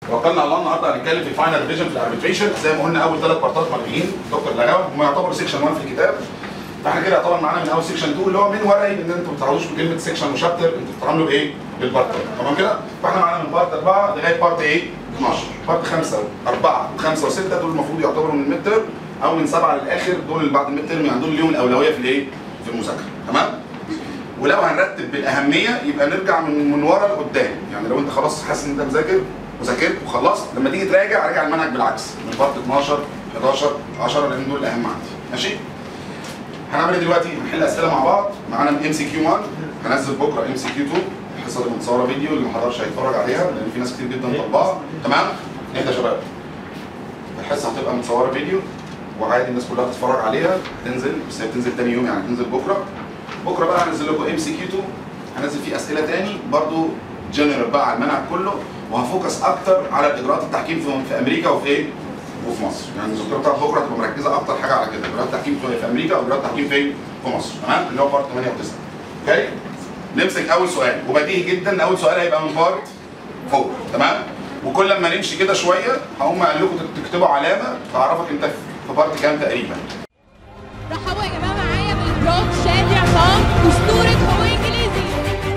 توكلنا على الله النهارده هنتكلم في الفاينل ريفيجن في الاربيتريشن زي ما قلنا اول ثلاث بارتات مرميين دكتور لغاوي هم يعتبروا سيكشن 1 في الكتاب فاحنا كده يعتبر معانا من اول سيكشن 2 اللي هو من ورقي ان انتوا ما بتتعودوش بكلمه سيكشن وشابتر انتوا بتتعاملوا بايه؟ بالبارتات تمام كده؟ فاحنا معانا من بارت 4 لغايه بارت ايه؟ 12 بارت 5 و4 و5 و6 دول المفروض يعتبروا من الميد تيرم او من سبعه للاخر دول اللي بعد الميد تيرم يعني دول ليهم الاولويه في الايه؟ في المذاكره تمام؟ ولو هنرتب بالاهميه يبقى نرجع من من ورا لقدام يعني لو انت خلاص حاسس ان انت مذاكر وذاكرت وخلصت لما تيجي تراجع راجع المنهج بالعكس من بارت 12 11 10 لان دول الاهم عندي ماشي هنعمل ايه دلوقتي هنحل اسئله مع بعض معانا ام سي كيو 1 هنزل بكره ام سي كيو 2 الحصه اللي متصوره فيديو اللي ما حضرش هيتفرج عليها لان في ناس كتير جدا طلبها تمام نهدى يا شباب الحصه هتبقى متصوره فيديو وعادي الناس كلها تتفرج عليها هتنزل بس هي بتنزل تاني يوم يعني هتنزل بكره بكره بقى هنزل لكم ام سي كيو 2 هنزل فيه اسئله تاني برضو جنرال بقى على المنهج كله وهفوكس اكتر على اجراءات التحكيم في, في امريكا وفي ايه؟ وفي مصر يعني المذكره بتاعت بكره هتبقى مركزه اكتر حاجه على كده اجراءات التحكيم في, في امريكا واجراءات التحكيم فين؟ في مصر تمام اللي هو بارت 8 و9 اوكي؟ نمسك اول سؤال وبديهي جدا ان اول سؤال هيبقى من بارت 4 تمام؟ وكل لما نمشي كده شويه هقوم قال لكم تكتبوا علامه تعرفك انت في بارت كام تقريبا رحبوا يا جماعه معايا بالروك شادي عصام اسطوره هو انجليزي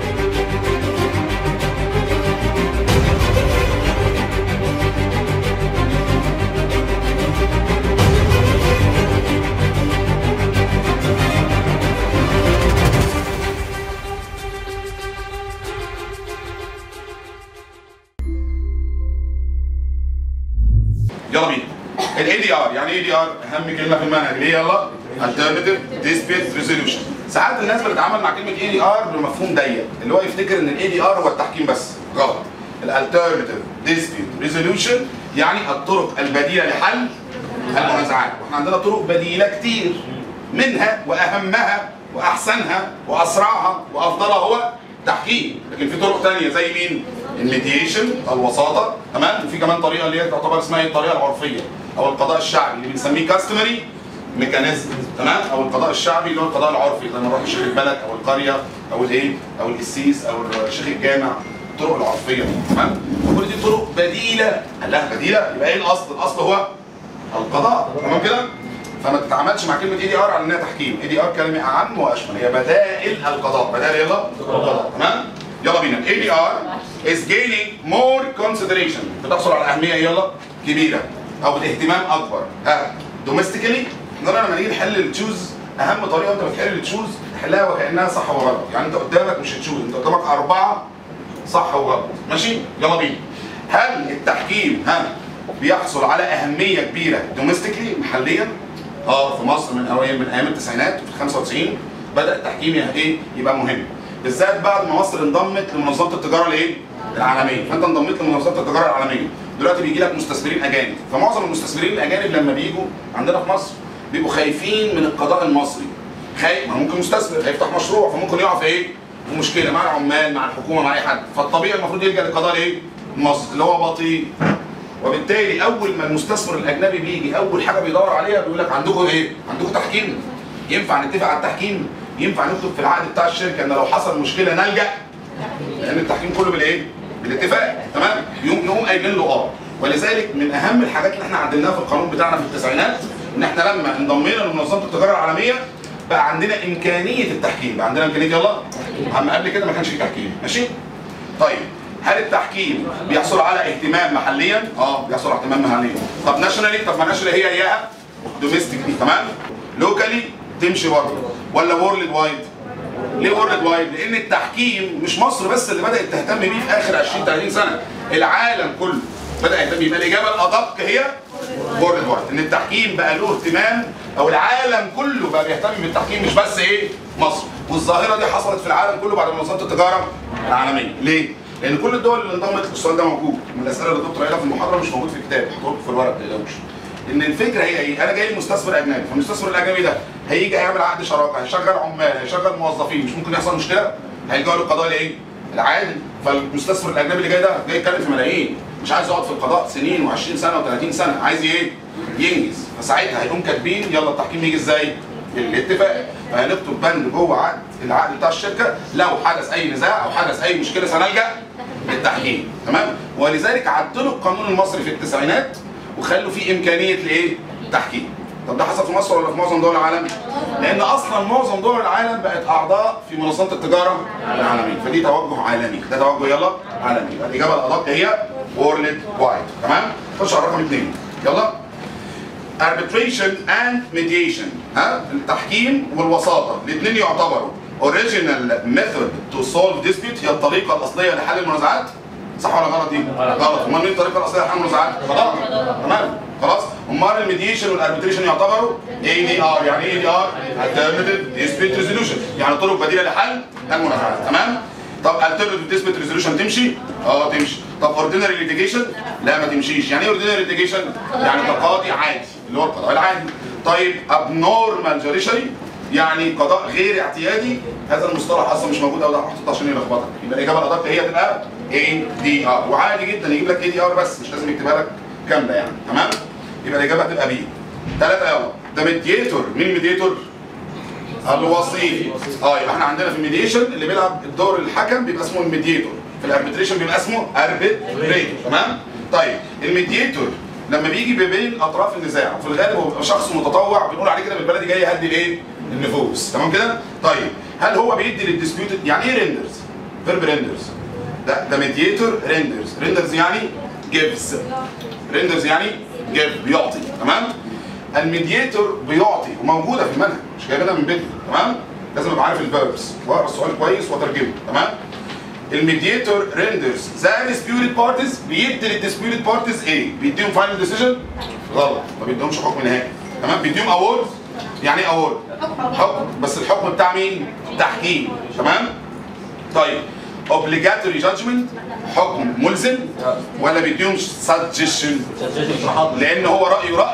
يلا بينا الاي دي ار يعني ايه دي ار اهم كلمه في المنهج ليه يلا alternative dispute resolution ساعات الناس بتتعامل مع كلمه اي دي ار بمفهوم ضيق اللي هو يفتكر ان الاي دي ار هو التحكيم بس غلط الالترناتيف dispute resolution يعني الطرق البديله لحل المنازعات واحنا عندنا طرق بديله كتير منها واهمها واحسنها واسرعها وافضلها هو تحكيم لكن في طرق تانية زي مين الميديشن الوساطه تمام وفي كمان طريقه اللي هي تعتبر اسمها إيه؟ الطريقه العرفيه او القضاء الشعبي اللي بنسميه كاستمري ميكانيزم تمام او القضاء الشعبي اللي هو القضاء العرفي زي ما نروح لشيخ البلد او القريه او الايه او القسيس او شيخ الجامع الطرق العرفيه تمام وكل دي طرق بديله قال لها بديله يبقى ايه الاصل الاصل هو القضاء تمام كده فما تتعاملش مع كلمه اي دي ار على انها تحكيم اي دي ار كلمه اعم واشمل هي بدائل القضاء بدائل يلا القضاء تمام يلا بينا الاي دي ار is gaining more consideration بتحصل على اهميه يلا كبيره او بالاهتمام اكبر ها دوميستيكالي احنا لما نيجي نحل التشوز اهم طريقه انت بتحل التشوز تحلها وكانها صح وغلط يعني انت قدامك مش هتشوز انت قدامك اربعه صح وغلط ماشي يلا بينا هل التحكيم ها بيحصل على اهميه كبيره دوميستيكلي محليا اه في مصر من اوائل من ايام التسعينات في 95 بدا التحكيم يه- ايه يبقى مهم بالذات بعد ما مصر انضمت لمنظمه التجاره الايه العالميه فانت انضميت لمنظمه التجاره العالميه دلوقتي بيجي لك مستثمرين اجانب فمعظم المستثمرين الاجانب لما بيجوا عندنا في مصر بيبقوا خايفين من القضاء المصري خايف ما ممكن مستثمر هيفتح مشروع فممكن يقع في ايه في مشكله مع العمال مع الحكومه مع اي حد فالطبيعي المفروض يلجا للقضاء الايه المصري اللي هو بطيء وبالتالي اول ما المستثمر الاجنبي بيجي اول حاجه بيدور عليها بيقول لك عندكم ايه؟ عندكم تحكيم؟ ينفع نتفق على التحكيم؟ ينفع نكتب في العقد بتاع الشركه ان لو حصل مشكله نلجا لان التحكيم كله بالايه؟ بالاتفاق تمام؟ يقوم يقوم قايلين له اه ولذلك من اهم الحاجات اللي احنا عدلناها في القانون بتاعنا في التسعينات ان احنا لما انضمينا لمنظمه التجاره العالميه بقى عندنا امكانيه التحكيم بقى عندنا امكانيه يلا اما قبل كده ما كانش في تحكيم ماشي؟ طيب هل التحكيم بيحصل على اهتمام محليا؟ اه بيحصل على اهتمام محليا. طب ناشونالي؟ طب ما ناشونالي هي اياها دوميستيكلي تمام؟ لوكالي تمشي برضه ولا وورلد وايد؟ ليه وورلد وايد؟ لان التحكيم مش مصر بس اللي بدات تهتم بيه في اخر 20 30 سنه، العالم كله بدا يهتم بيه، يبقى الاجابه الادق هي وورلد وايد، ان التحكيم بقى له اهتمام او العالم كله بقى بيهتم بالتحكيم مش بس ايه؟ مصر، والظاهره دي حصلت في العالم كله بعد منظمه التجاره العالميه، ليه؟ لان كل الدول اللي انضمت السؤال ده موجود من الاسئله اللي الدكتور قايلها في المحاضره مش موجود في الكتاب هحطه في الورق ما تقلقوش ان الفكره هي ايه؟ انا جاي مستثمر اجنبي، فالمستثمر الاجنبي ده هيجي هيعمل عقد شراكه، هيشغل عمال، هيشغل موظفين، مش ممكن يحصل مشكله؟ هيلجأوا للقضاء الايه؟ العادي، فالمستثمر الاجنبي اللي جاي ده جاي يتكلم في ملايين، مش عايز يقعد في القضاء سنين و20 سنه و30 سنه، عايز ايه؟ ينجز، فساعتها هيقوم كاتبين يلا التحكيم يجي ازاي؟ بالاتفاق، فهنكتب بند جوه عقد العقد بتاع الشركه لو حدث اي نزاع او حدث اي مشكله سنلجأ للتحكيم تمام ولذلك عدلوا القانون المصري في التسعينات وخلوا فيه امكانيه لايه؟ تحكيم طب ده حصل في مصر ولا في معظم دول العالم؟ لان اصلا معظم دول العالم بقت اعضاء في منظمه التجاره العالميه فدي توجه عالمي ده توجه يلا عالمي يبقى الاجابه الادق هي وورلد وايد تمام؟ خش على رقم اثنين يلا arbitration and mediation ها التحكيم والوساطه الاثنين يعتبروا original method to solve dispute هي الطريقه الاصليه لحل المنازعات صح ولا غلط دي؟ غلط امال مين الطريقه الاصليه لحل المنازعات؟ غلط تمام خلاص امال الميديشن والاربيتريشن يعتبروا اي دي ار يعني ايه دي ار؟ alternative dispute resolution يعني طرق بديله لحل المنازعات تمام؟ طب alternative dispute resolution تمشي؟ اه تمشي طب ordinary litigation؟ لا ما تمشيش يعني ايه ordinary litigation؟ يعني تقاضي عادي اللي هو القضاء العادي طيب abnormal judiciary يعني قضاء غير اعتيادي هذا المصطلح اصلا مش موجود او ده محطوط عشان يلخبطك يبقى الاجابه الادق هي تبقى اي دي ار وعادي جدا يجيب لك اي دي ار بس مش لازم يكتبها لك كامله يعني تمام يبقى الاجابه هتبقى بي ثلاثه يلا ده ميديتور مين الميديتور؟ الوسيط اه يبقى احنا عندنا في الميديشن اللي بيلعب الدور الحكم بيبقى اسمه الميديتور في الاربيتريشن بيبقى اسمه اربيتريتور تمام طيب الميديتور لما بيجي بين اطراف النزاع وفي الغالب هو بيبقى شخص متطوع بنقول عليه كده بالبلدي جاي يهدي الايه؟ النفوس تمام كده؟ طيب هل هو بيدي للديسبيوتد يعني ايه ريندرز؟ فيرب ريندرز ده ده ميديتور ريندرز ريندرز يعني جيفز ريندرز يعني جيف بيعطي تمام؟ الميديتور بيعطي وموجوده في المنهج مش جايبينها من بيتنا تمام؟ لازم ابقى عارف الفيربس واقرا السؤال كويس واترجمه تمام؟ الميديتور ريندرز ذا ديسبيوتد بارتيز بيدي للديسبيوتد بارتيز ايه؟ بيديهم فاينل ديسيجن؟ غلط ما بيديهمش حكم نهائي تمام؟ بيديهم اوورد يعني ايه اوورد؟ حكم بس الحكم بتاع مين؟ تحكيم تمام؟ طيب obligatory judgment حكم ملزم ولا بيديهم suggestion؟ لان هو رايه راي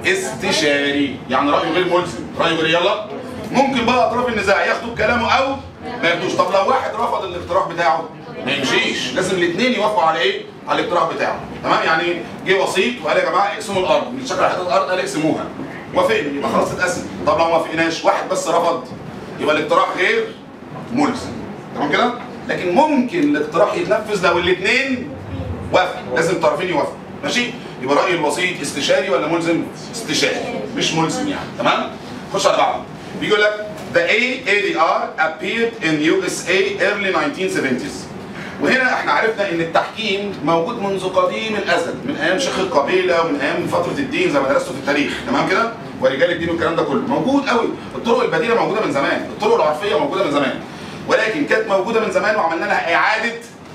استشاري يعني رايه غير ملزم رايه غير يلا ممكن بقى اطراف النزاع ياخدوا كلامه او ما ياخدوش طب لو واحد رفض الاقتراح بتاعه ما يمشيش لازم الاثنين يوافقوا على ايه على الاقتراح بتاعه تمام يعني جه وسيط وقال يا جماعه اقسموا الارض من شكل حته الارض قال اقسموها وافقني يبقى خلاص تتقسم طب لو ما وافقناش واحد بس رفض يبقى الاقتراح غير ملزم تمام كده لكن ممكن الاقتراح يتنفذ لو الاثنين وافقوا لازم الطرفين يوافقوا ماشي يبقى راي الوسيط استشاري ولا ملزم استشاري مش ملزم يعني تمام خش على بعض بيقول لك The AADR appeared in USA early 1970s وهنا احنا عرفنا ان التحكيم موجود منذ قديم الازل من ايام شيخ القبيله ومن ايام فتره الدين زي ما درسته في التاريخ تمام كده ورجال الدين والكلام ده كله موجود قوي الطرق البديله موجوده من زمان الطرق العرفيه موجوده من زمان ولكن كانت موجوده من زمان وعملنا لها اعاده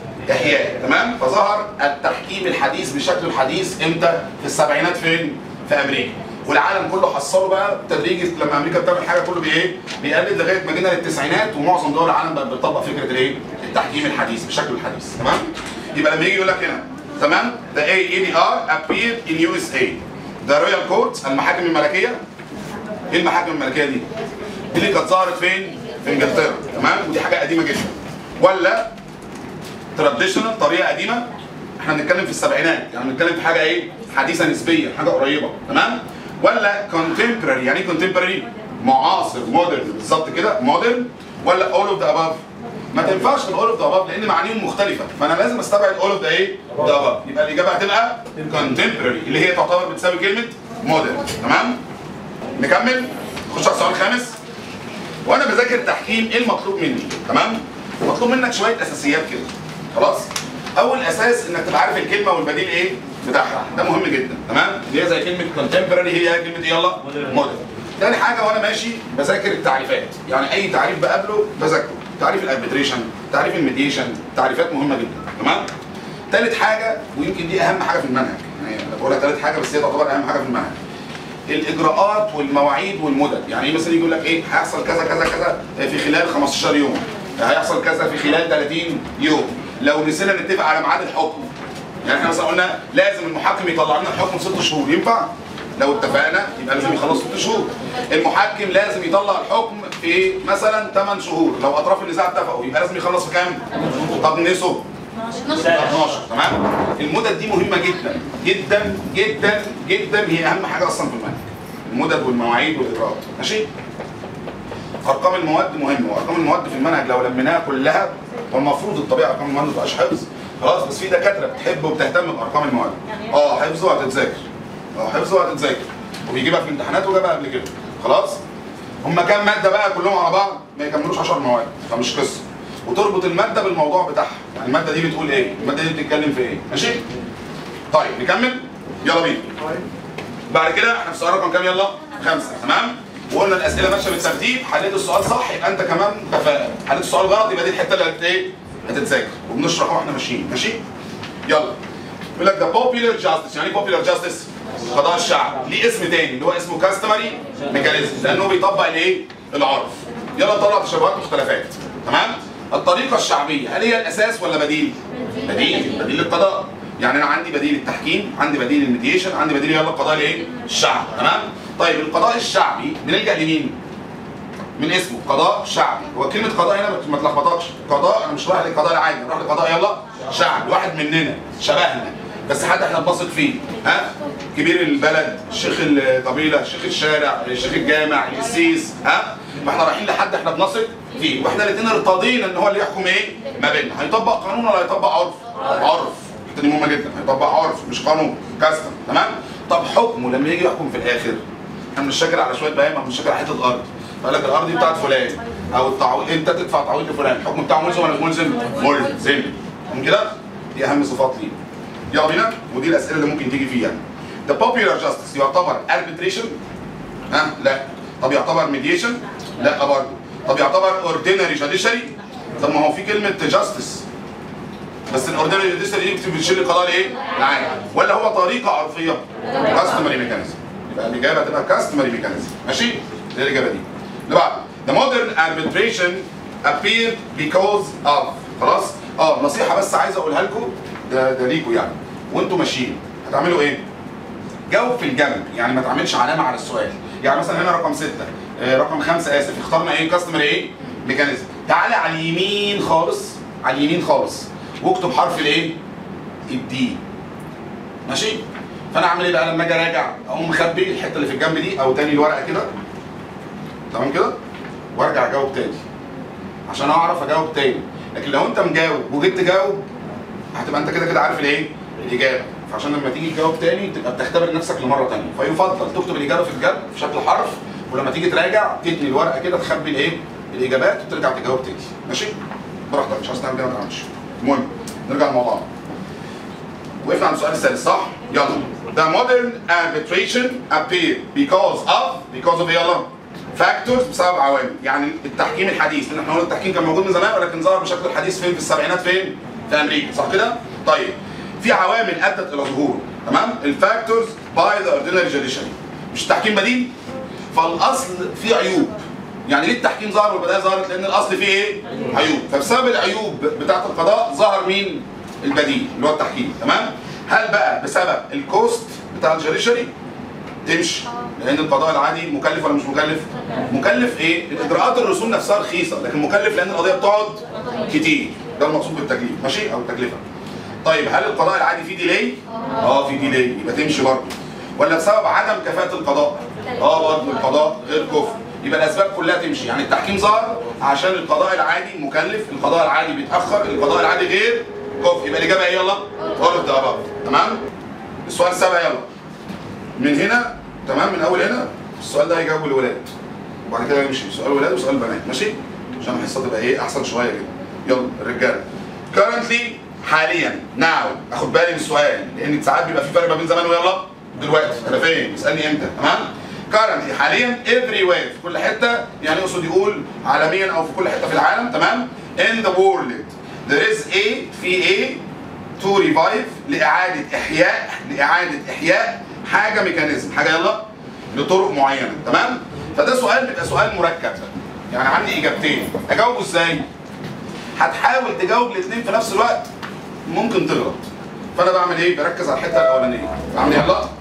احياء تمام فظهر التحكيم الحديث بشكله الحديث امتى في السبعينات فين في امريكا والعالم كله حصله بقى تدريجي لما امريكا بتعمل حاجه كله بايه بيقلد لغايه ما جينا للتسعينات ومعظم دول العالم بقت بتطبق فكره الايه التحكيم الحديث بشكله الحديث تمام يبقى لما يجي يقول لك هنا تمام the AADR appeared in USA the royal courts المحاكم الملكيه ايه المحاكم الملكيه دي؟ دي اللي كانت ظهرت فين؟ في انجلترا تمام ودي حاجه قديمه جدا ولا تراديشنال طريقه قديمه احنا بنتكلم في السبعينات يعني بنتكلم في حاجه ايه حديثه نسبيا حاجه قريبه تمام ولا كونتمبراري يعني ايه كونتمبراري معاصر مودرن بالظبط كده مودرن ولا اول اوف ذا اباف ما تنفعش تبقى اول اوف ذا اباف لان معانيهم مختلفه فانا لازم استبعد اول اوف ذا ايه ذا اباف يبقى الاجابه هتبقى كونتمبراري اللي هي تعتبر بتساوي كلمه مودرن تمام نكمل نخش على السؤال الخامس وانا بذاكر تحكيم ايه المطلوب مني تمام مطلوب منك شويه اساسيات كده خلاص اول اساس انك تبقى عارف الكلمه والبديل ايه بتاعها ده مهم جدا تمام اللي هي زي كلمه كونتمبراري هي كلمه ايه يلا مودرن تاني حاجه وانا ماشي بذاكر التعريفات يعني اي تعريف بقابله بذاكره تعريف الاربيتريشن تعريف الميديشن تعريفات مهمه جدا تمام تالت حاجه ويمكن دي اهم حاجه في المنهج يعني انا بقولها تالت حاجه بس هي تعتبر اهم حاجه في المنهج الاجراءات والمواعيد والمدد يعني ايه مثلا يجي يقول لك ايه هيحصل كذا كذا كذا في خلال 15 يوم هيحصل كذا في خلال 30 يوم لو نسينا نتفق على ميعاد الحكم يعني احنا مثلا قلنا لازم المحكم يطلع لنا الحكم في ست شهور ينفع؟ لو اتفقنا يبقى لازم يخلص ست شهور المحكم لازم يطلع الحكم في مثلا 8 شهور لو اطراف النزاع اتفقوا يبقى لازم يخلص في كام؟ طب نسوا 12 تمام المدد دي مهمه جدا جدا جدا جدا هي اهم حاجه اصلا في المنهج المدد والمواعيد والاجراءات ماشي ارقام المواد مهمه وارقام المواد في المنهج لو لميناها كلها والمفروض الطبيعه ارقام المواد ما تبقاش حفظ خلاص بس في دكاتره بتحب وبتهتم بارقام المواد اه حفظ وهتتذاكر اه حفظ وهتتذاكر وبيجيبها في الامتحانات وجابها قبل كده خلاص هما كام ماده بقى كلهم على بعض ما يكملوش 10 مواد فمش قصه وتربط الماده بالموضوع بتاعها يعني الماده دي بتقول ايه الماده دي بتتكلم في ايه ماشي طيب نكمل يلا بينا بعد كده احنا في سؤال رقم كام يلا خمسه تمام وقلنا الاسئله ماشيه بالترتيب حليت السؤال صح يبقى انت كمان كفاءه حليت السؤال غلط يبقى دي الحته اللي هت ايه هتتذاكر وبنشرح واحنا ماشيين ماشي يلا يقول لك ده popular justice يعني ايه popular justice قضاء الشعب ليه اسم تاني اللي هو اسمه كاستمري ميكانيزم لانه بيطبق الايه العرف يلا نطلع تشابهات واختلافات تمام الطريقه الشعبيه هل هي الاساس ولا بديل بديل بديل للقضاء يعني انا عندي بديل التحكيم عندي بديل الميديشن عندي بديل يلا القضاء الايه الشعب تمام طيب القضاء الشعبي بنلجا لمين من اسمه قضاء شعبي هو كلمه قضاء هنا ما تلخبطكش قضاء انا مش رايح للقضاء العادي انا رايح للقضاء يلا شعب واحد مننا شبهنا بس حد احنا بنثق فيه ها كبير البلد شيخ القبيله شيخ الشارع شيخ الجامع القسيس ها فاحنا رايحين لحد احنا بنثق فيه واحنا الاثنين ارتضينا ان هو اللي يحكم ايه ما بيننا هيطبق قانون ولا هيطبق عرف عرف الحته دي مهمه جدا هيطبق عرف مش قانون كاستم تمام طب حكمه لما يجي يحكم في الاخر احنا مش شاكر على شويه بهايم مش شاكر على حته ارض فقال لك الارض دي بتاعت فلان او التعويض انت تدفع تعويض لفلان الحكم بتاعه ملزم ولا مش ملزم؟ ملزم من كده دي اهم صفات ليه يلا بينا ودي الاسئله اللي ممكن تيجي فيها The popular justice يعتبر arbitration ها لا طب يعتبر mediation لا برضه طب يعتبر ordinary judiciary طب ما هو في كلمه justice بس الاوردينري جوديشري دي بتشيل القضاء الايه؟ العام ولا هو طريقه عرفيه؟ كاستمري ميكانيزم يبقى الاجابه هتبقى كاستمري ميكانيزم ماشي؟ دي الاجابه دي اللي بعد The modern arbitration appeared because of خلاص؟ اه نصيحه بس عايز اقولها لكم ده ده ليكوا يعني وانتوا ماشيين هتعملوا ايه؟ جاوب في الجنب يعني ما تعملش علامه على السؤال يعني مثلا هنا رقم سته آه رقم خمسه اسف اخترنا ايه كاستمر ايه ميكانيزم تعالى على اليمين خالص على اليمين خالص واكتب حرف الايه الدي ماشي فانا اعمل ايه بقى لما اجي اراجع اقوم مخبي الحته اللي في الجنب دي او تاني الورقه كده تمام كده وارجع اجاوب تاني عشان اعرف اجاوب تاني لكن لو انت مجاوب وجيت تجاوب هتبقى انت كده كده عارف الايه الاجابه فعشان لما تيجي تجاوب تاني تبقى بتختبر نفسك لمره تانيه فيفضل تكتب الاجابه في الجنب في شكل حرف ولما تيجي تراجع تتني الورقه كده تخبي الايه الاجابات وترجع تجاوب تاني ماشي براحتك مش عايز تعمل كده ما تعملش المهم نرجع لموضوعنا وقفنا عند السؤال السادس صح؟ يلا The modern arbitration appeared because of because of يلا factors بسبب عوامل يعني التحكيم الحديث لان احنا قلنا التحكيم كان موجود من زمان ولكن ظهر بشكل الحديث فين في السبعينات فين؟ في امريكا صح كده؟ طيب في عوامل ادت الى ظهوره تمام؟ الفاكتورز باي ذا اوردينري جوديشري مش التحكيم بديل فالاصل فيه عيوب يعني ليه التحكيم ظهر والبدايه ظهرت؟ لان الاصل فيه ايه؟ عيوب فبسبب العيوب بتاعه القضاء ظهر مين؟ البديل اللي هو التحكيم تمام؟ هل بقى بسبب الكوست بتاع الجوديشري تمشي لان القضاء العادي مكلف ولا مش مكلف؟ مكلف ايه؟ الاجراءات الرسوم نفسها رخيصه لكن مكلف لان القضيه بتقعد كتير ده المقصود بالتكليف ماشي او التكلفه طيب هل القضاء العادي فيه ديلي؟ اه في ديلي يبقى تمشي برضه ولا بسبب عدم كفاءه القضاء؟ اه برضه القضاء غير كفء يبقى الاسباب كلها تمشي يعني التحكيم ظهر عشان القضاء العادي مكلف القضاء العادي بيتاخر القضاء العادي غير كفء يبقى الاجابه ايه يلا؟ اورد اباب تمام؟ السؤال السابع يلا من هنا تمام من اول هنا السؤال ده هيجاوب الولاد وبعد كده يمشي سؤال ولاد وسؤال بنات ماشي عشان الحصه تبقى ايه احسن شويه كده يلا الرجاله currently حاليا now اخد بالي من السؤال لان ساعات بيبقى في فرق ما بين زمان ويلا دلوقتي انا فين اسالني امتى تمام currently حاليا everywhere في كل حته يعني يقصد يقول عالميا او في كل حته في العالم تمام in the world there is a في a to revive لاعاده احياء لاعاده احياء حاجه ميكانيزم حاجه يلا لطرق معينه تمام فده سؤال بيبقى سؤال مركب يعني عندي اجابتين اجاوبه ازاي هتحاول تجاوب الاثنين في نفس الوقت ممكن تغلط فانا بعمل ايه بركز على الحته الاولانيه بعمل ايه يلا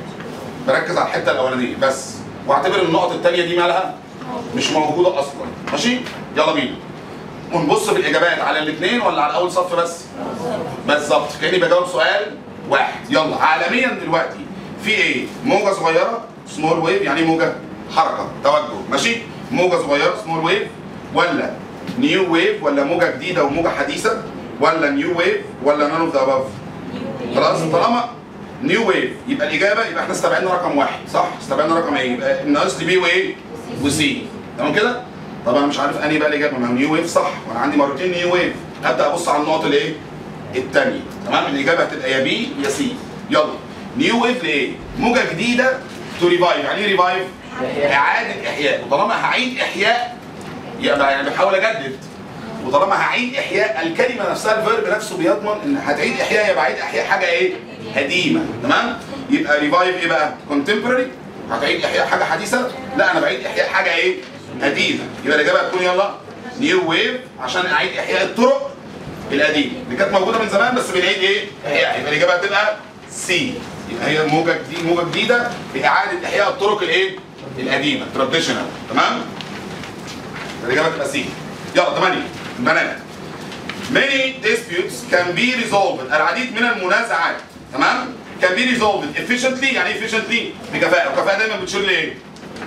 بركز على الحته الاولانيه بس واعتبر النقط الثانيه دي مالها مش موجوده اصلا ماشي يلا بينا ونبص في الاجابات على الاثنين ولا على اول صف بس بالظبط كاني بجاوب سؤال واحد يلا عالميا دلوقتي في ايه موجه صغيره سمول ويف يعني إيه موجه حركه توجه ماشي موجه صغيره سمول ويف ولا نيو ويف ولا موجه جديده وموجه حديثه ولا نيو ويف ولا نون اوف ذا اباف خلاص طالما نيو ويف يبقى الاجابه يبقى احنا استبعدنا رقم واحد صح استبعدنا رقم ايه يبقى ناقص لي بي وايه وسي تمام كده طبعا انا مش عارف انهي بقى الاجابه ما هو نيو ويف صح وانا عندي مرتين نيو ويف ابدا ابص على النقط الايه الثانيه تمام الاجابه هتبقى يا بي يا سي يلا نيو ويف لايه موجه جديده تو ريفايف يعني ايه ريفايف اعاده احياء وطالما هعيد احياء يبقى يعني بحاول اجدد وطالما هعيد احياء الكلمه نفسها الفيرب نفسه بيضمن ان هتعيد احياء يبقى عيد احياء حاجه ايه قديمه تمام يبقى ريفايف ايه بقى كونتمبرري هتعيد احياء حاجه حديثه لا انا بعيد احياء حاجه ايه قديمه يبقى الاجابه هتكون يلا نيو ويف عشان اعيد احياء الطرق القديمه اللي كانت موجوده من زمان بس بنعيد ايه احياء يبقى الاجابه هتبقى سي يبقى هي موجه جديده موجه جديده لاعاده احياء الطرق الايه القديمه تراديشنال تمام الاجابه تبقى سي يلا 8 البنات many disputes can be resolved العديد من المنازعات تمام can be resolved efficiently يعني ايه efficiently بكفاءه وكفاءه دايما بتشير لايه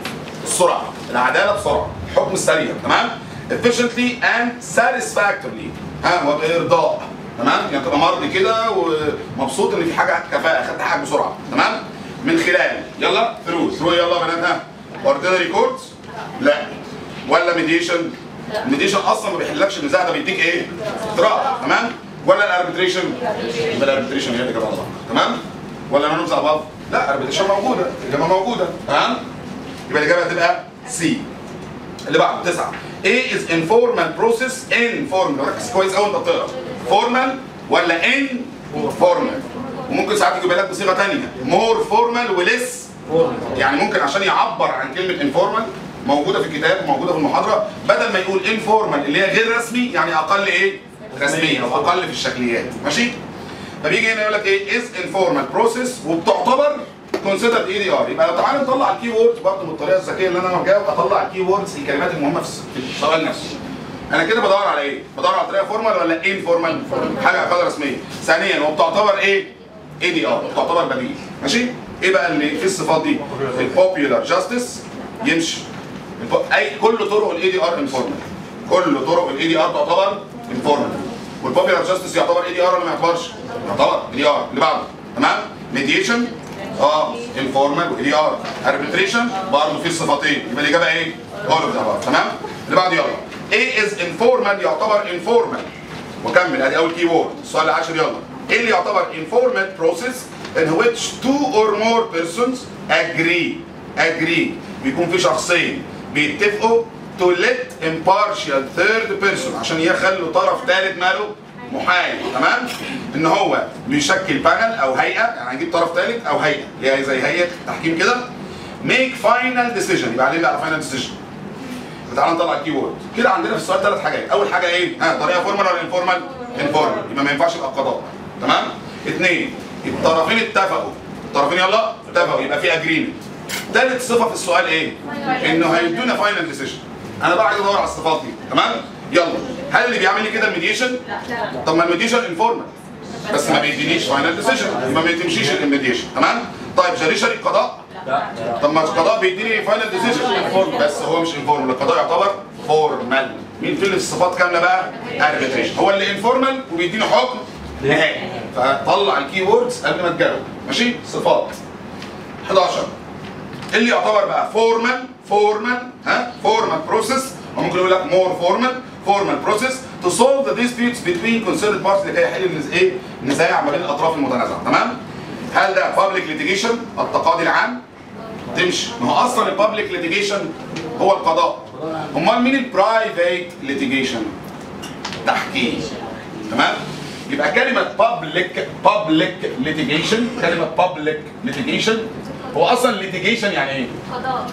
السرعه العداله بسرعه الحكم السريع تمام efficiently and satisfactorily ها وبارضاء تمام يعني تبقى مرضي كده ومبسوط ان في حاجه كفاءه خدت حاجه بسرعه تمام من خلال يلا ثرو ثرو يلا يا بنات ها اوردينري كورتس لا ولا ميديشن الميديشن اصلا ما بيحلكش النزاع ده بيديك ايه؟ اقتراح تمام؟ ولا الاربتريشن؟ يبقى الاربتريشن هي اللي جابها غلط تمام؟ ولا نون اباف؟ لا الاربتريشن موجوده الاجابه موجوده تمام؟ يبقى الاجابه هتبقى سي اللي بعده تسعه ايه از informal process informal ركز كويس قوي انت بتقرا فورمال ولا ان فورمال وممكن ساعات يجيب لك بصيغه ثانيه مور فورمال وليس يعني ممكن عشان يعبر عن كلمه انفورمال موجوده في الكتاب وموجوده في المحاضره بدل ما يقول انفورمال اللي هي غير رسمي يعني اقل ايه؟ رسميه او اقل في الشكليات ماشي؟ فبيجي هنا يقول لك ايه از انفورمال بروسيس وبتعتبر كونسيدرد اي دي ار يبقى لو تعالى نطلع الكي ووردز برضه من الطريقه الذكيه اللي انا بجاوب اطلع الكي ووردز الكلمات المهمه في السؤال نفسه انا كده بدور على ايه؟ بدور على طريقه فورمال ولا انفورمال؟ حاجه اقل رسميه ثانيا وبتعتبر ايه؟ اي دي ار بتعتبر بديل ماشي؟ ايه بقى اللي في الصفات دي؟ البوبيولار جاستس يمشي الب- اي كل طرق الاي دي ار انفورمال كل طرق الاي دي ار تعتبر انفورمال والبوبيولار جاستس يعتبر اي دي ار ولا ما يعتبرش؟ يعتبر اي دي ار اللي بعده تمام؟ ميديشن اه انفورمال واي دي ار اربيتريشن برضه في الصفتين يبقى الاجابه ايه؟ اول اوف ذا تمام؟ اللي بعده يلا ايه از انفورمال يعتبر انفورمال وكمل ادي اول كي وورد السؤال العاشر يلا ايه اللي يعتبر informal process in which two or more persons agree agree بيكون في شخصين بيتفقوا to let impartial third person عشان يخلوا طرف ثالث ماله محايد تمام ان هو بيشكل بانل او هيئه يعني هنجيب طرف ثالث او هيئه اللي هي زي هيئه تحكيم كده make final decision يبقى عليه على final decision تعالى نطلع الكي وورد كده عندنا في السؤال ثلاث حاجات اول حاجه ايه ها طريقه فورمال ولا انفورمال انفورمال يبقى ما ينفعش يبقى قضاء تمام اثنين الطرفين اتفقوا الطرفين يلا اتفقوا يبقى في اجريمنت ثالث صفه في السؤال ايه انه هيدونا فاينل ديسيجن انا بقى عايز ادور على الصفات دي تمام يلا هل اللي بيعمل لي كده الميديشن طب ما الميديشن انفورمال بس ما بيدينيش فاينل ديسيجن يبقى ما بتمشيش الميديشن تمام طيب جريشري القضاء طب ما القضاء بيديني فاينل ديسيجن بس هو مش انفورمال القضاء يعتبر فورمال مين في اللي في الصفات كامله بقى اربيتريشن هو اللي انفورمال وبيديني حكم نهائي فطلع الكي ووردز قبل ما تجاوب ماشي صفات 11 اللي يعتبر بقى فورمال فورمال ها فورمال بروسيس وممكن يقول لك مور فورمال فورمال بروسيس to solve the disputes between concerned parties لكي يحل النز- ايه النزاع ما بين الاطراف المتنازعه تمام هل ده public litigation التقاضي العام تمشي ما هو اصلا البابليك ليتيجيشن هو القضاء امال مين البرايفيت ليتيجيشن تحكيم تمام يبقى كلمة public public litigation كلمة public litigation هو أصلا litigation يعني إيه؟ قضاء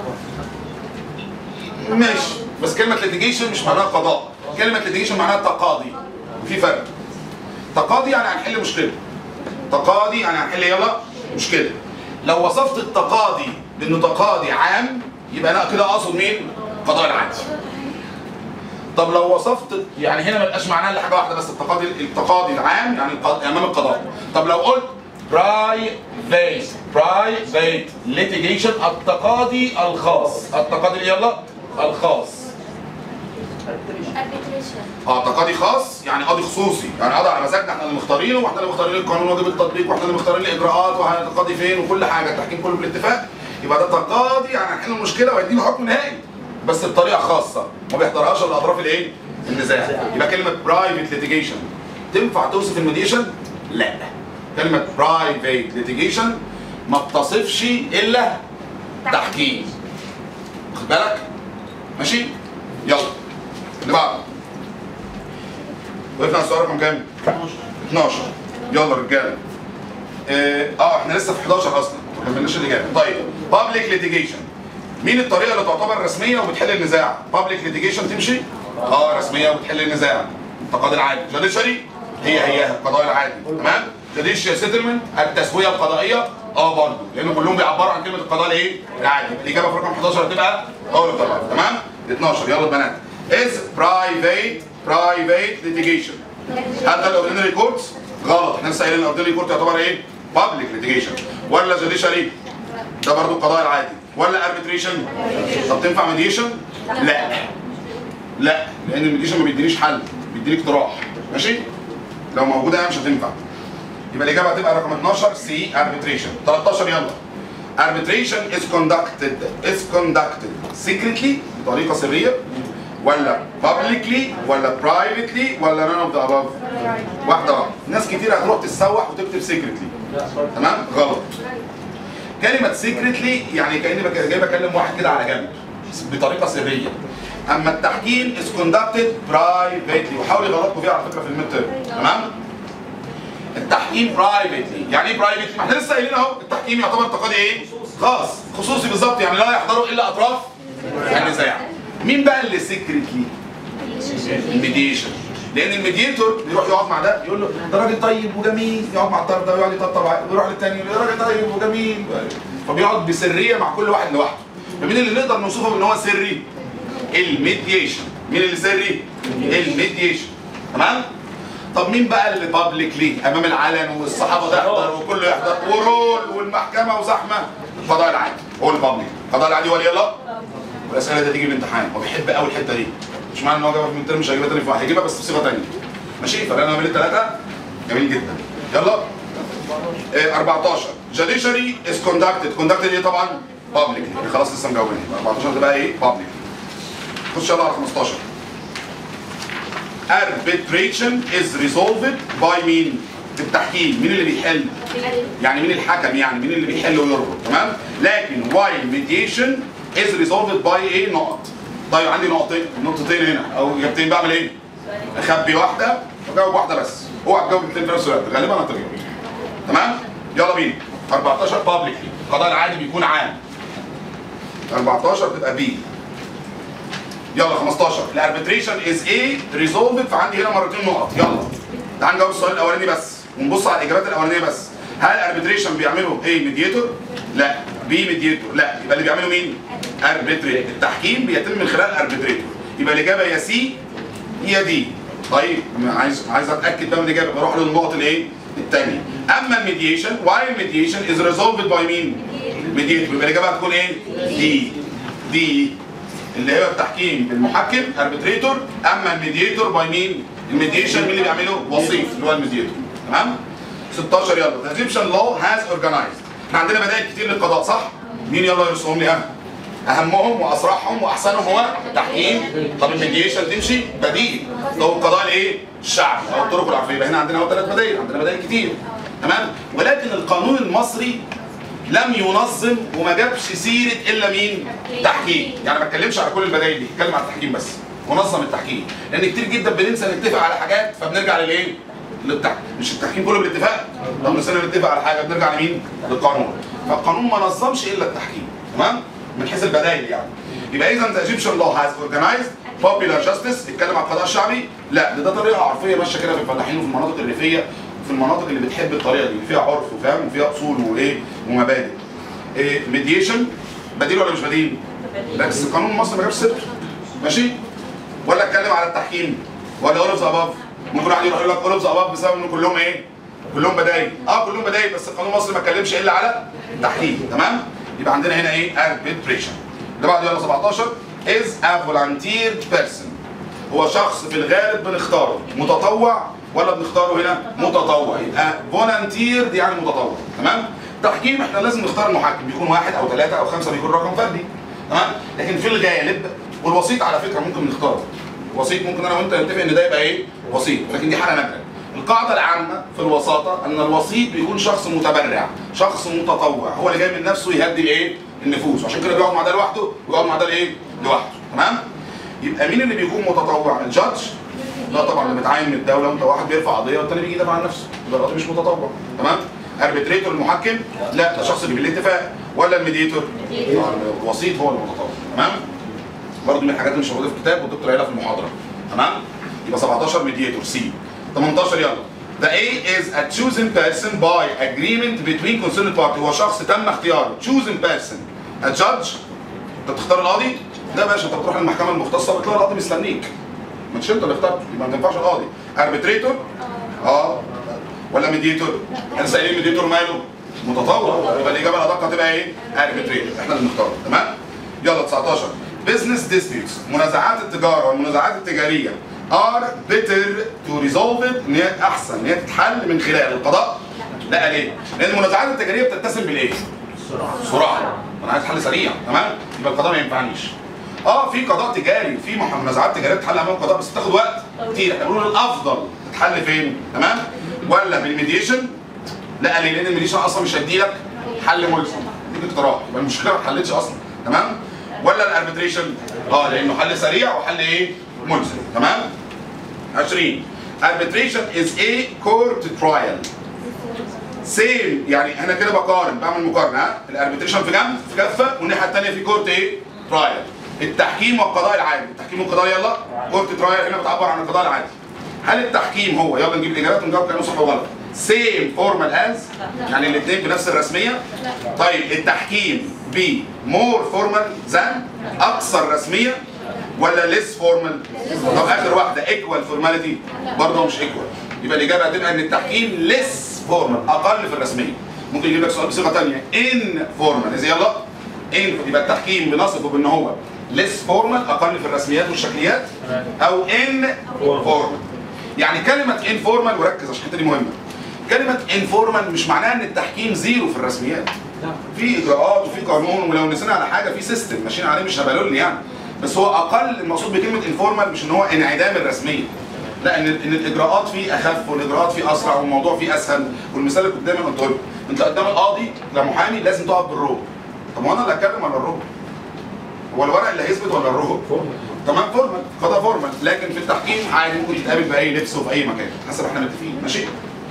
ماشي بس كلمة litigation مش معناها قضاء كلمة litigation معناها تقاضي في فرق تقاضي يعني هنحل مشكلة تقاضي يعني هنحل يلا مشكلة لو وصفت التقاضي بانه تقاضي عام يبقى انا كده اقصد مين؟ قضاء العدل طب لو وصفت يعني هنا ما يبقاش معناها الا حاجه واحده بس التقاضي التقاضي العام يعني الق- امام القضاء طب لو قلت برايفيت برايفيت ليتيجيشن التقاضي الخاص التقاضي اللي يلا الخاص arbitration اه ده قاضي خاص يعني قاضي خصوصي يعني قاضي على مزاجنا احنا اللي مختارينه واحنا اللي مختارين القانون واجب التطبيق واحنا اللي مختارين الاجراءات وهنتقاضي فين وكل حاجه التحكيم كله بالاتفاق يبقى ده تقاضي يعني هنحل المشكله ويدينا حكم نهائي بس بطريقه خاصه ما بيحضرهاش الا اطراف الايه؟ النزاع يبقى كلمه برايفت ليتيجيشن تنفع توصف الميديشن؟ لا كلمه برايفت ليتيجيشن ما بتصفش الا تحكيم خد بالك؟ ماشي؟ يلا اللي بعده وقفنا على السؤال رقم كام؟ 12 يلا رجاله اه آه، احنا لسه في 11 اصلا ما كملناش الاجابه طيب بابليك ليتيجيشن مين الطريقه اللي تعتبر رسميه وبتحل النزاع؟ بابليك ليتيجيشن تمشي؟ اه رسميه وبتحل النزاع التقاضي العادي جوديشري هي هي القضاء العادي تمام؟ جوديشيال سيتلمنت التسويه القضائيه اه برضه لان كلهم بيعبروا عن كلمه القضاء الايه؟ العادي الاجابه في رقم 11 هتبقى اول طبعا تمام؟ 12 يلا البنات از برايفت برايفت ليتيجيشن هل ده الاوردينري كورت؟ غلط احنا لسه قايلين الاوردينري كورت يعتبر ايه؟ بابليك ليتيجيشن ولا جوديشري؟ ده برضو القضاء العادي ولا اربيتريشن؟ طب تنفع ميديشن؟ لا لا لان الميديشن ما بيدينيش حل بيديني اقتراح ماشي؟ لو موجوده هي مش هتنفع يبقى الاجابه هتبقى رقم 12 سي اربيتريشن 13 يلا arbitration is conducted is conducted secretly بطريقه سريه ولا publicly ولا privately ولا none of the above واحده واحده ناس كتير هتروح تتسوح وتكتب secretly تمام غلط كلمه secretly يعني كاني بك- جاي بكلم واحد كده على جنب بطريقه سريه اما التحكيم is conducted privately وحاول يغلطكم فيها على فكره في الميد تمام التحكيم برايفتلي يعني ايه برايفتلي؟ ما احنا لسه قايلين اهو التحكيم يعتبر تقاضي ايه؟ خاص خصوصي بالظبط يعني لا يحضره الا اطراف النزاع مين بقى اللي سيكريتلي؟ الميديشن لان الميديتور بيروح يقعد مع ده يقول له ده راجل طيب وجميل يقعد مع الطرف ده ويقعد يطبطب عليه ويروح للتاني يقول له ده راجل طيب وجميل فبيقعد بسريه مع كل واحد لوحده فمين اللي نقدر نوصفه ان هو سري؟ الميديشن مين اللي سري؟ الميديشن تمام؟ طب مين بقى اللي بابليكلي امام العلن والصحافه تحضر وكله يحضر ورول والمحكمه وزحمه القضاء العادي هو البابليك القضاء العادي ولي الله والاسئله دي تيجي في الامتحان هو بيحب قوي الحته دي مش معنى ان هو جابها في المنتر مش هيجيبها تاني في واحد هيجيبها بس بصيغه ثانيه ماشي فانا ما بين الثلاثه جميل جدا يلا آه، 14 جوديشري از كوندكتد كوندكتد ايه طبعا بابليك خلاص لسه مجاوبين 14 تبقى ايه بابليك خش يلا على 15 arbitration is resolved by مين؟ بالتحكيم مين اللي بيحل؟ يعني مين الحكم يعني مين اللي بيحل ويربط تمام؟ لكن while mediation is resolved by ايه نقط طيب عندي نقطتين نقطتين هنا او اجابتين بعمل ايه؟ اخبي واحده واجاوب واحده بس اوعى تجاوب الاثنين في نفس الوقت غالبا هتجاوب تمام؟ يلا بينا 14 publicly القضاء العادي بيكون عام 14 تبقى بي يلا 15 الاربيتريشن از ايه ريزولفد فعندي هنا مرتين نقط يلا تعال نجاوب السؤال الاولاني بس ونبص على الاجابات الاولانيه بس هل الاربيتريشن بيعمله ايه ميديتور لا بي ميديتور لا يبقى اللي بيعمله مين اربيتريتور التحكيم بيتم من خلال اربيتريتور يبقى الاجابه يا سي يا دي طيب عايز عايز اتاكد بقى من الاجابه بروح للنقط الايه الثانيه اما الميديشن واي الميديشن از ريزولفد باي مين ميديتور يبقى الاجابه هتكون ايه دي دي اللي هو التحكيم بالمحكم اربيتريتور اما الميديتور باي مين؟ الميديشن مين اللي بيعمله؟ وصيف اللي هو الميديتور تمام؟ 16 يلا The Egyptian law has organized احنا عندنا بدائل كتير للقضاء صح؟ مين يلا يرسمهم لي اهم؟ اهمهم واسرعهم واحسنهم هو التحكيم طب الميديشن تمشي بديل لو القضاء الايه؟ الشعبي او الطرق العرفيه يبقى هنا عندنا اهو ثلاث بدائل عندنا بدائل كتير تمام؟ ولكن القانون المصري لم ينظم وما جابش سيره الا مين؟ تحكيم، يعني ما اتكلمش على كل البدائل دي، اتكلم على التحكيم بس، ونظم التحكيم، لان كتير جدا بننسى نتفق على حاجات فبنرجع للايه؟ للتحكيم، مش التحكيم كله بالاتفاق؟ طب نسينا نتفق على حاجه بنرجع لمين؟ للقانون، فالقانون ما نظمش الا التحكيم، تمام؟ من حيث البدائل يعني. يبقى اذا ذا ايجيبشن لو هاز اورجنايزد popular justice اتكلم على القضاء الشعبي؟ لا ده, ده طريقه عرفيه ماشيه كده في الفلاحين وفي المناطق الريفيه في المناطق اللي بتحب الطريقه دي فيها عرف وفهم وفيها اصول وايه ومبادئ. إيه ميديشن بديل ولا مش بديل؟ بس القانون المصري ما جابش سر ماشي؟ ولا اتكلم على التحكيم ولا اولفز اباف ممكن واحد يروح يقول لك اولفز اباف بسبب ان كلهم ايه؟ كلهم بدايل اه كلهم بدايل بس القانون المصري ما اتكلمش الا على التحكيم تمام؟ يبقى عندنا هنا ايه؟ arbitration اللي بعده يلا 17 is a volunteer person هو شخص في الغالب بنختاره متطوع ولا بنختاره هنا متطوع يبقى فولنتير دي يعني متطوع تمام تحكيم احنا لازم نختار المحكم بيكون واحد او ثلاثه او خمسه بيكون رقم فردي تمام لكن في الغالب والوسيط على فكره ممكن نختاره وسيط ممكن انا وانت نتفق ان ده يبقى ايه وسيط لكن دي حاله نادره القاعده العامه في الوساطه ان الوسيط بيكون شخص متبرع شخص متطوع هو اللي جاي من نفسه يهدي الايه النفوس وعشان كده بيقعد مع ده لوحده ويقعد مع ده الايه لوحده تمام يبقى مين اللي بيكون متطوع الجادج لا طبعا اللي متعين من الدوله وانت واحد بيرفع قضيه والتاني بيجي يدافع عن نفسه يبقى القاضي مش متطوع تمام اربيتريتور المحكم لا ده شخص اللي بالاتفاق ولا الميديتور الوسيط هو المتطوع تمام برضه من الحاجات اللي مش موجوده في الكتاب والدكتور قايلها في المحاضره تمام يبقى 17 ميديتور سي 18 يلا The A is a chosen person by agreement between concerned party هو شخص تم اختياره chosen person a judge انت بتختار القاضي لا يا باشا انت بتروح للمحكمه المختصه بتلاقي القاضي مستنيك ما انتش انت اللي اخترته يبقى ما تنفعش القاضي اربيتريتور اه ولا ميديتور احنا سائلين ميديتور ماله متطوع يبقى الاجابه الادق هتبقى ايه اربيتريتور احنا اللي بنختاره تمام يلا 19 بزنس ديسبيوتس منازعات التجاره والمنازعات التجاريه are better to resolve it ان هي احسن ان هي تتحل من خلال القضاء لا ليه؟ لان المنازعات التجاريه بتتسم بالايه؟ سرعه انا عايز حل سريع تمام يبقى القضاء ما ينفعنيش اه في قضاء تجاري في مح- منازعات تجاريه بتتحل امام القضاء بس بتاخد وقت كتير احنا بنقول الافضل تتحل فين تمام ولا بالميديشن لا ليه لان الميديشن اصلا مش هيدي لك حل ملزم دي اقتراح يبقى المشكله ما اتحلتش اصلا تمام ولا الاربيتريشن اه لانه حل سريع وحل ايه ملزم تمام 20 arbitration is a court trial سيم يعني انا كده بقارن بعمل مقارنه ها الاربيتريشن في جنب في كفه والناحيه الثانيه في كورت ايه؟ ترايل التحكيم والقضاء العادي التحكيم والقضاء يلا كورت ترايل هنا بتعبر عن القضاء العادي هل التحكيم هو يلا نجيب الاجابات ونجاوب كانه صح ولا غلط سيم فورمال از يعني الاثنين بنفس الرسميه طيب التحكيم بي مور فورمال ذان اكثر رسميه ولا ليس فورمال طب اخر واحده ايكوال فورماليتي برضه مش ايكوال يبقى الاجابه هتبقى ان التحكيم ليس فورمال اقل في الرسميه ممكن يجيب لك سؤال بصيغه ثانيه ان فورمال اذا يلا ان يبقى التحكيم بنصفه بان هو ليس فورمال اقل في الرسميات والشكليات او ان فورمال يعني كلمه ان فورمال وركز عشان الحته دي مهمه كلمه ان فورمال مش معناها ان التحكيم زيرو في الرسميات في اجراءات وفي قانون ولو نسينا على حاجه في سيستم ماشيين عليه مش هبلول يعني بس هو اقل المقصود بكلمه انفورمال مش ان هو انعدام الرسميه لا ان ان الاجراءات فيه اخف والاجراءات فيه اسرع والموضوع فيه اسهل والمثال اللي كنت دايما قلته لكم انت قدام القاضي كمحامي لازم تقف بالروب طب ما انا اللي هتكلم ولا الروب؟ هو الورق اللي هيثبت ولا الروب؟ تمام فورمال قضاء فورمال لكن في التحكيم عادي ممكن تتقابل باي لبس وفي اي مكان حسب احنا متفقين ماشي؟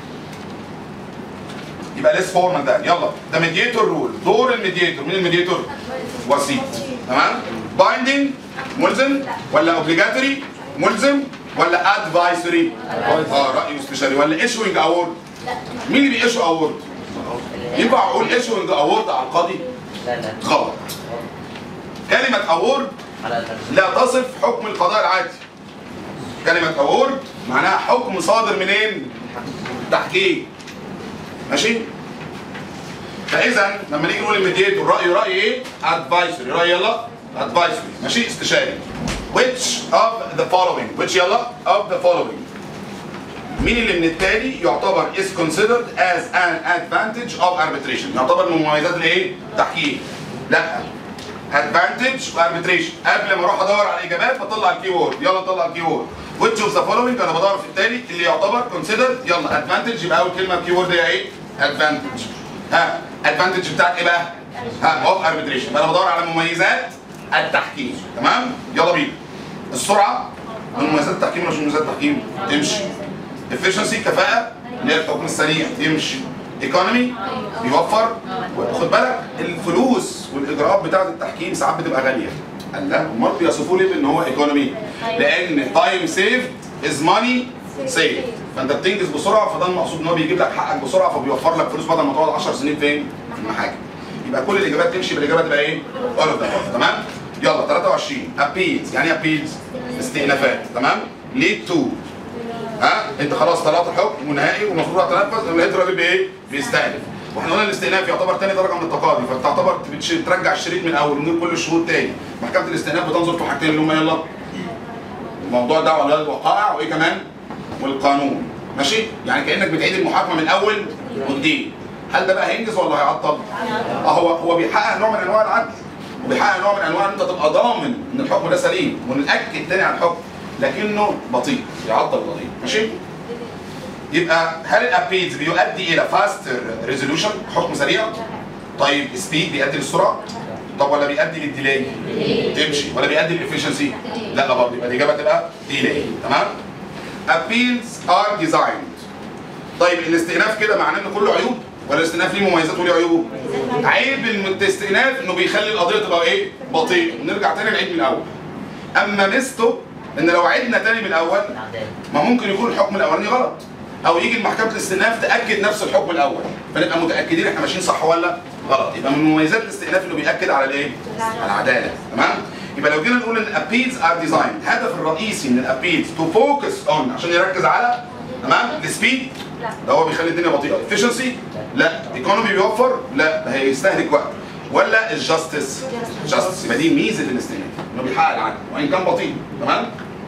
يبقى ليس فورمال ده يلا ده ميديتور رول دور الميديتور مين الميديتور؟ وسيط تمام؟ بايندينج ملزم ولا اوبليجاتوري ملزم ولا ادفايسوري اه راي استشاري ولا ايشوينج اوورد مين اللي بيشو اوورد؟ ينفع اقول ايشوينج اوورد على القاضي؟ لا لا غلط كلمة اوورد على الأقل. لا تصف حكم القضاء العادي كلمة اوورد معناها حكم صادر منين؟ تحقيق ماشي؟ فاذا لما نيجي نقول الميديتور رايه راي ايه؟ ادفايسوري راي يلا ادفايسوري ماشي استشاري which of the following which يلا of the following مين اللي من التالي يعتبر is considered as an advantage of arbitration يعتبر من مميزات الايه؟ تحقيق لا advantage واربيتريشن قبل ما اروح ادور على الاجابات بطلع الكي وورد يلا نطلع الكي وورد which of the following انا بدور في التالي اللي يعتبر considered يلا advantage يبقى اول كلمه الكي وورد هي ايه؟ advantage ها advantage بتاعك ايه بقى؟ ها اوف arbitration يبقى انا بدور على مميزات التحكيم تمام؟ يلا بينا السرعه من مميزات التحكيم ولا مش من مميزات التحكيم؟ تمشي efficiency كفاءه اللي هي الحكم السريع تمشي ايكونومي بيوفر خد بالك الفلوس والاجراءات بتاعه التحكيم ساعات بتبقى غاليه قال لا امال بيصفوه ليه بان هو ايكونومي لان تايم سيف از ماني سيف فانت بتنجز بسرعه فده المقصود ان هو بيجيب لك حقك بسرعه فبيوفر لك فلوس بدل ما تقعد 10 سنين فين في المحاكم يبقى كل الاجابات تمشي بالاجابه تبقى ايه all of the above. تمام يلا 23 ابيلز يعني ايه ابيلز استئنافات تمام ليد تو ها انت خلاص طلعت حكم نهائي والمفروض هتنفذ لقيت الراجل بايه؟ بيستأنف واحنا قلنا الاستئناف يعتبر تاني درجه من التقاضي فبتعتبر بتش- ترجع الشريط من الاول من غير كل الشهود تاني محكمه الاستئناف بتنظر في حاجتين اللي هم يلا موضوع دعوه لغايه الوقائع وايه كمان والقانون ماشي يعني كانك بتعيد المحاكمه من اول وجديد هل ده بقى هينجز ولا هيعطل؟ اه هو هو بيحقق نوع من انواع العدل وبيحقق نوع من انواع ان انت تبقى ضامن ان الحكم ده سليم ونأكد تاني على الحكم لكنه بطيء يعطل بطيء ماشي؟ يبقى هل الابيلز بيؤدي الى فاستر ريزولوشن حكم سريع؟ طيب سبيد بيؤدي للسرعه؟ طب ولا بيؤدي للديلاي؟ تمشي ولا بيؤدي للافشنسي؟ لا برضه يبقى الاجابه تبقى ديلاي تمام؟ appeals are designed طيب الاستئناف كده معناه ان كله عيوب ولا الاستئناف ليه مميزات وليه عيوب؟ عيب الاستئناف انه بيخلي القضيه تبقى ايه؟ بطيئه ونرجع تاني نعيد من الاول اما ميزته ان لو عدنا تاني من الاول ما ممكن يكون الحكم الاولاني غلط او يجي محكمه الاستئناف تاكد نفس الحكم الاول فنبقى متاكدين احنا ماشيين صح ولا غلط يبقى من مميزات الاستئناف انه بياكد على الايه؟ على العداله تمام؟ يبقى لو جينا نقول ان الابيلز ار ديزاين الهدف الرئيسي من الابيلز تو فوكس اون عشان يركز على تمام السبيد ده هو بيخلي الدنيا بطيئه efficiency لا ايكونومي بيوفر لا ده هيستهلك وقت ولا الجاستس جاستس يبقى دي ميزه الاستئناف انه بيحقق العدل وان كان بطيء تمام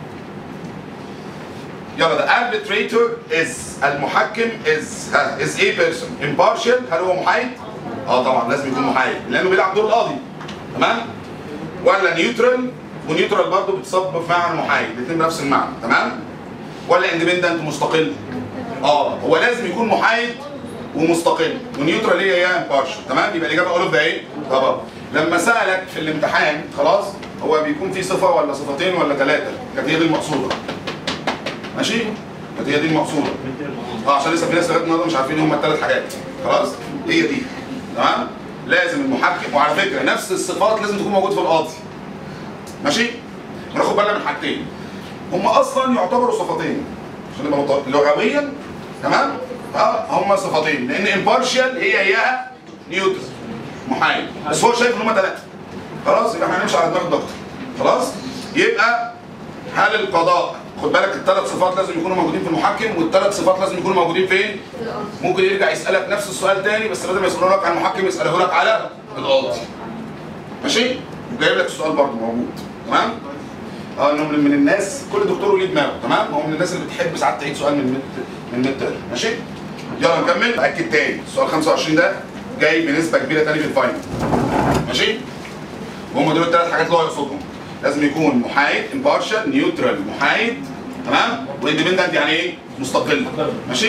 يلا ده arbitrator is المحكم is ها is a person impartial هل هو محايد؟ اه طبعا لازم يكون محايد لانه بيلعب دور القاضي تمام؟ ولا نيوترال ونيوترال برضه بتصب في معنى محايد الاثنين بنفس المعنى تمام؟ ولا اندبندنت مستقل؟ اه هو لازم يكون محايد ومستقل ونيوترال هي يا امبارشال تمام يبقى الاجابه اول اوف ده ايه؟ طبعا لما سالك في الامتحان خلاص هو بيكون في صفه ولا صفتين ولا ثلاثه كانت هي دي المقصوده ماشي؟ كانت هي دي المقصوده اه عشان لسه في ناس لغايه النهارده مش عارفين هم الثلاث حاجات خلاص هي دي تمام لازم المحكم وعلى فكره نفس الصفات لازم تكون موجوده في القاضي ماشي وناخد بالنا من حاجتين هم اصلا يعتبروا صفتين عشان نبقى مط- لغويا تمام اه هم صفتين لان امبارشال هي اياها نيوتن محايد بس هو شايف ان هم ثلاثه خلاص يبقى احنا هنمشي على دماغ الدكتور خلاص يبقى هل القضاء خد بالك الثلاث صفات لازم يكونوا موجودين في المحكم والثلاث صفات لازم يكونوا موجودين فين؟ ممكن يرجع يسالك نفس السؤال تاني بس بدل ما يساله لك على المحكم يساله لك على القاضي ماشي؟ وجايب لك السؤال برضه موجود تمام؟ اه انه من من الناس كل دكتور وليه دماغه تمام؟ هو من الناس اللي بتحب ساعات تعيد سؤال من ميد من ميد ترم ماشي؟ يلا نكمل اكد تاني السؤال 25 ده جاي بنسبه كبيره تاني في الفاينل ماشي؟ وهم دول الثلاث حاجات اللي هو يقصدهم لازم يكون محايد امبارشال نيوترال محايد تمام واندبندنت يعني ايه مستقل ماشي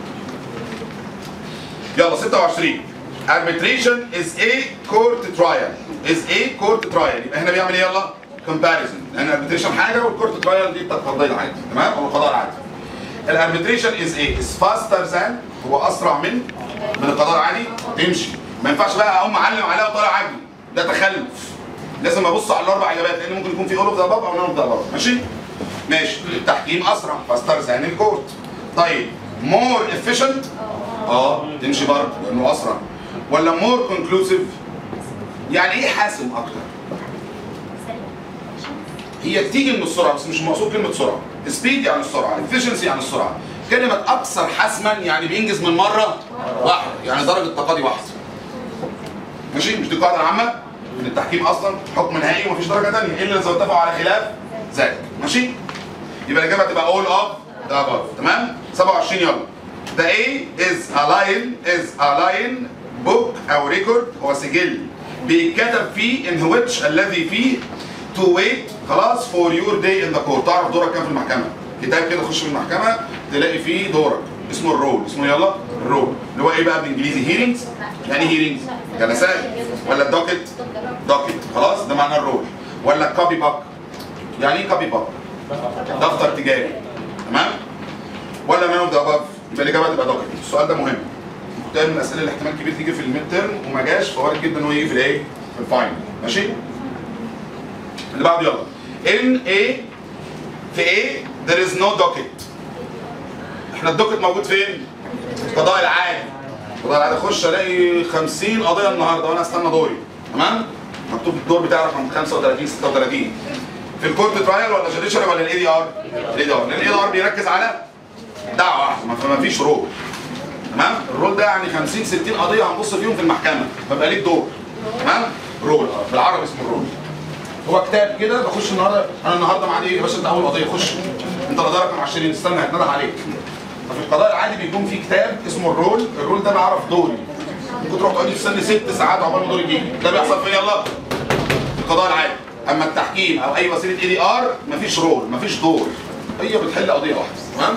يلا 26 arbitration is a court trial is a court trial يبقى هنا بيعمل ايه يلا comparison لان arbitration حاجه والكورت ترايل دي بتاعت القضاء العادي تمام او القضاء العادي الاربيتريشن از ايه is faster than هو اسرع من من القضاء العادي تمشي ما ينفعش بقى اقوم معلم عليها وطالع عجل ده تخلف لازم ابص على الاربع اجابات لان ممكن يكون في اول اوف ذا او نون اوف ذا ماشي ماشي التحكيم اسرع فاستر ذان الكورت طيب مور efficient اه تمشي برضه لانه اسرع ولا مور كونكلوسيف يعني ايه حاسم اكتر هي بتيجي من السرعه بس مش مقصود كلمه سرعه سبيد يعني السرعه efficiency يعني السرعه كلمه اكثر حسما يعني بينجز من مره واحده يعني درجه تقاضي واحده ماشي مش دي القاعده العامه ان التحكيم اصلا حكم نهائي ومفيش درجه ثانيه الا اذا اتفقوا على خلاف ذلك ماشي يبقى الاجابه تبقى all of the above تمام 27 يلا The A is a line is a line book او record هو سجل بيتكتب فيه in which الذي فيه to wait خلاص for your day in the court تعرف دورك كام في المحكمه كتاب كده تخش في المحكمه تلاقي فيه دورك اسمه الرول اسمه يلا الرول اللي هو ايه بقى بالانجليزي هيرنجز يعني هيرنجز جلسات ولا الدوكت دوكت خلاص ده معناه الرول ولا كوبي باك يعني ايه كوبي باك دفتر تجاري تمام ولا مان اوف ذا اباف يبقى الاجابه تبقى دوكت السؤال ده مهم ده من الاسئله اللي احتمال كبير تيجي في الميد تيرم وما جاش فوارد جدا ان هو يجي في الايه في الفاينل ماشي اللي بعده يلا ان ايه في ايه there is no docket احنا الدوكت موجود فين؟ القضاء العادي القضاء العادي اخش الاقي 50 قضيه النهارده وانا استنى دوري تمام؟ مكتوب الدور بتاعي رقم 35 36 في الكورت ترايل ولا جوديشري ولا الاي دي ار؟ الاي دي ار لان الاي دي ار بيركز على دعوه واحده ما- فما فيش رول تمام؟ الرول ده يعني 50 60 قضيه هنبص فيهم في المحكمه فبقى ليك دور تمام؟ رول بالعربي اسمه الرول هو كتاب كده بخش النهارده انا النهارده معادي ايه يا باشا انت اول قضيه خش انت القضاء رقم 20 استنى هيتنده عليك ففي القضاء العادي بيكون في كتاب اسمه الرول الرول ده بعرف دوري ممكن تروح تقعد تستنى ست ساعات عقبال ما دوري يجي ده بيحصل فين يلا في القضاء العادي اما التحكيم او اي وسيله اي دي ار مفيش رول مفيش دور هي بتحل قضيه واحده تمام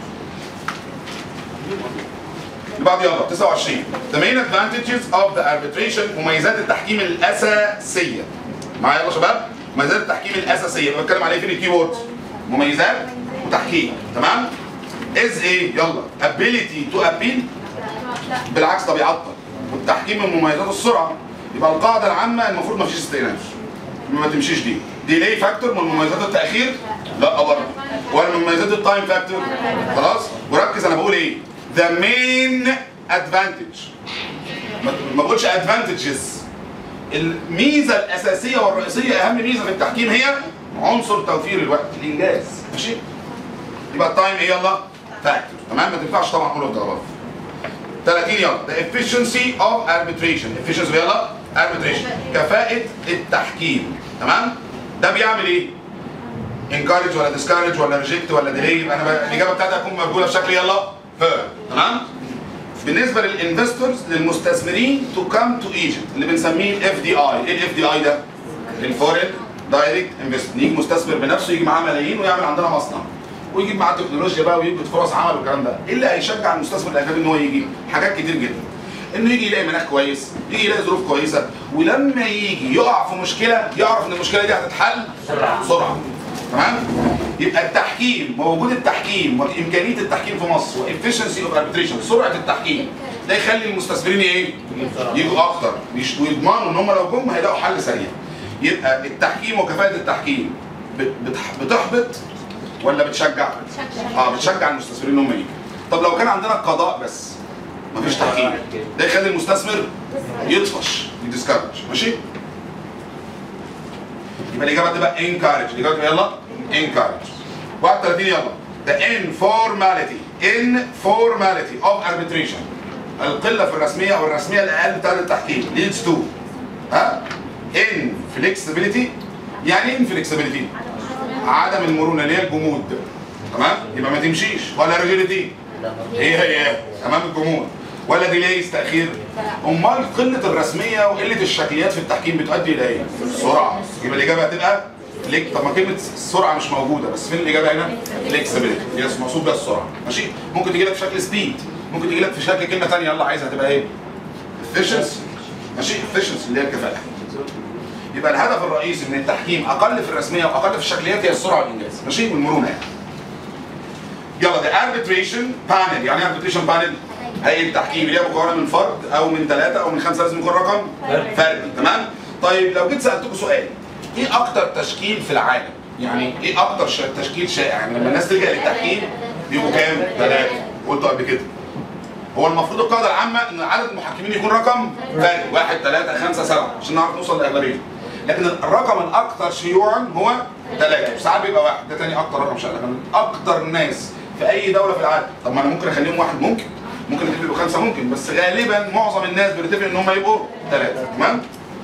اللي بعد يلا 29 The main advantages of the arbitration مميزات التحكيم الأساسية معايا يلا يا شباب مميزات التحكيم الأساسية اللي بتكلم عليه فين الكي وورد مميزات وتحكيم تمام is ايه يلا ability to appeal بالعكس طب يعطل والتحكيم من مميزات السرعة يبقى القاعدة العامة المفروض ما فيش استئناف ما تمشيش دي ديلي فاكتور من مميزات التأخير لا برضه ولا من مميزات التايم فاكتور خلاص وركز انا بقول ايه the main advantage ما ما بقولش advantages الميزه الاساسيه والرئيسيه اهم ميزه في التحكيم هي عنصر توفير الوقت الانجاز ماشي يبقى التايم ايه يلا فاكتور تمام ما تنفعش طبعا اقول ده غلط 30 يلا the efficiency of arbitration efficiency يلا arbitration كفاءة التحكيم تمام ده بيعمل ايه encourage ولا discourage ولا reject ولا delay يبقى انا بقى الاجابه بتاعتي هتكون موجوده بشكل يلا fair تمام بالنسبه للانفستورز للمستثمرين تو كام تو ايجيبت اللي بنسميه الاف دي اي ايه الاف دي اي ده الفورين دايركت انفستمنت يجي مستثمر بنفسه يجي معاه ملايين ويعمل عندنا مصنع ويجيب معاه تكنولوجيا بقى ويجيب فرص عمل والكلام ده ايه اللي هيشجع المستثمر الاجنبي ان هو يجي حاجات كتير جدا انه يجي يلاقي مناخ كويس يجي يلاقي ظروف كويسه ولما يجي يقع في مشكله يعرف ان المشكله دي هتتحل بسرعه تمام يبقى التحكيم ووجود التحكيم وامكانيه التحكيم في مصر وافشنسي اوف اربيتريشن سرعه التحكيم ده يخلي المستثمرين ايه يجوا اكتر مش ويضمنوا ان هم لو جم هيلاقوا حل سريع يبقى التحكيم وكفاءه التحكيم بت- بتح- بتحبط ولا بتشجع اه بتشجع المستثمرين ان هم يجوا طب لو كان عندنا القضاء بس مفيش تحكيم ده يخلي المستثمر يطفش يديسكارج ماشي يبقى الاجابه تبقى encourage الاجابه تبقى يلا encourage 31 يلا the informality informality of arbitration القله في الرسميه او الرسميه الاقل بتاعت التحكيم leads to ها inflexibility يعني ايه inflexibility عدم المرونه اللي هي الجمود تمام يبقى ما تمشيش ولا ريجيديتي هي هي امام الجمهور ولا ديليز تاخير امال قله الرسميه وقله الشكليات في التحكيم بتؤدي الى ايه؟ السرعه يبقى الاجابه هتبقى فليك طب ما كلمه السرعه مش موجوده بس فين الاجابه هنا؟ فليكسبيليتي هي مقصود بيها السرعه ماشي ممكن تجي لك في شكل سبيد ممكن تجي لك في شكل كلمه ثانيه يلا عايزها تبقى ايه؟ efficiency ماشي efficiency اللي هي الكفاءه يبقى الهدف الرئيسي من التحكيم اقل في الرسميه واقل في الشكليات هي السرعه والانجاز ماشي والمرونه يعني يلا ده arbitration panel يعني ايه arbitration panel هيئه التحكيم اللي هي مكونه من فرد او من ثلاثه او من خمسه لازم يكون رقم فردي تمام طيب لو جيت سالتكم سؤال ايه اكتر تشكيل في العالم يعني ايه اكتر ش- تشكيل شائع يعني لما الناس تلجا للتحكيم بيبقوا كام ثلاثه قلته قبل كده هو المفروض القاعده العامه ان عدد المحكمين يكون رقم فردي واحد ثلاثه خمسه سبعه عشان نعرف نوصل لاغلبيه لكن الرقم الاكثر شيوعا هو ثلاثه وساعات بيبقى واحد ده تاني اكتر رقم شائع لكن اكتر ناس في اي دوله في العالم طب ما انا ممكن اخليهم واحد ممكن ممكن اخليهم يبقوا خمسه ممكن بس غالبا معظم الناس بتتفق ان هم يبقوا ثلاثه تمام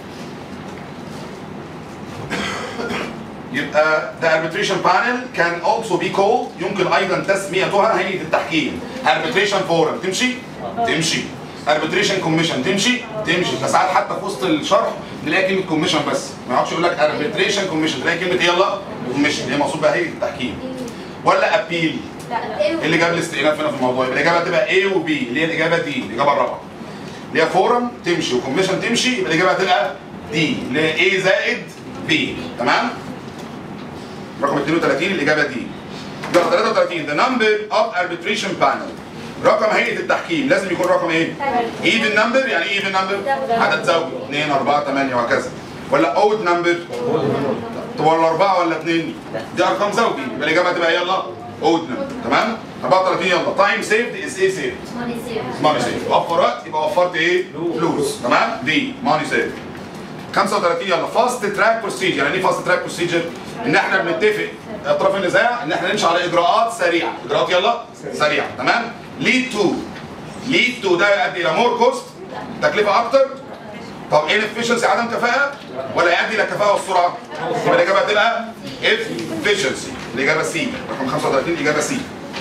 يبقى the arbitration panel can also be called يمكن ايضا تسميتها هيئه التحكيم arbitration forum تمشي تمشي arbitration commission تمشي تمشي بس ساعات حتى في وسط الشرح نلاقي كلمه commission بس ما يقعدش يقول لك arbitration commission تلاقي كلمه إيه يلا commission هي مقصود بها هيئه التحكيم ولا appeal ايه اللي جاب الاستئناف هنا في الموضوع يبقى الاجابه تبقى A و B اللي هي الاجابه دي الاجابه الرابعه اللي هي فورم تمشي وكوميشن تمشي يبقى الاجابه هتبقى دي اللي هي A زائد B تمام رقم 32 الاجابه دي يبقى 33 the number of arbitration panel رقم هيئه التحكيم لازم يكون رقم ايه؟ even number يعني ايه even number؟ عدد زوجي 2 4 8 وهكذا ولا odd number؟ طب ولا أربعة ولا اثنين؟ دي أرقام زوجي يبقى الإجابة هتبقى يلا odd number تمام؟ 34 يلا time saved is ايه saved؟ ماني سيف وفر وقت يبقى وفرت ايه؟ فلوس تمام؟ دي ماني سيف 35 يلا فاست تراك بروسيجر يعني ايه فاست تراك بروسيجر؟ ان احنا بنتفق اطراف النزاع ان احنا نمشي على اجراءات سريعه اجراءات يلا سريعه تمام؟ ليد تو ليد تو ده يؤدي الى مور كوست تكلفه اكتر طب inefficiency عدم كفاءه ولا يؤدي الى الكفاءه والسرعه يبقى الاجابه هتبقى efficiency الاجابه سي رقم 35 الاجابه سي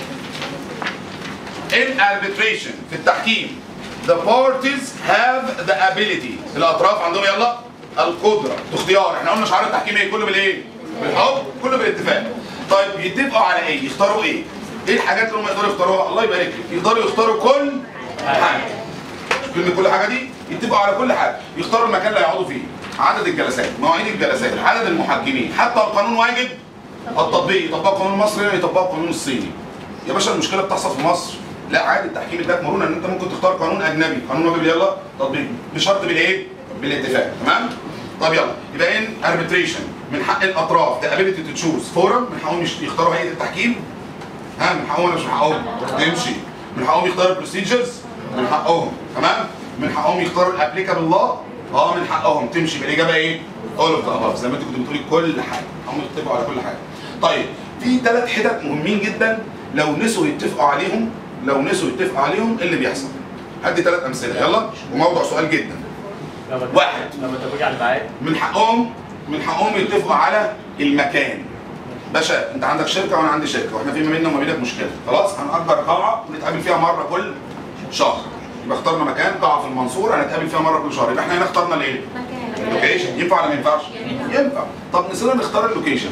in arbitration في التحكيم the parties have the ability الاطراف عندهم يلا القدره اختيار احنا قلنا شعار التحكيم ايه كله بالايه بالحب كله بالاتفاق طيب يتفقوا على ايه يختاروا ايه ايه الحاجات اللي هم يقدروا يختاروها الله يبارك لك يقدروا يختاروا كل حاجه كلمه كل حاجه دي يتفقوا على كل حاجه يختاروا المكان اللي هيقعدوا فيه عدد الجلسات مواعيد الجلسات عدد المحكمين حتى القانون واجب التطبيق يطبقوا القانون المصري هنا يطبقوا القانون الصيني يا باشا المشكله بتحصل في مصر لا عادي التحكيم اداك مرونه ان انت ممكن تختار قانون اجنبي قانون واجب يلا تطبيق بشرط بالايه بالاتفاق تمام طب يلا يبقى ان اربيتريشن من حق الاطراف the ability to choose فورم من حقهم يش- يختاروا هيئه التحكيم ها من حقهم ولا مش من حقهم تمشي من حقهم يختاروا البروسيجرز من حقهم تمام من حقهم يختاروا الابليكابل لا اه من حقهم تمشي بالاجابه ايه all of the above زي ما انت كنت بتقولي كل حاجه هم يتفقوا على كل حاجه طيب في ثلاث حتت مهمين جدا لو نسوا يتفقوا عليهم لو نسوا يتفقوا عليهم ايه اللي بيحصل هدي ثلاث امثله يلا وموضوع سؤال جدا لما واحد. لما تفوجي على الميعاد من حقهم من حقهم يتفقوا على المكان باشا انت عندك شركه وانا عندي شركه واحنا في ما بيننا وما بينك مشكله خلاص هنأجر قاعه ونتقابل فيها مره كل شهر يبقى اخترنا مكان قاعه في المنصوره هنتقابل فيها مره كل شهر يبقى احنا هنا اخترنا الايه؟ اللوكيشن ينفع ولا ما ينفعش؟ ينفع طب نسينا نختار اللوكيشن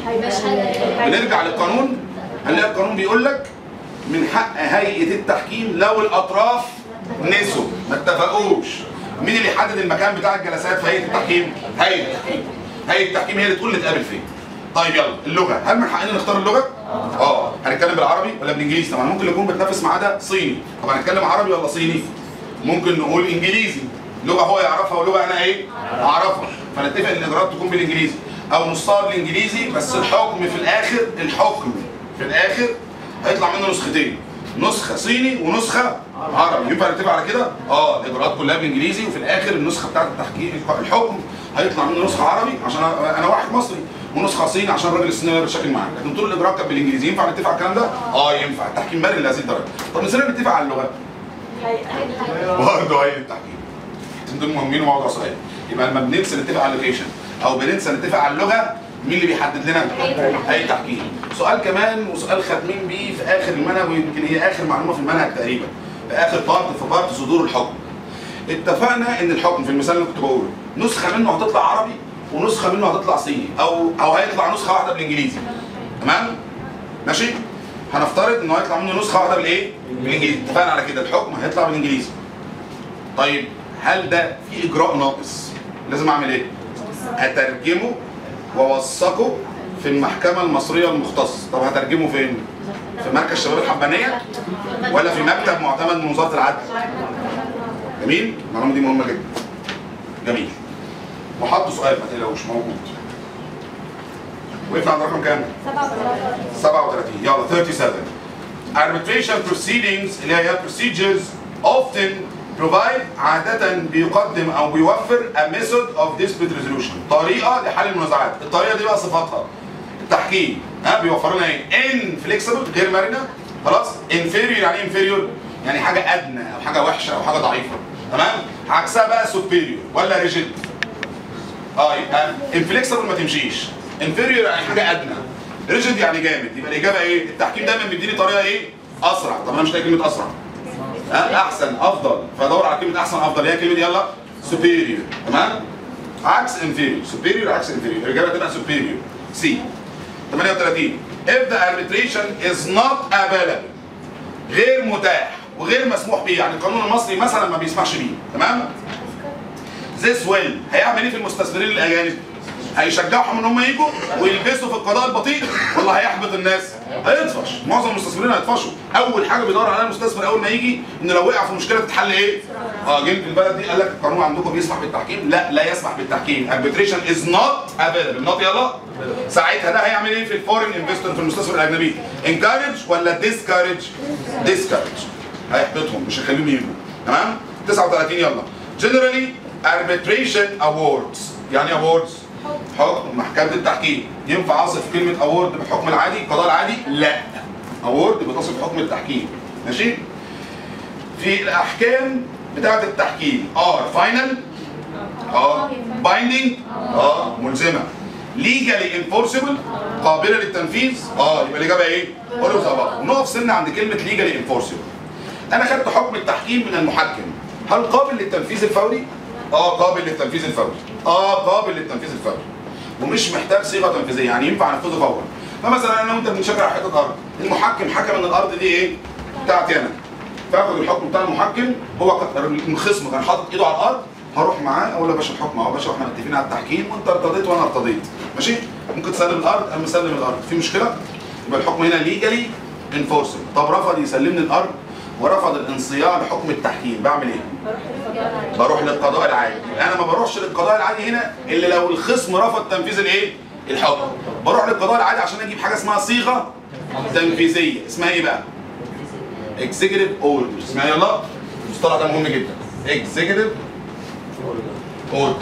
بنرجع للقانون هنلاقي القانون بيقول لك من حق هيئه التحكيم لو الاطراف نسوا ما اتفقوش مين اللي يحدد المكان بتاع الجلسات في هيئه التحكيم؟ هيئه هيئه التحكيم هي اللي تقول نتقابل فين طيب يلا اللغه هل من حقنا نختار اللغه؟ اه هنتكلم بالعربي ولا بالانجليزي؟ طبعا ممكن يكون بتنافس معاه ده صيني طب هنتكلم عربي ولا صيني؟ ممكن نقول انجليزي لغه هو يعرفها ولغه انا ايه؟ اعرفها فنتفق ان الاجراءات تكون بالانجليزي او نصها بالانجليزي بس الحكم في الاخر الحكم في الاخر هيطلع منه نسختين نسخه صيني ونسخه عربي ينفع نتفق على كده؟ اه الاجراءات كلها بالانجليزي وفي الاخر النسخه بتاعت التحكيم الحكم هيطلع منه نسخه عربي عشان أنا- انا واحد مصري ونسخه صيني عشان الراجل الصيني اللي أنا بتشاكل معاه لكن طول الاجراءات كانت بالانجليزي ينفع نتفق على الكلام ده؟ اه ينفع التحكيم مرن لهذه الدرجه طب نسينا نتفق على اللغه برضه هي التحكيم دول مهمين وموضوع صغير يبقى لما بننسى نتفق على اللوكيشن او بننسى نتفق على اللغه مين اللي بيحدد لنا اي تحكيم سؤال كمان وسؤال ختمين بيه في اخر المنهج ويمكن هي اخر معلومه في المنهج تقريبا في اخر بارت في بارت صدور الحكم اتفقنا ان الحكم في المثال اللي كنت بقوله نسخه منه هتطلع عربي ونسخه منه هتطلع صيني او او هيطلع نسخه واحده بالانجليزي تمام ماشي هنفترض انه هيطلع منه نسخه واحده بالايه بالانجليزي اتفقنا على كده الحكم هيطلع بالانجليزي طيب هل ده في اجراء ناقص لازم اعمل ايه اترجمه واوثقه في المحكمه المصريه المختصه طب هترجمه فين في مركز شباب الحبانيه ولا في مكتب معتمد من وزاره العدل جميل المعلومه دي مهمه جدا جميل وحطوا سؤال ما تقلقوش موجود وقفنا عند رقم كام 37 يلا 37 arbitration proceedings اللي هي procedures often provide عادة بيقدم أو بيوفر a method of dispute resolution طريقة لحل المنازعات الطريقة دي بقى صفاتها التحكيم ها بيوفر لنا ايه inflexible غير مرنة خلاص inferior يعني ايه inferior يعني حاجة أدنى أو حاجة وحشة أو حاجة ضعيفة تمام عكسها بقى superior ولا rigid اه يبقى انفليكسبل ما تمشيش انفيريور يعني حاجه ادنى ريجيد يعني جامد يبقى الاجابه ايه التحكيم دايما بيديني طريقه ايه اسرع طب انا مش لاقي كلمه اسرع ها احسن افضل فادور على كلمه احسن افضل هي كلمه يلا سوبيريور تمام عكس انفيريور سوبيريور عكس انفيريور الاجابه تبقى سوبيريور سي 38 if the arbitration is not available غير متاح وغير مسموح به يعني القانون المصري مثلا ما بيسمحش بيه تمام this will هيعمل ايه في المستثمرين الاجانب؟ هيشجعهم ان هم يجوا ويلبسوا في القضاء البطيء ولا هيحبط الناس؟ هيطفش معظم المستثمرين هيطفشوا اول حاجه بيدور عليها المستثمر اول ما يجي ان لو وقع في مشكله تتحل ايه؟ اه جه في البلد دي قال لك القانون عندكم بيسمح بالتحكيم؟ لا لا يسمح بالتحكيم arbitration is not available not يلا ساعتها ده هيعمل ايه في الفورين انفستور في المستثمر الاجنبي؟ encourage ولا discourage؟ discourage هيحبطهم مش هيخليهم يجوا تمام 39 يلا generally arbitration awards يعني ايه awards حكم محكمة التحكيم ينفع اصف كلمة award بالحكم العادي القضاء العادي لا award بتصف حكم التحكيم ماشي في الاحكام بتاعة التحكيم are final بايندينج اه ملزمه ليجالي انفورسبل قابله للتنفيذ اه يبقى الاجابه ايه؟ قولوا زي بعض ونقف سنه عند كلمه ليجالي انفورسبل انا خدت حكم التحكيم من المحكم هل قابل للتنفيذ الفوري؟ اه قابل للتنفيذ الفوري اه قابل للتنفيذ الفوري ومش محتاج صيغه تنفيذيه يعني ينفع انفذه فورا فمثلا انا وانت بنشجع على حته ارض المحكم حكم ان الارض دي ايه؟ بتاعتي انا فاخد الحكم بتاع المحكم هو ك- الخصم كان حاطط ايده على الارض هروح معاه اقول له يا باشا الحكم اهو يا باشا واحنا متفقين على التحكيم وانت ارتضيت وانا ارتضيت ماشي ممكن تسلم الارض انا مسلم الارض في مشكله يبقى الحكم هنا ليجالي انفورسبل طب رفض يسلمني الارض ورفض الانصياع لحكم التحكيم بعمل ايه؟ بروح للقضاء العادي انا ما بروحش للقضاء العادي هنا الا لو الخصم رفض تنفيذ الايه الحكم بروح للقضاء العادي عشان اجيب حاجه اسمها صيغه تنفيذيه اسمها ايه بقى اكزيكتيف اوردر اسمها يلا المصطلح ده مهم جدا اكزيكتيف اوردر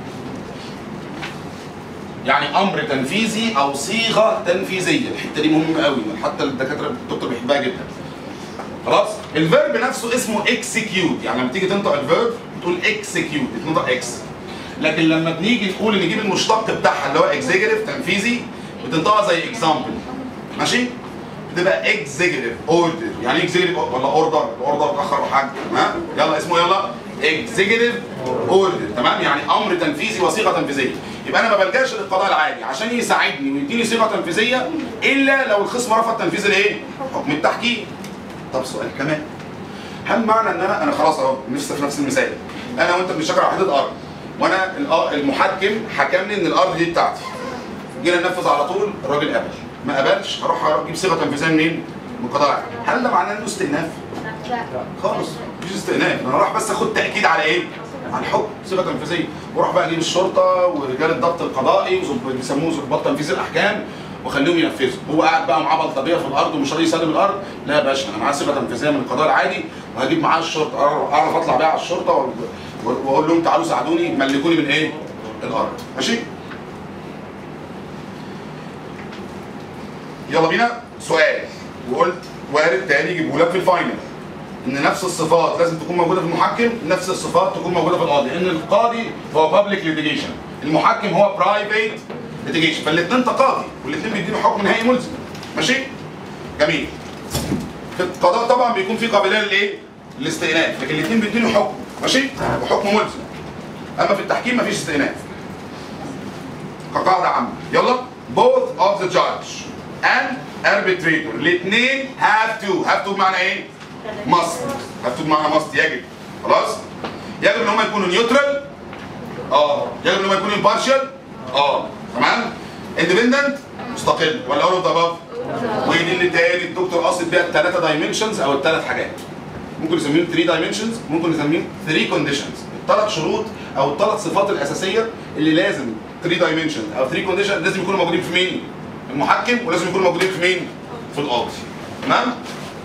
يعني امر تنفيذي او صيغه تنفيذيه الحته دي مهمه قوي حتى الدكاتره الدكتور بيحبها جدا خلاص الفيرب نفسه اسمه اكسكيوت يعني لما تيجي تنطق الفيرب تقول اكسكيوت بتنطق اكس لكن لما بنيجي نقول نجيب المشتق بتاعها اللي هو اكزيكتيف تنفيذي بتنطقها زي اكزامبل ماشي بتبقى اكزيكتيف اوردر يعني ايه اكزيكتيف ولا اوردر الاوردر اتاخر وحاجه ها يلا اسمه يلا اكزيكتيف اوردر تمام يعني امر تنفيذي وصيغه تنفيذيه يبقى انا ما بلجاش للقضاء العادي عشان يساعدني ويديني صيغه تنفيذيه الا لو الخصم رفض تنفيذ الايه حكم التحكيم طب سؤال كمان هل معنى ان انا انا خلاص اهو نفسي في نفس المثال انا وانت بنشتغل على حته ارض وانا الأ- المحكم حكمني ان الارض دي بتاعتي جينا ننفذ على طول الراجل قبل ما قبلش هروح اجيب صيغه تنفيذيه منين؟ من القضاء العادي. هل ده معناه انه استئناف؟ خالص مفيش استئناف انا راح بس اخد تاكيد على ايه؟ على الحكم صيغه تنفيذيه واروح بقى اجيب الشرطه ورجال الضبط القضائي وظب- بيسموه ظباط تنفيذ الاحكام واخليهم ينفذوا هو قاعد بقى معاه بلطجيه في الارض ومش راضي يسلم الارض لا يا باشا انا معاه صيغه تنفيذيه من القضاء العادي وهجيب معاه الشرطه أعرف- اعرف اطلع بيها على الشرطه و- و- واقول لهم تعالوا ساعدوني ملكوني من ايه؟ الارض ماشي؟ يلا بينا سؤال وقلت وارد تاني يجيبه لك في الفاينل ان نفس الصفات لازم تكون موجوده في المحكم نفس الصفات تكون موجوده في القاضي ان القاضي هو بابليك ليتيجيشن المحكم هو برايفت ليتيجيشن فالاثنين تقاضي والاثنين بيدينوا حكم نهائي ملزم ماشي جميل في القضاء طبعا بيكون في قابليه للايه للاستئناف لكن الاثنين بيدينوا حكم ماشي وحكم ملزم اما في التحكيم مفيش استئناف كقاعده عامه يلا both of the judge and arbitrator الاثنين have to have to بمعنى ايه؟ must have to بمعنى must يجب خلاص؟ يجب ان هم يكونوا نيوترال اه يجب ان هم يكونوا impartial اه تمام؟ independent مستقل ولا all of the above؟ ودي اللي تاني الدكتور قاصد بيها الثلاثه دايمنشنز او الثلاث حاجات ممكن نسميهم 3 دايمنشنز ممكن نسميهم 3 كونديشنز الثلاث شروط او الثلاث صفات الاساسيه اللي لازم 3 دايمنشنز او 3 كونديشن لازم يكونوا موجودين في مين؟ المحكم ولازم يكونوا موجودين في مين؟ في القاضي تمام؟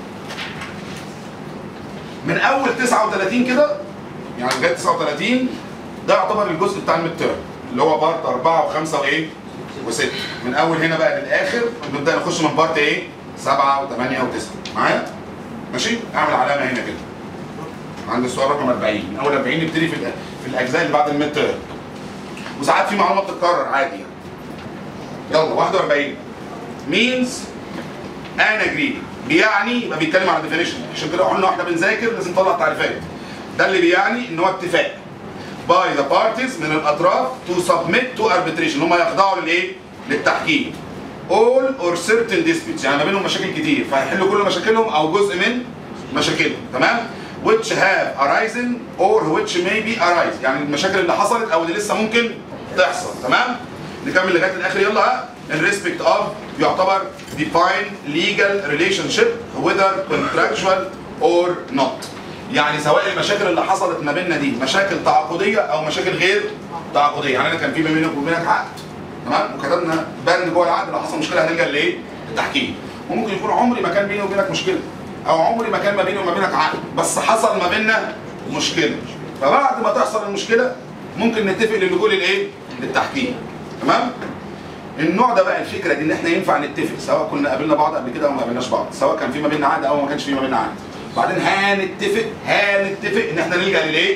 من اول 39 كده يعني لغايه 39 ده يعتبر الجزء بتاع الميد تيرم اللي هو بارت 4 و5 وايه؟ و6 من اول هنا بقى للاخر نبدا نخش من بارت ايه؟ 7 و8 و9 معايا؟ ماشي؟ اعمل علامه هنا كده عند السؤال رقم 40 من اول 40 نبتدي في الأ- في الاجزاء اللي بعد الميد تيرم وساعات في معلومات بتتكرر عادي يعني يلا 41 means an agreement بيعني يبقى بيتكلم عن definition عشان كده قلنا واحنا بنذاكر لازم نطلع تعريفات ده اللي بيعني ان هو اتفاق by the parties من الاطراف to submit to arbitration هم يخضعوا للايه؟ للتحكيم all or certain disputes يعني ما بينهم مشاكل كتير فهيحلوا كل مشاكلهم او جزء من مشاكلهم تمام which have arisen or which may be arise يعني المشاكل اللي حصلت او اللي لسه ممكن تحصل تمام نكمل لغايه الاخر يلا ها in respect of يعتبر define legal relationship whether contractual or not يعني سواء المشاكل اللي حصلت ما بيننا دي مشاكل تعاقديه او مشاكل غير تعاقديه يعني انا كان في بينك وبينك عقد تمام وكتبنا بند جوه العقد لو حصل مشكله هنلجا لايه؟ التحكيم وممكن يكون عمري ما كان بيني وبينك مشكله او عمري ما كان ما بيني وما بينك عقد بس حصل ما بيننا مشكله فبعد ما تحصل المشكله ممكن نتفق للجوء للايه؟ للتحكيم تمام؟ النوع ده بقى الفكره دي ان احنا ينفع نتفق سواء كنا قابلنا بعض قبل كده او ما قابلناش بعض سواء كان في ما بيننا عقد او ما كانش في ما بيننا عقد بعدين هنتفق هنتفق ان احنا نلجا للايه؟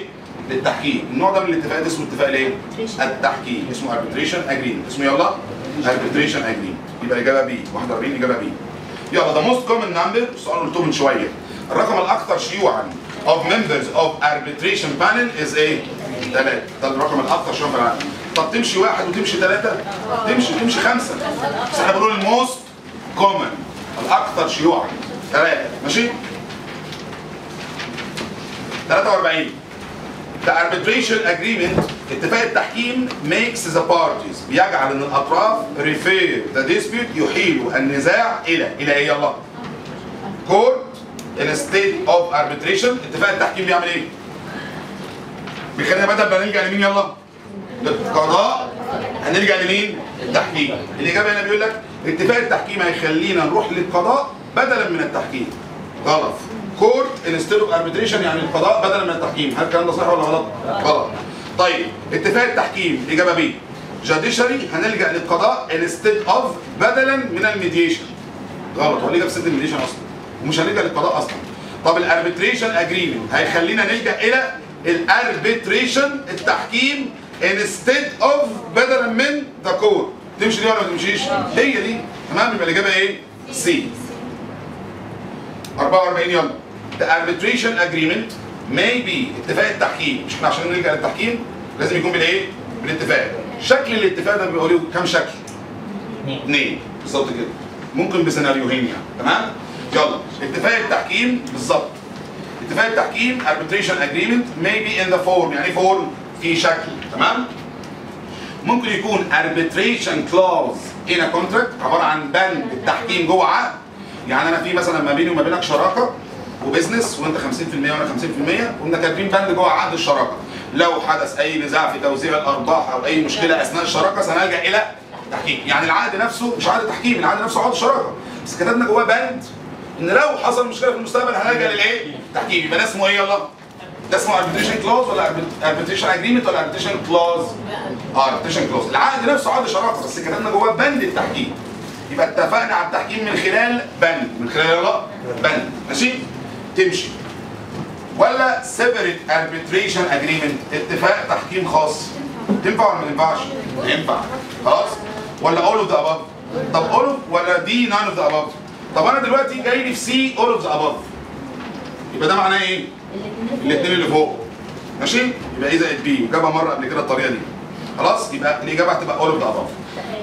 للتحكيم النوع ده من الاتفاقات اسمه اتفاق الايه؟ التحكيم اسمه arbitration agreement اسمه يلا arbitration agreement يبقى الاجابه بي 41 اجابه بي يلا ده موست كومن نمبر السؤال اللي قلته من شويه الرقم الاكثر شيوعا of members of arbitration panel is ايه؟ ثلاثة ده الرقم الاكثر شيوعا في العالم طب تمشي واحد وتمشي ثلاثة تمشي تمشي خمسة بس احنا بنقول الموست كومن الاكثر شيوعا ثلاثة ماشي؟ 43 The arbitration agreement اتفاق التحكيم makes the parties بيجعل ان الاطراف refer the dispute يحيل النزاع الى الى ايه يلا؟ court in a state of arbitration اتفاق التحكيم بيعمل ايه؟ بيخلينا بدل ما نلجا لمين يلا؟ للقضاء هنرجع لمين؟ التحكيم الاجابه هنا بيقول لك اتفاق التحكيم هيخلينا نروح للقضاء بدلا من التحكيم غلط كورت انستيد اوف اربيتريشن يعني القضاء بدلا من التحكيم هل الكلام ده صح ولا غلط؟ غلط طيب اتفاق التحكيم اجابه بي جاديشري هنلجا للقضاء انستيد اوف بدلا من الميديشن غلط هو ليه جاب سيد الميديشن اصلا ومش هنلجا للقضاء اصلا طب الاربيتريشن اجريمنت هيخلينا نلجا الى الاربيتريشن التحكيم انستيد اوف بدلا من ذا كورت تمشي دي ولا ما تمشيش؟ هي دي تمام يبقى الاجابه ايه؟ سي 44 يلا The arbitration agreement may be اتفاق التحكيم مش احنا عشان نرجع للتحكيم لازم يكون بالايه؟ بالاتفاق شكل الاتفاق ده بيبقى له كام شكل؟ اثنين بالظبط كده ممكن بسيناريوهين يعني تمام؟ يلا اتفاق التحكيم بالظبط اتفاق التحكيم arbitration agreement may be in the form يعني ايه form؟ في شكل تمام؟ ممكن يكون arbitration clause in a contract عباره عن بند التحكيم جوه عقد يعني انا في مثلا ما بيني وما بينك شراكه وبزنس وانت 50% وانا 50% وقمنا كاتبين بند جوه عقد الشراكه لو حدث اي نزاع في توزيع الارباح او اي مشكله اثناء الشراكه سنلجا الى تحكيم يعني العقد نفسه مش عقد تحكيم العقد نفسه عقد شراكه بس كتبنا جواه بند ان لو حصل مشكله في المستقبل هنلجا للايه؟ تحكيم يبقى ده اسمه ايه يلا؟ ده اسمه arbitration clause ولا arbitration agreement ولا arbitration clause؟ اه arbitration clause العقد نفسه عقد شراكه بس كتبنا جواه بند التحكيم يبقى اتفقنا على التحكيم من خلال بند من خلال يلا بند ماشي؟ تمشي ولا separate arbitration agreement اتفاق تحكيم خاص تنفع ولا ما تنفعش؟ ينفع خلاص؟ ولا all of the above؟ طب all of ولا دي none of the above؟ طب انا دلوقتي جاي لي في سي all of the above يبقى ده معناه ايه؟ الاثنين اللي فوق ماشي؟ يبقى ايه زائد بي جابها مره قبل كده الطريقه دي خلاص؟ يبقى الاجابه هتبقى all of the above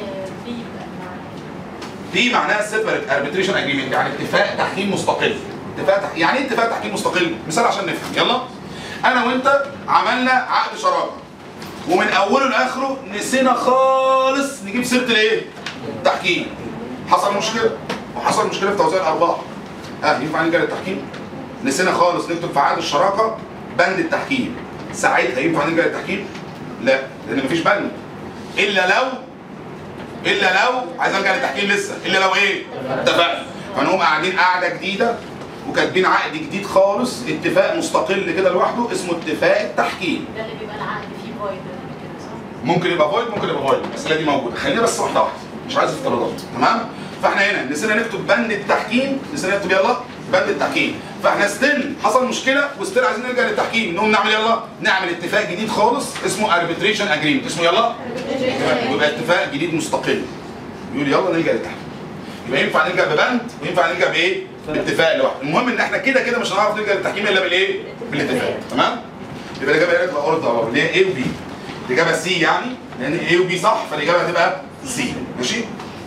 دي معناها سيبريت اربيتريشن اجريمنت يعني اتفاق تحكيم مستقل اتفاق تح... يعني ايه اتفاق تحكيم مستقل مثال عشان نفهم يلا انا وانت عملنا عقد شراكه ومن اوله لاخره نسينا خالص نجيب سيره الايه تحكيم حصل مشكله وحصل مشكله في توزيع الارباح اه ينفع نلجا للتحكيم نسينا خالص نكتب في عقد الشراكه بند التحكيم ساعتها ينفع نلجا للتحكيم لا لان مفيش بند الا لو الا لو عايز ارجع للتحكيم لسه الا لو ايه اتفقنا فنقوم قاعدين قاعده جديده وكاتبين عقد جديد خالص اتفاق مستقل كده لوحده اسمه اتفاق التحكيم ده اللي بيبقى العقد فيه فويد كده صح؟ ممكن يبقى فويد ممكن يبقى فويد الاسئله دي موجوده خلينا بس واحده واحده مش عايز افتراضات تمام فاحنا هنا نسينا نكتب بند التحكيم نسينا نكتب يلا بند التحكيم فاحنا ستيل حصل مشكله وستيل عايزين نرجع للتحكيم نقوم نعمل يلا نعمل اتفاق جديد خالص اسمه اربيتريشن اجريمنت اسمه يلا ويبقى اتفاق جديد مستقل يقول يلا نلجا للتحكيم يبقى ينفع نلجا ببند وينفع نلجا بايه؟ باتفاق لوحده المهم ان احنا كده كده مش هنعرف نلجا للتحكيم الا بالايه؟ بالاتفاق تمام؟ يبقى الاجابه هنا تبقى اورد اور اللي هي ايه وبي الاجابه سي يعني لان ايه وبي صح فالاجابه هتبقى سي ماشي؟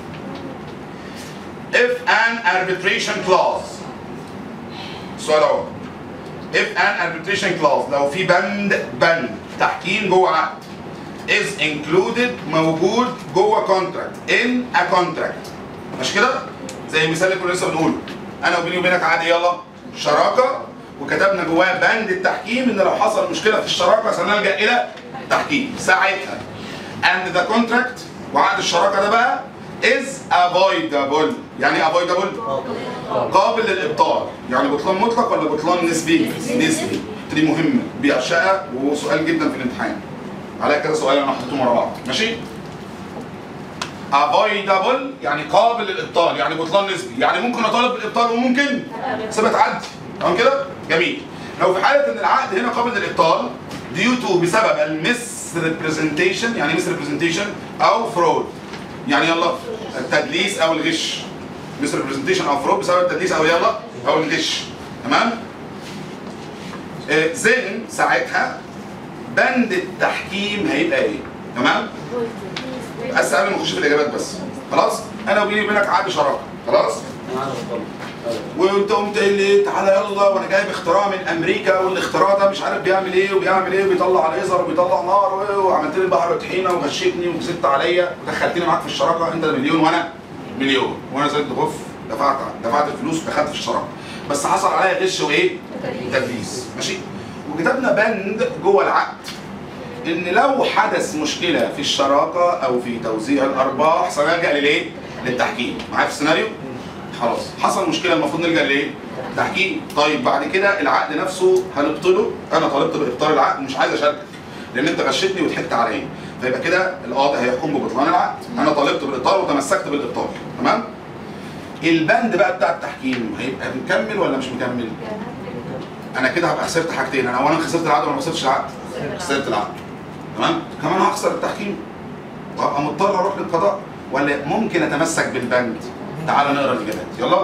if an arbitration clause السؤال اهو if an arbitration clause لو في بند بند تحكيم جوه عقد is included موجود جوه contract in a contract مش كده؟ زي المثال اللي كنا لسه بنقوله انا وبيني وبينك عقد يلا شراكه وكتبنا جواه بند التحكيم ان لو حصل مشكله في الشراكه سنلجا الى تحكيم ساعتها and the contract وعقد الشراكه ده بقى is avoidable يعني ايه avoidable قابل للابطال يعني بطلان مطلق ولا بطلان نسبي نسبي دي مهمه بيعشقها وسؤال جدا في الامتحان عليها كذا سؤال انا حطيتهم ورا بعض ماشي avoidable يعني قابل للابطال يعني بطلان نسبي يعني ممكن اطالب بالابطال وممكن سيبها تعدي تمام كده جميل لو في حاله ان العقد هنا قابل للابطال ديو تو بسبب المس ريبريزنتيشن يعني مس ريبريزنتيشن او فرود يعني يلا التدليس او الغش مس ريبريزنتيشن او فرود بسبب التدليس او يلا او الغش تمام زين ساعتها بند التحكيم هيبقى ايه تمام بس قبل ما نخش في الاجابات بس خلاص انا وبيني وبينك عقد شراكه خلاص وانت قمت قايل لي تعالى يلا وانا جايب اختراع من امريكا والاختراع ده مش عارف بيعمل ايه وبيعمل ايه وبيطلع ليزر وبيطلع نار و- وعملت لي البحر طحينه وغشيتني وكسبت عليا ودخلتني معاك في الشراكه انت مليون وانا مليون وانا زي الضغوف دفعت دفعت الفلوس ودخلت في الشراكه بس حصل عليا غش وايه؟ تدليس ماشي وكتبنا بند جوه العقد ان لو حدث مشكله في الشراكه او في توزيع الارباح سنلجا للايه؟ للتحكيم معايا في السيناريو؟ خلاص حصل مشكله المفروض نلجا لايه؟ تحكيم طيب بعد كده العقد نفسه هنبطله انا طالبت بابطال العقد مش عايز اشاركك لان انت غشتني وضحكت عليا فيبقى كده القاضي هيحكم ببطلان العقد انا طالبت بالابطال وتمسكت بالابطال تمام؟ البند بقى بتاع التحكيم هيبقى مكمل ولا مش مكمل؟ انا كده هبقى خسرت حاجتين انا اولا خسرت العقد ولا ما خسرتش العقد؟ خسرت العقد تمام؟ كمان هخسر التحكيم وهبقى مضطر اروح للقضاء ولا ممكن اتمسك بالبند؟ تعال نقرا الاجابات يلا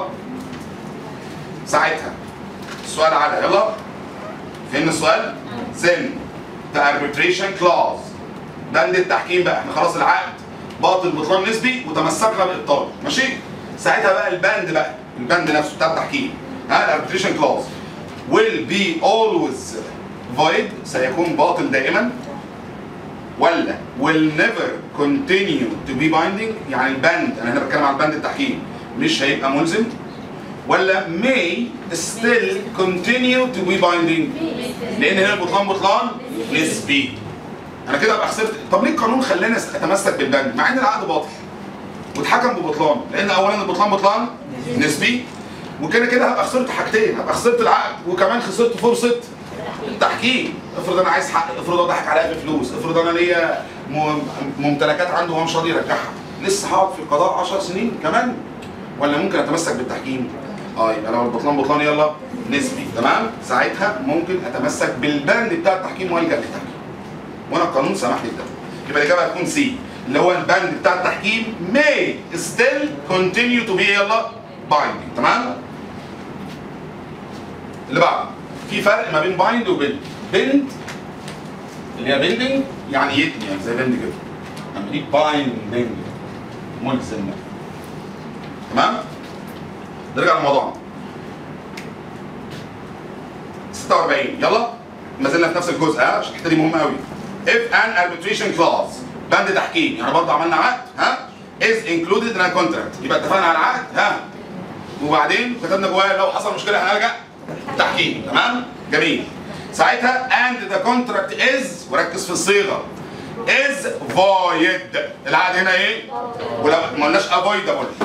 ساعتها السؤال على يلا فين السؤال؟ سن the arbitration clause بند التحكيم بقى احنا خلاص العقد باطل بطلان نسبي وتمسكنا بابطاله ماشي؟ ساعتها بقى البند بقى البند نفسه بتاع التحكيم ها الاربيتريشن كلاوز will be always void سيكون باطل دائما ولا will never continue to be binding يعني البند انا هنا بتكلم عن بند التحكيم مش هيبقى ملزم ولا may still continue to be binding لان هنا البطلان بطلان نسبي انا كده ابقى خسرت طب ليه القانون خلاني اتمسك بالبند مع ان العقد باطل واتحكم ببطلان لان اولا البطلان بطلان نسبي وكده كده هبقى خسرت حاجتين هبقى خسرت العقد وكمان خسرت فرصه التحكيم افرض انا عايز حق افرض هو ضحك عليا بفلوس افرض انا ليا م- ممتلكات عنده وهو مش راضي يرجعها لسه هقعد في القضاء 10 سنين كمان ولا ممكن اتمسك بالتحكيم اه يبقى لو البطلان بطلان يلا نسبي تمام ساعتها ممكن اتمسك بالبند بتاع التحكيم والجا للتحكيم وانا القانون سمح لي بده يبقى الاجابه هتكون سي اللي هو البند بتاع التحكيم may still continue to be يلا binding تمام اللي بعده في فرق ما بين بايند وبند بند اللي هي بندنج يعني يتني يعني زي بند كده اما دي بايندنج ملزم تمام نرجع لموضوعنا 46 يلا ما زلنا في نفس الجزء ها عشان الحته دي مهمه قوي if an arbitration clause بند تحكيم يعني برضه عملنا عقد ها is included in a contract يبقى اتفقنا على العقد ها وبعدين كتبنا جواه لو حصل مشكله هنرجع تحكيم تمام جميل ساعتها and the contract is وركز في الصيغه is void العقد هنا ايه؟ ولو ما قلناش avoidable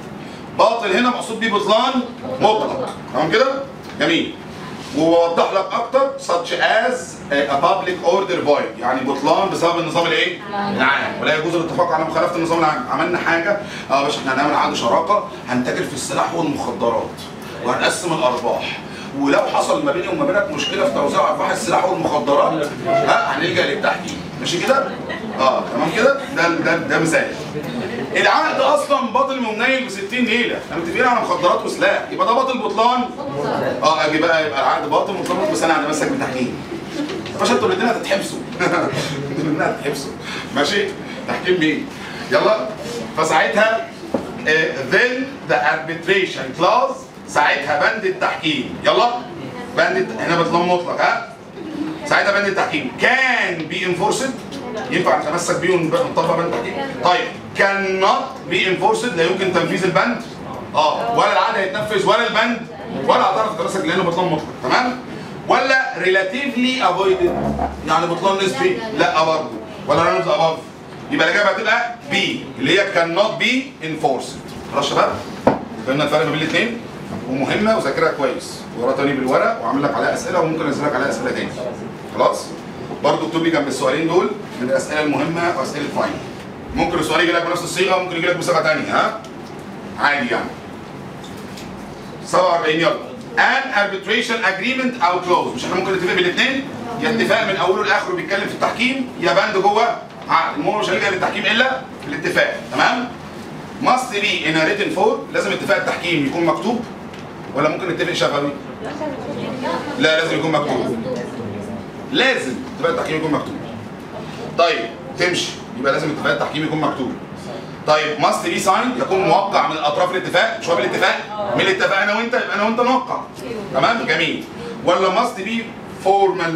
باطل هنا مقصود بيه بطلان مطلق تمام كده؟ جميل ووضح لك اكتر such as a public order void يعني بطلان بسبب النظام الايه؟ العام ولا يجوز الاتفاق على مخالفه النظام العام عملنا حاجه اه يا باشا احنا هنعمل عقد شراكه هنتاجر في السلاح والمخدرات وهنقسم الارباح ولو حصل ما بيني وما بينك مشكله في توزيع ارباح السلاح والمخدرات ها هنلجا للتحكيم ماشي كده؟ اه تمام كده؟ ده ده ده مثال العقد اصلا باطل ومنيل ب 60 ليله احنا متفقين على مخدرات وسلاح يبقى ده باطل بطلان اه اجي بقى يبقى العقد باطل ومطلق بس انا هتمسك بالتحكيم يا باشا انتوا الاثنين هتتحبسوا انتوا الاثنين هتتحبسوا ماشي تحكيم مين يلا فساعتها آه، then the arbitration clause ساعتها بند التحكيم يلا بند الت- هنا بطلان مطلق ها ساعتها بند التحكيم كان بي انفورسد ينفع نتمسك بيه ونطبق بند التحكيم طيب كان نوت بي انفورسد لا يمكن تنفيذ البند اه ولا العقد هيتنفذ ولا البند ولا هتعرف تتمسك لانه بطلان مطلق تمام ولا ريلاتيفلي افويدد يعني بطلان نسبي لا برضه ولا رمز اباف يبقى الاجابه هتبقى بي اللي هي كان نوت بي انفورسد خلاص يا شباب فهمنا الفرق ما بين الاثنين ومهمه وذاكرها كويس ورا تاني بالورق وعامل لك عليها اسئله وممكن انزل لك عليها اسئله تاني خلاص برضه اكتب لي جنب السؤالين دول من الاسئله المهمه واسئله فاين ممكن السؤال يجي لك بنفس الصيغه ممكن يجي لك بصيغه ثانيه ها عادي يعني 47 يلا an arbitration agreement او clause مش احنا ممكن نتفق بالاثنين يا اتفاق من اوله لاخره بيتكلم في التحكيم يا بند جوه عقد المهم مش هنلجا للتحكيم الا في الاتفاق تمام must be in a written form لازم اتفاق التحكيم يكون مكتوب ولا ممكن نتفق شفوي؟ لا لازم يكون مكتوب لازم اتفاق التحكيم يكون مكتوب طيب تمشي يبقى لازم اتفاق التحكيم يكون مكتوب طيب must be signed يكون موقع من الاطراف الاتفاق مش هو بالاتفاق مين اللي اتفق انا وانت يبقى انا وانت نوقع تمام جميل ولا must be formal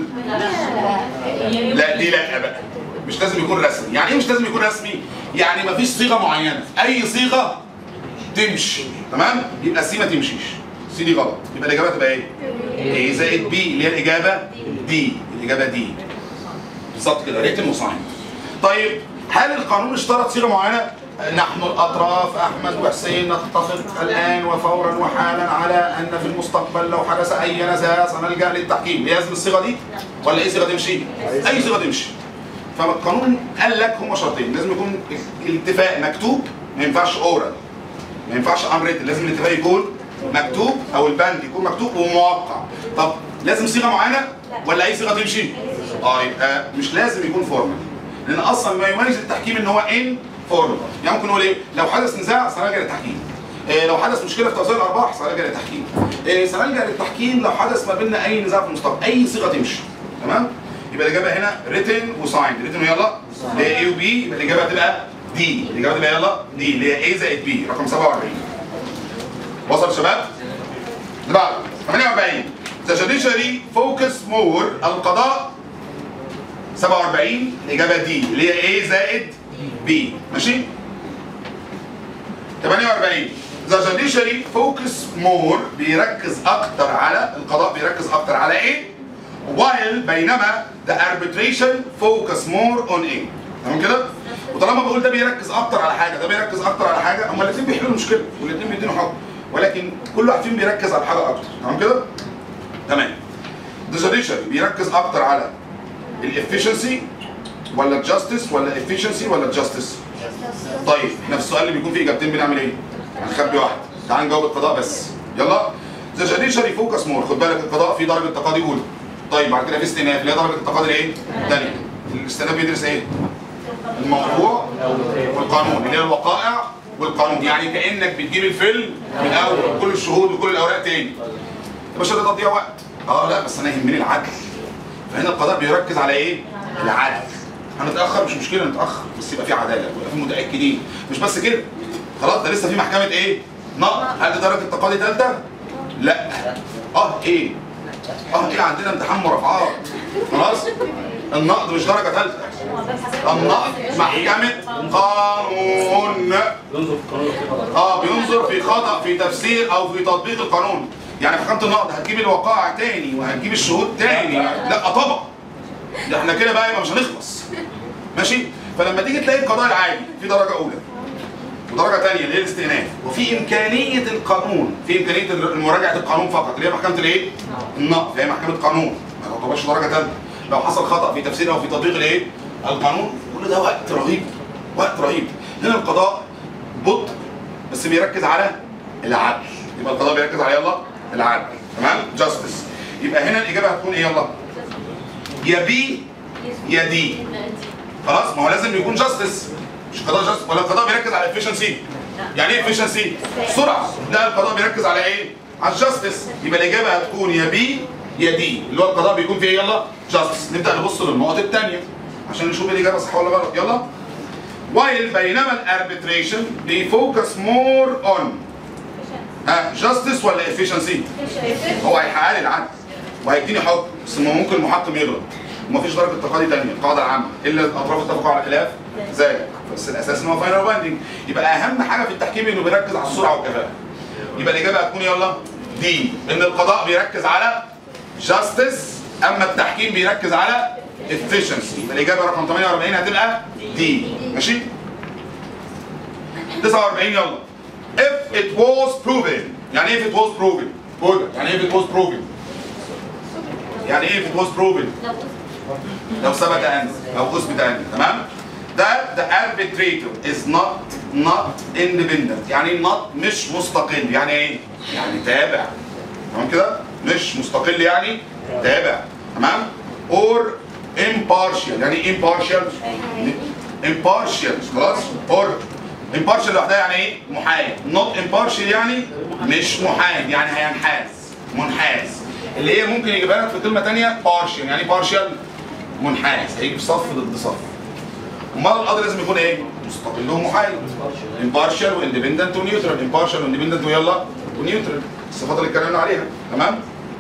لا دي لا بقى مش لازم يكون رسمي يعني ايه مش لازم يكون رسمي يعني مفيش صيغه معينه اي صيغه تمشي تمام يبقى سي ما تمشيش سي دي غلط يبقى الاجابه تبقى ايه ايه زائد بي اللي هي الاجابه دي الاجابه دي بالظبط كده ريتم وساين طيب هل القانون اشترط صيغه معينه نحن الاطراف احمد وحسين نتفق الان وفورا وحالا على ان في المستقبل لو حدث اي نزاع سنلجا للتحكيم لازم الصيغه دي ولا اي صيغه تمشي اي صيغه تمشي فالقانون قال لك هما شرطين لازم يكون الاتفاق مكتوب ما ينفعش اورال ما ينفعش امر written، لازم الاتفاق يكون مكتوب او البند يكون مكتوب وموقع طب لازم صيغه معينه ولا اي صيغه تمشي اه يبقى مش لازم يكون فورمال لان اصلا ما يميز التحكيم ان هو ان فورمال يعني ممكن نقول ايه لو حدث نزاع سنلجا للتحكيم إيه لو حدث مشكله في توزيع الارباح سنلجا للتحكيم إيه سنلجا للتحكيم لو حدث ما بيننا اي نزاع في المستقبل اي صيغه تمشي تمام يبقى الاجابه هنا written وسايند written ويلا اللي هي اي وبي يبقى الاجابه هتبقى دي الاجابه تبقى يلا دي اللي هي اي زائد بي رقم 47 وصل يا شباب؟ اللي بعده 48 The judiciary focus more القضاء 47 الإجابة دي اللي هي A زائد B ماشي؟ 48 The judiciary focus more بيركز أكتر على القضاء بيركز أكتر على إيه؟ while بينما the arbitration focus more on A تمام كده؟ وطالما بقول ده بيركز أكتر على حاجة ده بيركز أكتر على حاجة هما الاتنين بيحلوا المشكلة والاتنين بيدينوا حكم ولكن كل واحد فيهم بيركز على حاجة أكتر تمام كده؟ تمام The judiciary بيركز أكتر على الافشنسي ولا الجاستس ولا الافشنسي ولا الجاستس طيب احنا في السؤال اللي بيكون فيه اجابتين بنعمل ايه هنخبي واحد تعال نجاوب القضاء بس يلا ذا جudiciary فوكس مور خد بالك القضاء فيه درجه تقاضي اولى طيب بعد كده في استئناف اللي هي درجه التقاضي الايه الثانيه الاستئناف بيدرس ايه الموضوع والقانون اللي هي الوقائع والقانون يعني كانك بتجيب الفيلم من الاول كل الشهود وكل الاوراق تاني يا باشا ده تضييع وقت اه لا بس انا يهمني العدل فهنا القضاء بيركز على ايه؟ العدل هنتاخر مش مشكله نتاخر بس يبقى في عداله ويبقى في متاكدين مش بس كده خلاص ده لسه في محكمه ايه؟ نقض هل دي درجه تقاضي ثالثه؟ لا اه ايه؟ اه ايه عندنا امتحان مرافعات خلاص؟ النقد مش درجه ثالثه النقد محكمه قانون ينظر في القانون في خطأ اه بينظر في خطأ في تفسير او في تطبيق القانون يعني محكمة النقد هتجيب الوقائع تاني وهتجيب الشهود تاني لا طبعا ده احنا كده بقى يبقى مش هنخلص ماشي فلما تيجي تلاقي القضاء العادي في درجة أولى ودرجة تانية اللي هي الاستئناف وفي إمكانية القانون في إمكانية مراجعة القانون فقط اللي هي محكمة الإيه؟ النقد اللي هي محكمة قانون ما تعتبرش درجة تالتة لو حصل خطأ في تفسير أو في تطبيق الإيه؟ القانون كل ده وقت رهيب وقت رهيب هنا القضاء بطء بس بيركز على العدل يبقى القضاء بيركز على يلا العدل تمام جاستس يبقى هنا الاجابه هتكون ايه يلا يا بي يا دي خلاص ما هو لازم يكون جاستس مش قضاء جاستس ولا القضاء بيركز على efficiency يعني ايه efficiency سرعه لا القضاء بيركز على ايه على الجاستس يبقى الاجابه هتكون يا بي يا دي اللي هو القضاء بيكون فيه إيه؟ يلا جاستس نبدا نبص للنقط الثانيه عشان نشوف الاجابه صح ولا غلط يلا while بينما الاربيتريشن بيفوكس مور اون ها جاستس ولا efficiency هو هيحقق لي العدل وهيديني حكم بس ما ممكن المحكم يغلط ومفيش درجه تقاضي ثانيه القاعده العامه الا الاطراف اتفقوا على خلاف ذلك بس الاساس ان هو فاينل بايندنج يبقى اهم حاجه في التحكيم انه بيركز على السرعه والكفاءه يبقى الاجابه هتكون يلا دي ان القضاء بيركز على جاستس اما التحكيم بيركز على efficiency يبقى الاجابه رقم 48 هتبقى دي ماشي 49 يلا if it was proven يعني ايه if it was proven هدى يعني ايه if it was proven يعني ايه if it was proven لو ثبت ان او اثبت ان تمام that the arbitrator is not not independent يعني not مش مستقل يعني ايه يعني تابع تمام كده مش مستقل يعني تابع تمام اور impartial يعني ايه impartial impartial خلاص or impartial لوحدها يعني ايه محايد not impartial يعني مش محايد يعني هينحاز منحاز اللي هي ممكن يجيبها لك في كلمه ثانيه partial يعني partial منحاز هيجي في صف ضد صف امال القاضي لازم يكون ايه مستقل ومحايد impartial واندبندنت ونيوترال impartial واندبندنت ويلا ونيوترال الصفات اللي اتكلمنا عليها تمام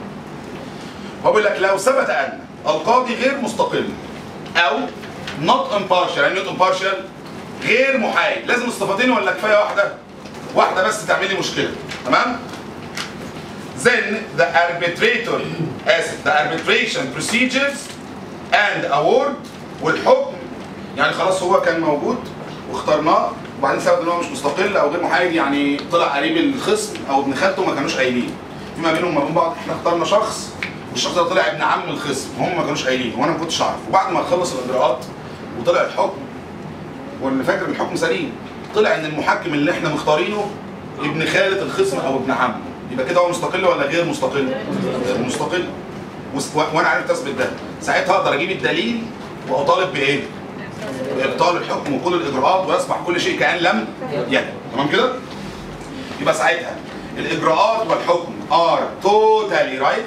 هو بيقول لك لو ثبت ان القاضي غير مستقل او not impartial يعني not impartial غير محايد لازم الصفتين ولا كفايه واحده واحده بس تعمل لي مشكله تمام then the arbitrator اسف the arbitration procedures and award والحكم يعني خلاص هو كان موجود واخترناه وبعدين ثبت ان هو مش مستقل او غير محايد يعني طلع قريب الخصم او ابن خالته ما كانوش قايلين فيما بينهم وما بين بعض احنا اخترنا شخص والشخص ده طلع ابن عم الخصم هم ما كانوش قايلين وانا ما كنتش اعرف وبعد ما نخلص الاجراءات وطلع الحكم واللي فاكر الحكم سليم طلع ان المحكم اللي احنا مختارينه ابن خالة الخصم او ابن عمه يبقى كده هو مستقل ولا غير مستقل؟ غير مستقل وس- و- وانا عارف اثبت ده ساعتها اقدر اجيب الدليل واطالب بايه؟ بابطال الحكم وكل الاجراءات ويصبح كل شيء كان لم يكن تمام كده؟ يبقى ساعتها الاجراءات والحكم ار توتالي رايت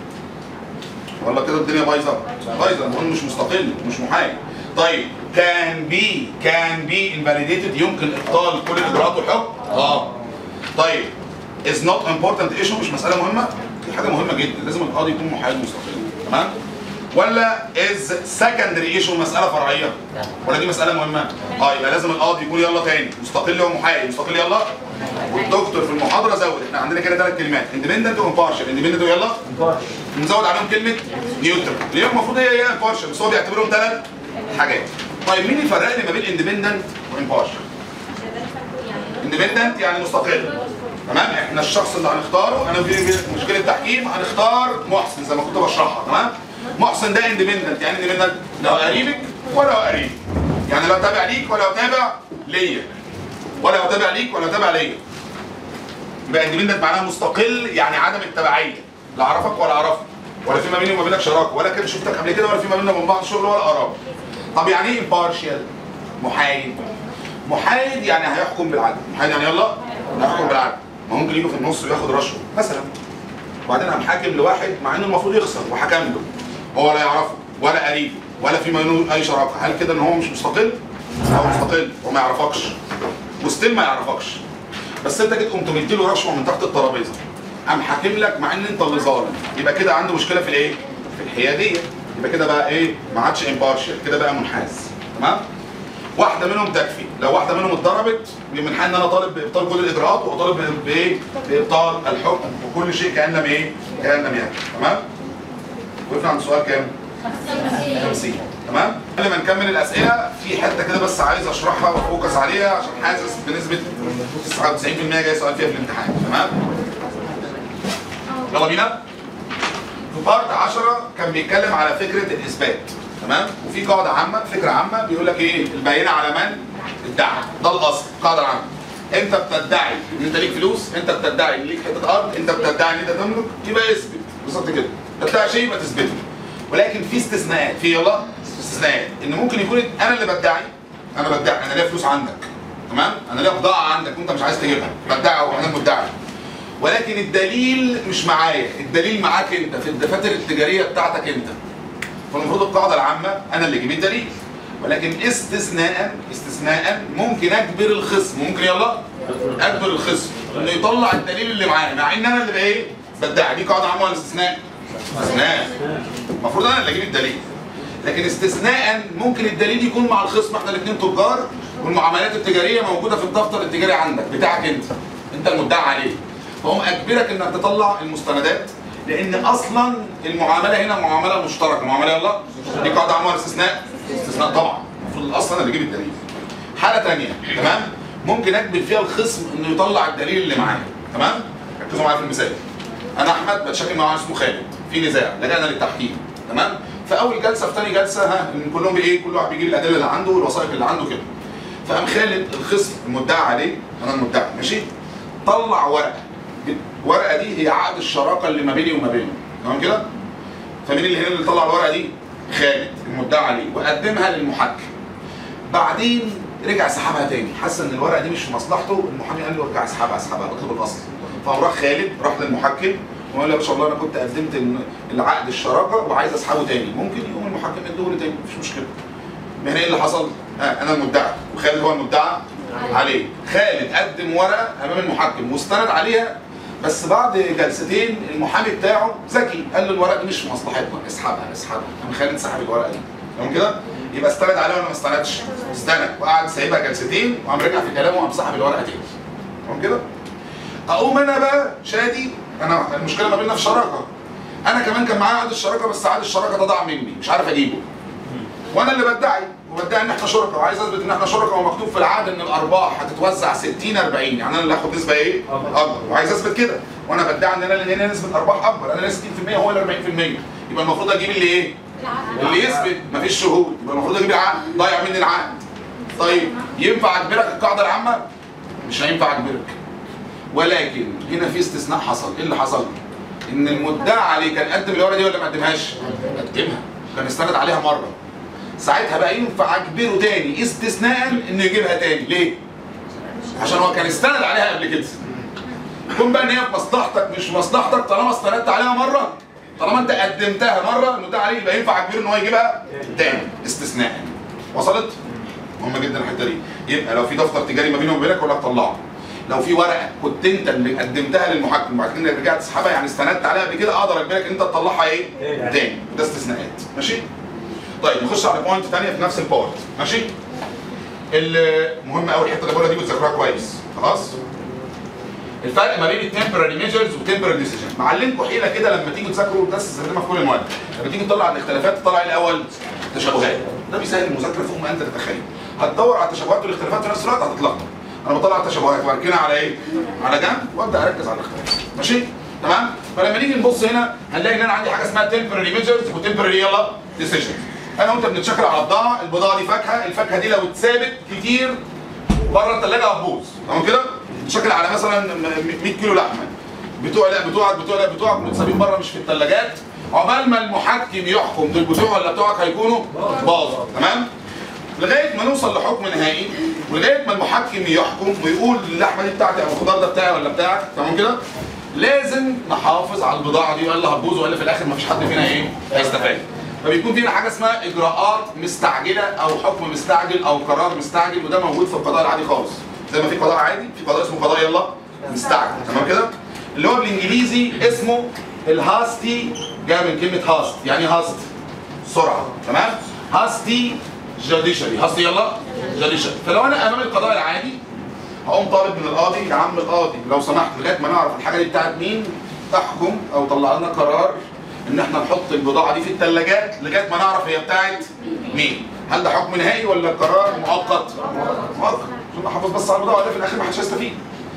ولا كده الدنيا بايظه؟ بايظه نقول مش مستقل مش محايد طيب كان بي كان بي انفاليديتد يمكن ابطال كل الاجراءات والحكم؟ اه طيب از نوت امبورتنت ايشو مش مساله مهمه؟ دي حاجه مهمه جدا لازم القاضي يكون محايد مستقل تمام؟ ولا از سكندري ايشو مساله فرعيه؟ ولا دي مساله مهمه؟ اه يبقى لازم القاضي يكون يلا تاني مستقل ومحايد مستقل يلا والدكتور في المحاضره زود احنا عندنا كده ثلاث كلمات اندبندنت وامبارشال اندبندنت ويلا نزود عليهم كلمه نيوترال اللي هي المفروض هي هي امبارشال بس هو بيعتبرهم ثلاث حاجات طيب مين يفرق لي ما بين اندبندنت وامبارشال اندبندنت يعني مستقل تمام احنا الشخص اللي هنختاره انا في مشكله تحكيم هنختار محسن زي ما كنت بشرحها تمام محسن ده اندبندنت يعني اندبندنت لا قريبك ولا هو قريب يعني لا تابع ليك ولا هو تابع ليا ولا هو تابع ليك ولا تابع ليا يبقى اندبندنت معناها مستقل يعني عدم التبعيه لا اعرفك ولا اعرفك ولا في ما بيني وما بينك شراكه ولا كده شفتك قبل كده ولا في ما بيننا وبين بعض شغل ولا قرابه طب يعني ايه امبارشال محايد محايد يعني هيحكم بالعدل محايد يعني يلا هيحكم بالعدل ما ممكن يجي في النص وياخد رشوه مثلا وبعدين قام حاكم لواحد مع انه المفروض يخسر وحكم له هو لا يعرفه ولا قريبه ولا في ما بينه اي شراكه هل كده ان هو مش مستقل؟ هو مستقل وما يعرفكش وستيل ما يعرفكش بس انت جيت قمت مديله رشوه من تحت الترابيزه قام حاكم لك مع ان انت اللي ظالم يبقى كده عنده مشكله في الايه؟ في الحياديه يبقى كده بقى ايه؟ ما عادش امبارشال كده بقى منحاز تمام؟ واحده منهم تكفي لو واحده منهم اتضربت من حق ان انا طالب بابطال كل الاجراءات واطالب بايه؟ بابطال الحكم وكل شيء كان لم ايه؟ كان لم يكن تمام؟ وقفنا عند سؤال كام؟ 50 تمام؟ قبل ما نكمل الاسئله في حته كده بس عايز اشرحها وافوكس عليها عشان حاسس بنسبه 99% جاي سؤال فيها في الامتحان تمام؟ يلا بينا في بارت 10 كان بيتكلم على فكره الاثبات تمام وفي قاعده عامه فكره عامه بيقول لك ايه البينه على من ادعى ده الاصل قاعده عامه انت بتدعي ان انت ليك فلوس انت بتدعي ان ليك حته ارض انت بتدعي ان انت تملك يبقى اثبت بالظبط كده تدعي شيء يبقى تثبته ولكن في استثناءات في يلا استثناءات ان ممكن يكون انا اللي بدعي انا بدعي انا ليا فلوس عندك تمام انا ليا بضاعه عندك وانت مش عايز تجيبها بدعي وانا مدعي ولكن الدليل مش معايا الدليل معاك انت في الدفاتر التجاريه بتاعتك انت فالمفروض القاعده العامه انا اللي اجيب الدليل ولكن استثناء استثناء ممكن اجبر الخصم ممكن يلا اجبر الخصم انه يطلع الدليل اللي معاه مع ان انا اللي بقى ايه بدعي دي قاعده عامه ولا استثناء؟ استثناء المفروض انا اللي اجيب الدليل لكن استثناء ممكن الدليل يكون مع الخصم احنا الاثنين تجار والمعاملات التجاريه موجوده في الدفتر التجاري عندك بتاعك انت انت المدعي عليه فهم اجبرك انك تطلع المستندات لان اصلا المعامله هنا معامله مشتركه معامله يلا دي قاعده عامه ولا استثناء استثناء طبعا المفروض اصلا انا اللي اجيب الدليل حاله ثانيه تمام ممكن اجبر فيها الخصم انه يطلع الدليل اللي معاه تمام ركزوا معايا في المثال انا احمد بتشاكل مع واحد اسمه خالد في نزاع لجأنا للتحكيم تمام في اول جلسه في ثاني جلسه ها إن كلهم بايه كل واحد بيجيب الادله اللي عنده والوثائق اللي عنده كده فقام خالد الخصم المدعى عليه انا المدعي ماشي طلع ورقه الورقه دي هي عقد الشراكه اللي ما بيني وما بينه تمام كده فمين اللي هنا اللي طلع الورقه دي خالد المدعى عليه وقدمها للمحكم بعدين رجع سحبها تاني حس ان الورقه دي مش في مصلحته المحامي قال له ارجع اسحبها اسحبها اطلب الاصل فقام راح خالد راح للمحكم وقال له يا باشا والله انا كنت قدمت ال- العقد الشراكه وعايز اسحبه تاني ممكن يقوم المحكم يديه تاني مفيش مشكله ما هنا ايه اللي حصل؟ آه انا المدعي وخالد هو المدعى عليه خالد قدم ورقه امام المحكم واستند عليها بس بعد جلستين المحامي بتاعه ذكي قال له الورقه دي مش في مصلحتنا اسحبها اسحبها قام خالد سحب الورقه دي تمام كده؟ يبقى استند عليها ولا ما استندش؟ استند وقعد سايبها جلستين وقام رجع في كلامه وقام سحب الورقه تاني تمام كده؟ اقوم انا بقى شادي انا المشكله ما بيننا في شراكه انا كمان كان معايا عقد الشراكه بس عقد الشراكه ده ضاع مني مش عارف اجيبه وانا اللي بدعي وبدعي ان احنا شركاء وعايز اثبت ان احنا شركاء ومكتوب في العقد ان الارباح هتتوزع 60 40 يعني انا اللي هاخد نسبه ايه؟ اكبر وعايز اثبت كده وانا بدعي ان انا اللي هنا نسبه ارباح اكبر انا ليا 60% هو اللي 40% يبقى المفروض اجيب اللي ايه؟ اللي يثبت مفيش شهود يبقى المفروض اجيب العقد ضايع مني العقد طيب ينفع اجبرك القاعده العامه؟ مش هينفع اجبرك ولكن هنا في استثناء حصل ايه اللي حصل؟ ان المدعى عليه كان قدم الورقه دي ولا ما قدمهاش؟ قدمها كان استند عليها مره ساعتها بقى ينفع اجبره تاني استثناء انه يجيبها تاني ليه؟ عشان هو كان استند عليها قبل كده يكون بقى ان هي في مصلحتك مش في مصلحتك طالما استندت عليها مره طالما انت قدمتها مره المدعى عليه يبقى ينفع اجبره ان هو يجيبها تاني استثناء وصلت؟ مهمه جدا الحته دي يبقى لو في دفتر تجاري ما بينه وبينك ولا تطلعه لو في ورقه كنت انت اللي قدمتها للمحكم وبعد كده رجعت تسحبها يعني استندت عليها قبل كده اقدر اجبرك ان انت تطلعها ايه؟ تاني ده استثناءات ماشي؟ طيب نخش على بوينت ثانيه في نفس البارت ماشي؟ المهم قوي الحته اللي بقولها دي بتذاكروها كويس خلاص؟ الفرق ما بين التمبراري ميجرز والتمبراري ديسيجن معلمكم حيله كده لما تيجوا تذاكروا الناس تستخدمها في كل المواد لما تيجي تطلع الاختلافات تطلع ايه الاول تشابهات ده بيسهل المذاكره فوق ما انت تتخيل هتدور على التشابهات والاختلافات في نفس الوقت هتتلخبط انا بطلع التشابهات واركنها على ايه على جنب وابدا اركز على الاختلاف ماشي تمام فلما نيجي نبص هنا هنلاقي ان انا عندي حاجه اسمها تمبراري ميجرز وتمبراري يلا ديسيجن انا وانت بنتشكل على بضاعه البضاعه دي فاكهه الفاكهه دي لو اتثابت كتير بره الثلاجه هتبوظ تمام كده بتشكل على مثلا م- 100 كيلو لحمه بتوع لا بتوعك بتوع لا بتوعك متسابين بره مش في الثلاجات عقبال ما المحكم يحكم دول بتوع ولا بتوعك هيكونوا باظوا تمام لغايه ما نوصل لحكم نهائي ولغايه ما المحكم يحكم ويقول اللحمه دي بتاعتي او الخضار ده بتاعي ولا بتاعك تمام كده لازم نحافظ على البضاعه دي والا هتبوظ والا في الاخر مفيش حد فينا ايه هيستفاد فبيكون فينا حاجه اسمها اجراءات مستعجله او حكم مستعجل او قرار مستعجل وده موجود في القضاء العادي خالص زي ما في قضاء عادي في قضاء اسمه قضاء يلا مستعجل تمام كده اللي هو بالانجليزي اسمه الهاستي جاي من كلمه هاست يعني هاست سرعه تمام هاستي جوديشري هاستي يلا جوديشري فلو انا امام القضاء العادي هقوم طالب من القاضي يا عم القاضي لو سمحت لغايه ما نعرف الحاجه دي بتاعت مين احكم او طلع لنا قرار ان احنا نحط البضاعه دي في الثلاجات لغايه ما نعرف هي بتاعت مين هل ده حكم نهائي ولا قرار مؤقت مؤقت عشان نحافظ بس على البضاعه ده في الاخر ما حدش هيستفيد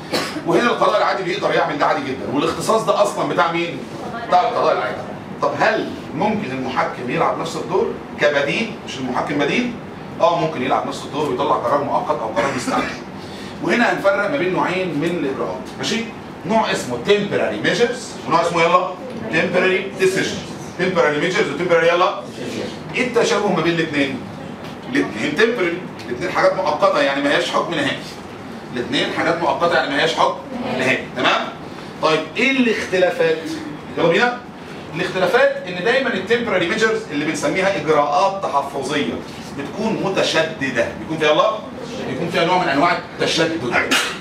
وهنا القضاء العادي بيقدر يعمل ده عادي جدا والاختصاص ده اصلا بتاع مين بتاع القضاء العادي طب هل ممكن المحكم يلعب نفس الدور كبديل مش المحكم بديل اه ممكن يلعب نفس الدور ويطلع قرار مؤقت او قرار مستعجل وهنا هنفرق ما بين نوعين من الاجراءات ماشي نوع اسمه temporary measures ونوع اسمه يلا temporary decisions temporary measures و temporary يلا ايه التشابه ما بين الاثنين الاثنين temporary الاثنين حاجات مؤقته يعني ما هياش حكم نهائي الاثنين حاجات مؤقته يعني ما هياش حكم نهائي تمام طيب ايه الاختلافات يلا بينا الاختلافات ان دايما التمبراري ميجرز اللي بنسميها اجراءات تحفظيه بتكون متشدده بيكون فيها الله بيكون فيها نوع من انواع التشدد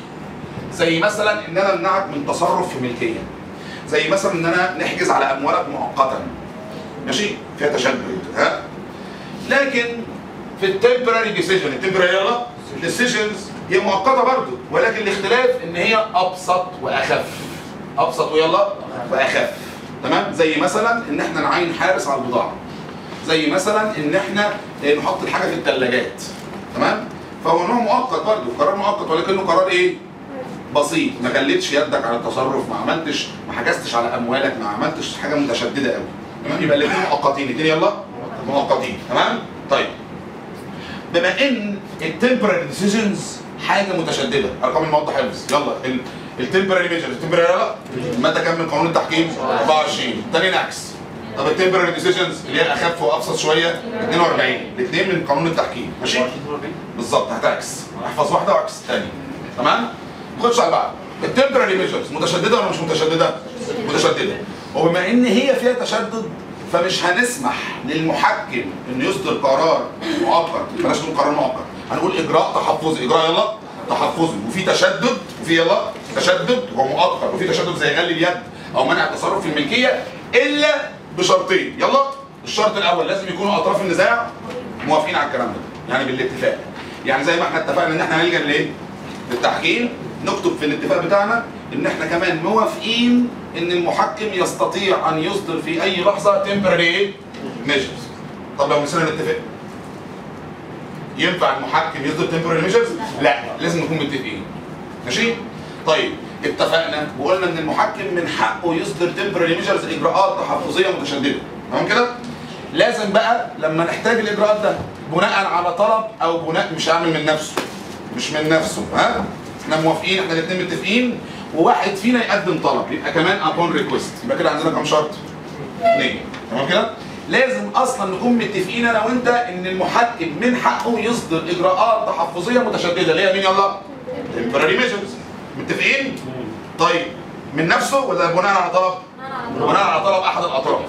زي مثلا ان انا امنعك من تصرف في ملكيه زي مثلا ان انا نحجز على اموالك مؤقتا ماشي فيها تشدد ها لكن في التمبراري ديسيجن التمبراري يلا ديسيجنز هي مؤقته برضه ولكن الاختلاف ان هي ابسط واخف ابسط ويلا واخف تمام زي مثلا ان احنا نعين حارس على البضاعه زي مثلا ان احنا نحط الحاجه في الثلاجات تمام فهو نوع مؤقت برضه قرار مؤقت ولكنه قرار ايه بسيط ما خليتش يدك على التصرف ما عملتش ما حجزتش على اموالك ما عملتش حاجه متشدده قوي تمام يبقى الاثنين مؤقتين الاثنين يلا مؤقتين تمام طيب بما ان التمبراري ديسيجنز حاجه متشدده ارقام المواد حفظ يلا التمبراري ميجرز التمبراري يلا الماده كام من قانون التحكيم 24 تاني نعكس طب التمبرري ديسيجنز اللي هي اخف وابسط شويه 42 الاثنين من قانون التحكيم ماشي بالظبط هتعكس احفظ واحده واعكس الثانيه تمام نخش على بعض التمبرري ميجرز متشدده ولا مش متشدده متشدده وبما ان هي فيها تشدد فمش هنسمح للمحكم انه يصدر قرار مؤقت بلاش نقول قرار مؤقت هنقول اجراء تحفظي اجراء يلا تحفظي وفي تشدد وفي يلا تشدد ومؤقت وفي تشدد زي غل اليد او منع التصرف في الملكيه الا بشرطين يلا الشرط الاول لازم يكونوا اطراف النزاع موافقين على الكلام ده يعني بالاتفاق يعني زي ما احنا اتفقنا ان احنا هنلجا لايه للتحكيم نكتب في الاتفاق بتاعنا ان احنا كمان موافقين ان المحكم يستطيع ان يصدر في اي لحظه temporary measures طب لو نسينا نتفق ينفع المحكم يصدر temporary measures لا لازم نكون متفقين ماشي طيب اتفقنا وقلنا ان المحكم من حقه يصدر temporary measures اجراءات تحفظيه متشدده تمام كده لازم بقى لما نحتاج الاجراءات ده بناء على طلب او بناء مش هعمل من نفسه مش من نفسه ها احنا موافقين احنا الاثنين متفقين وواحد فينا يقدم طلب يبقى كمان upon request يبقى كده عندنا كام شرط؟ اثنين تمام كده؟ لازم اصلا نكون متفقين انا وانت ان المحكم من حقه يصدر اجراءات تحفظيه متشدده اللي هي مين يلا؟ temporary measures متفقين؟ طيب من نفسه ولا بناء على طلب؟ بناء على طلب احد الاطراف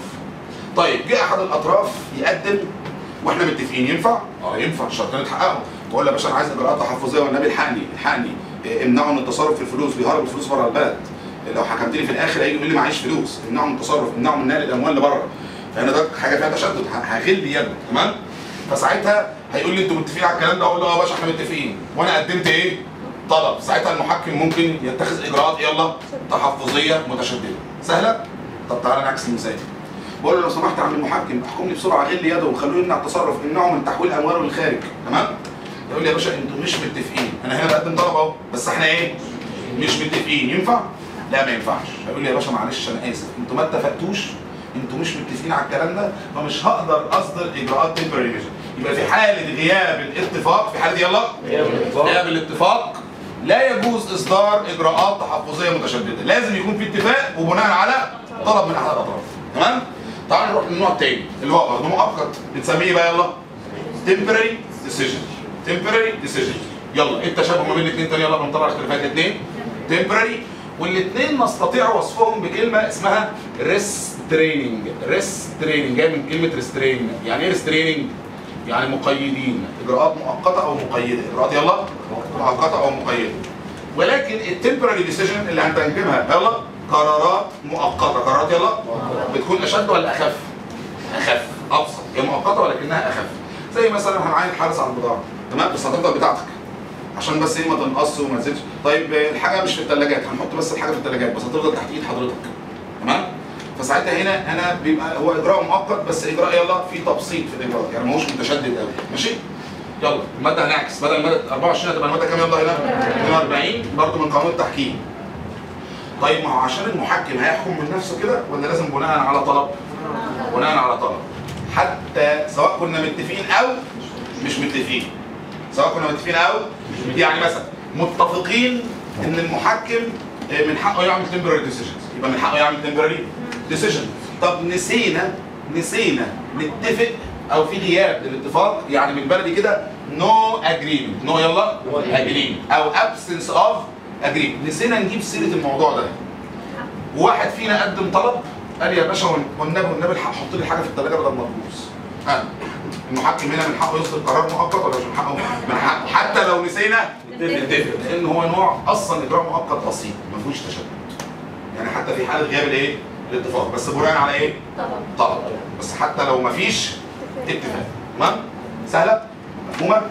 طيب جه احد الاطراف يقدم واحنا متفقين ينفع؟ اه ينفع الشرطين اتحققوا بقول له يا باشا انا عايز اجراءات تحفظيه والنبي الحقني الحقني إيه، امنعوا من التصرف في الفلوس بيهرب الفلوس بره البلد لو حكمت لي في الاخر هيجي يقول لي معيش فلوس امنعوا من التصرف امنعوا من نقل الاموال لبره فانا ده حاجه فيها تشدد ه- هغل يده تمام فساعتها هيقول لي انتوا متفقين على الكلام ده اقول له اه يا باشا احنا متفقين وانا قدمت ايه؟ طلب ساعتها المحكم ممكن يتخذ اجراءات يلا تحفظيه متشدده سهله؟ طب تعالى نعكس المثال بقول له لو سمحت يا عم المحكم احكم لي بسرعه غل يده وخلوه يمنع التصرف امنعه من تحويل امواله للخارج تمام؟ يقول لي يا باشا انتوا مش متفقين انا هنا بقدم طلب اهو بس احنا ايه؟ مش متفقين ينفع؟ لا ما ينفعش هيقول لي يا باشا معلش انا اسف انتوا ما اتفقتوش انتوا مش متفقين على الكلام ده فمش هقدر اصدر اجراءات تمبرري ميجر يبقى في حاله غياب الاتفاق في حاله يلا غياب الاتفاق لا يجوز اصدار اجراءات تحفظيه متشدده لازم يكون في اتفاق وبناء على طلب من احد الاطراف تمام تعال نروح للنوع الثاني اللي هو برضه مؤقت بنسميه إيه بقى يلا temporary decision temporary decision يلا ايه التشابه ما بين الاثنين تاني يلا بنطلع اختلافات الاثنين temporary والاثنين نستطيع وصفهم بكلمه اسمها restraining restraining جاي من كلمه restrain يعني ايه restraining يعني مقيدين اجراءات مؤقته او مقيده اجراءات يلا مؤقته او مقيده ولكن التمبراري ديسيجن اللي هنترجمها يلا قرارات مؤقته قرارات يلا بتكون اشد ولا اخف اخف ابسط هي مؤقته ولكنها اخف زي مثلا هنعين حارس على البضاعه تمام بس هتفضل بتاعتك عشان بس ايه ما تنقصش وما تزيدش طيب آه، الحاجه مش في الثلاجات هنحط بس الحاجه في الثلاجات بس هتفضل تحت ايد حضرتك تمام فساعتها هنا انا بيبقى هو اجراء مؤقت بس اجراء يلا في تبسيط في الاجراء يعني ما هوش متشدد قوي ماشي يلا الماده هنعكس بدل الماده 24 هتبقى الماده كام يلا هنا 42 برضه من قانون التحكيم طيب ما هو عشان المحكم هيحكم من نفسه كده ولا لازم بناء على طلب بناء على طلب حتى سواء كنا متفقين او مش متفقين سواء كنا متفقين او يعني مثلا متفقين ان المحكم آه، من حقه يعمل temporary decisions يبقى من حقه يعمل temporary decision طب نسينا نسينا نتفق او في غياب للاتفاق يعني من بلدي كده نو اجريمنت نو يلا اجريمنت او absence of agreement نسينا نجيب سيره الموضوع ده واحد فينا قدم طلب قال يا باشا والنبي والنبي الحق حط لي حاجه في الثلاجه بدل ما تبوظ ها المحكم هنا من حقه يصدر قرار مؤقت ولا مش من حقه؟ من حقه حتى لو نسينا نتفق لان هو نوع اصلا اجراء مؤقت بسيط ما فيهوش تشدد يعني حتى في حاله غياب الايه؟ الاتفاق بس بناء على ايه؟ طبعا طلب بس حتى لو ما فيش اتفاق تمام؟ سهله؟ مفهومه؟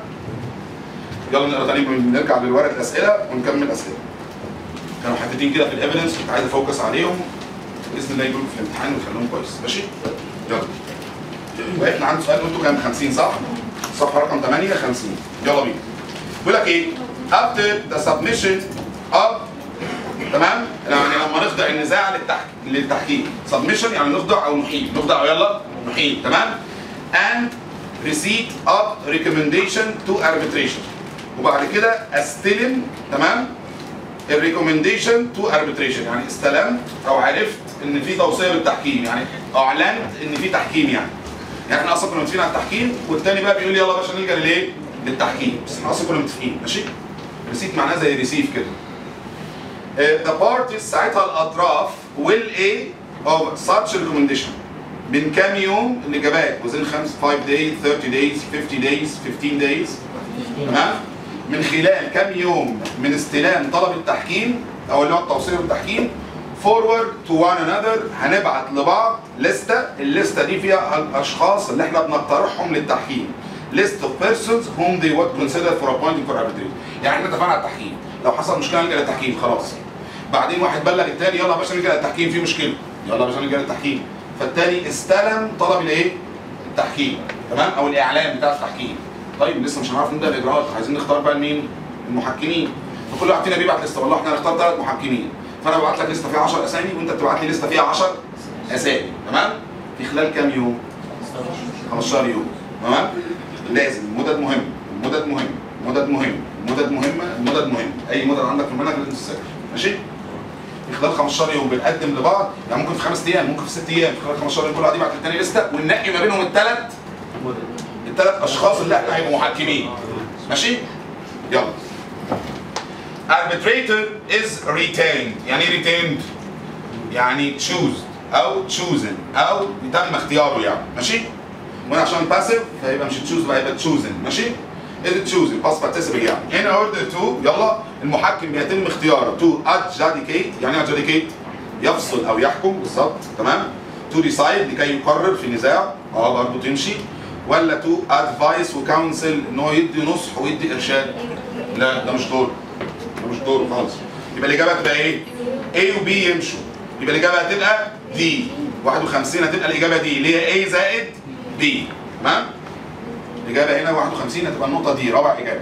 يلا نقرا تاني نرجع للورق الاسئله ونكمل اسئله كانوا حاطين كده في الايفيدنس كنت عايز افوكس عليهم باذن الله يجوا في الامتحان ونخليهم كويس ماشي؟ يلا وقفنا عند سؤال قلتوا كان 50 صح؟ صفحه رقم 8 50 يلا بينا بيقول لك ايه؟ after the submission of تمام؟ يعني لما نخضع النزاع للتحك... للتحكيم submission يعني نخضع او نحيل نخضع او يلا نحيل تمام؟ and receipt of recommendation to arbitration وبعد كده استلم تمام؟ الريكومنديشن تو اربيتريشن يعني استلمت او عرفت ان في توصيه بالتحكيم يعني اعلنت ان في تحكيم يعني يعني احنا اصلا كنا متفقين على التحكيم والتاني بقى بيقول لي يلا يا باشا نلجا للايه؟ للتحكيم بس احنا اصلا كنا متفقين ماشي؟ ريسيت معناه زي ريسيف كده ذا بارتيز ساعتها الاطراف will ايه of such recommendation من كام يوم الاجابات within 5 days 30 days 50 days 15 days تمام من خلال كام يوم من استلام طلب التحكيم او اللي هو التوصيه بالتحكيم forward to one another هنبعت لبعض لستة الليستة دي فيها الاشخاص اللي احنا بنقترحهم للتحكيم list of persons whom they would consider for appointing for arbitration يعني احنا اتفقنا على التحكيم لو حصل مشكله نلجا للتحكيم خلاص بعدين واحد بلغ التاني يلا يا باشا نلجا للتحكيم في مشكله يلا يا باشا نلجا للتحكيم فالتاني استلم طلب الايه التحكيم تمام او الاعلان بتاع التحكيم طيب لسه مش هنعرف نبدا الاجراءات عايزين نختار بقى مين المحكمين فكل واحد فينا بيبعت لسته والله احنا هنختار ثلاث محكمين فانا ببعت لك لسته فيها 10 اسامي وانت بتبعت لي لسته فيها 10 اسامي تمام في خلال كام يوم 15 يوم تمام لازم مدد مهم مدد مهم مدد مهم مدد مهمه مدد مهم اي مدد عندك في المنهج لازم تسجل ماشي في خلال 15 يوم بنقدم لبعض يعني ممكن في خمس ايام ممكن في ست ايام في خلال 15 يوم كل واحد يبعت للتاني لسته وننقي ما بينهم الثلاث الثلاث اشخاص اللي احنا هيبقوا محكمين ماشي يلا arbitrator is retained يعني ايه retained يعني choose او chosen او تم اختياره يعني ماشي وانا عشان باسيف فيبقى مش تشوز بقى يبقى chosen ماشي is chosen past participle يعني in order to يلا المحكم بيتم اختياره to adjudicate يعني ايه adjudicate يفصل او يحكم بالظبط تمام to decide لكي يقرر في نزاع اه برضه تمشي ولا to advise وكونسل ان هو يدي نصح ويدي ارشاد لا ده مش دوره ده مش دوره خالص يبقى الاجابه هتبقى ايه؟ A و B يمشوا يبقى الاجابه هتبقى D 51 هتبقى الاجابه دي اللي هي A زائد B تمام؟ الاجابه هنا 51 هتبقى النقطه دي رابع اجابه.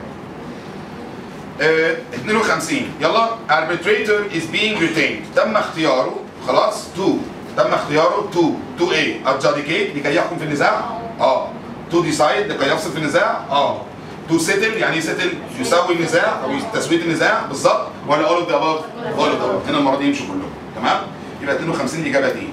آه 52 يلا arbitrator is being retained تم اختياره خلاص to تم اختياره to to ايه؟ adjudicate لكي يحكم في النزاع؟ اه to decide لكي يفصل في النزاع؟ اه to settle يعني ايه settle؟ يسوي النزاع او تسويه النزاع بالظبط ولا all of the above؟ all of the above هنا المره دي يمشوا كلهم تمام؟ يبقى 52 الاجابه دي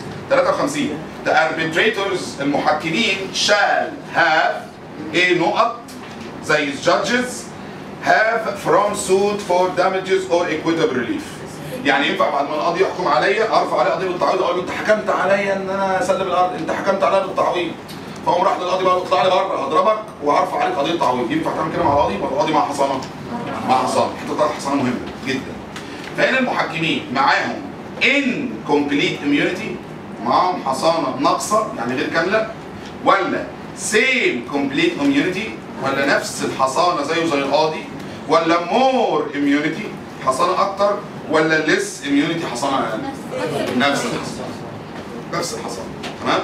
53 the arbitrators المحكمين shall have ايه نقط زي judges have from suit for damages or equitable relief يعني ينفع بعد ما القاضي يحكم عليا ارفع عليه قضيه بالتعويض اقول له انت حكمت عليا ان انا اسلم الارض انت حكمت عليا بالتعويض فاقوم راح للقاضي بقى اطلع لي بره هضربك وهرفع عليك قضيه تعويض ينفع تعمل كده مع القاضي ولا القاضي مع حصانه؟ مع حصانه الحته بتاعت الحصانه مهمه جدا فهنا المحكمين معاهم incomplete immunity معاهم حصانه ناقصه يعني غير كامله ولا same complete immunity ولا نفس الحصانه زيه زي القاضي ولا more immunity حصانه اكتر ولا less immunity حصانه اقل نفس الحصانه نفس الحصانه تمام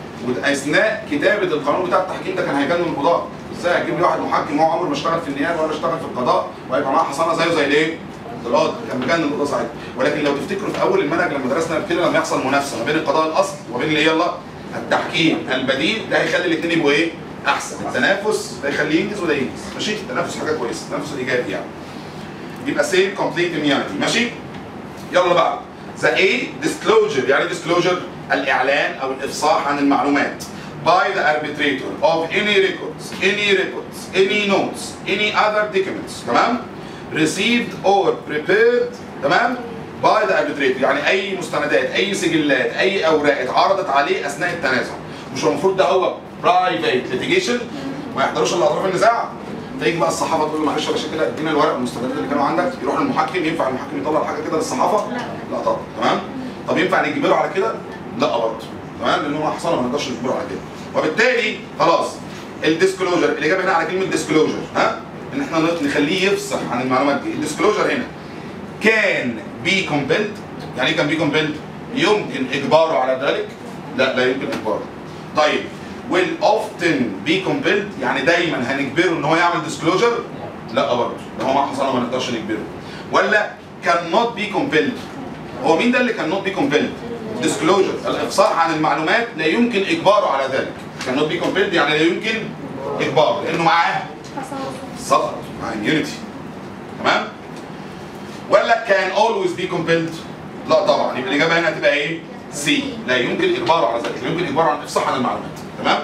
واثناء كتابه القانون بتاع التحكيم ده كان هيجنن القضاء ازاي هتجيب لي واحد محكم هو عمره ما اشتغل في النيابه ولا اشتغل في القضاء وهيبقى معاه حصانه زيه زي الايه؟ القاضي كان مجنن القضاء ساعتها ولكن لو تفتكروا في اول المنهج لما درسنا كده لما يحصل منافسه ما بين القضاء الاصل وبين اللي يلا التحكيم البديل ده هيخلي الاثنين يبقوا ايه؟ احسن التنافس ده يخليه ينجز وده ينجز ماشي التنافس حاجه كويسه التنافس الايجابي يعني يبقى سيم كومبليت immunity ماشي يلا بقى ذا ايه disclosure يعني disclosure الاعلان او الافصاح عن المعلومات by the arbitrator of any records any records any notes any other documents تمام received or prepared تمام by the arbitrator يعني اي مستندات اي سجلات اي اوراق اتعرضت عليه اثناء التنازع مش المفروض ده هو برايفت litigation ما يحضروش الا اطراف النزاع تيجي بقى الصحافه تقول له معلش يا باشا كده ادينا الورق والمستندات اللي كانوا عندك يروح للمحكم ينفع المحكم يطلع حاجه كده للصحافه؟ لا طبعا تمام؟ طب ينفع نجبره على كده؟ لا برضه تمام لان هو حصانه ما نقدرش نجبره على كده وبالتالي خلاص الديسكلوجر الاجابه هنا على كلمه ديسكلوجر ها؟ ان احنا نخليه يفصح عن المعلومات دي الديسكلوجر هنا كان بي كومبيلد يعني ايه كان بي كومبيلد؟ يمكن اجباره على ذلك؟ لا لا يمكن اجباره طيب will often be compelled يعني دايما هنجبره ان هو يعمل disclosure لا برضه ده هو مع حصانه ما نقدرش نجبره ولا cannot be compelled هو مين ده اللي cannot be compelled disclosure الافصاح عن المعلومات لا يمكن اجباره على ذلك cannot be compelled يعني لا يمكن اجباره لانه معاه سقط مع immunity تمام ولا ولا can always be compelled لا طبعا يبقى الاجابه هنا هتبقى ايه سي لا يمكن اجباره على ذلك لا يمكن اجباره على الافصاح عن المعلومات تمام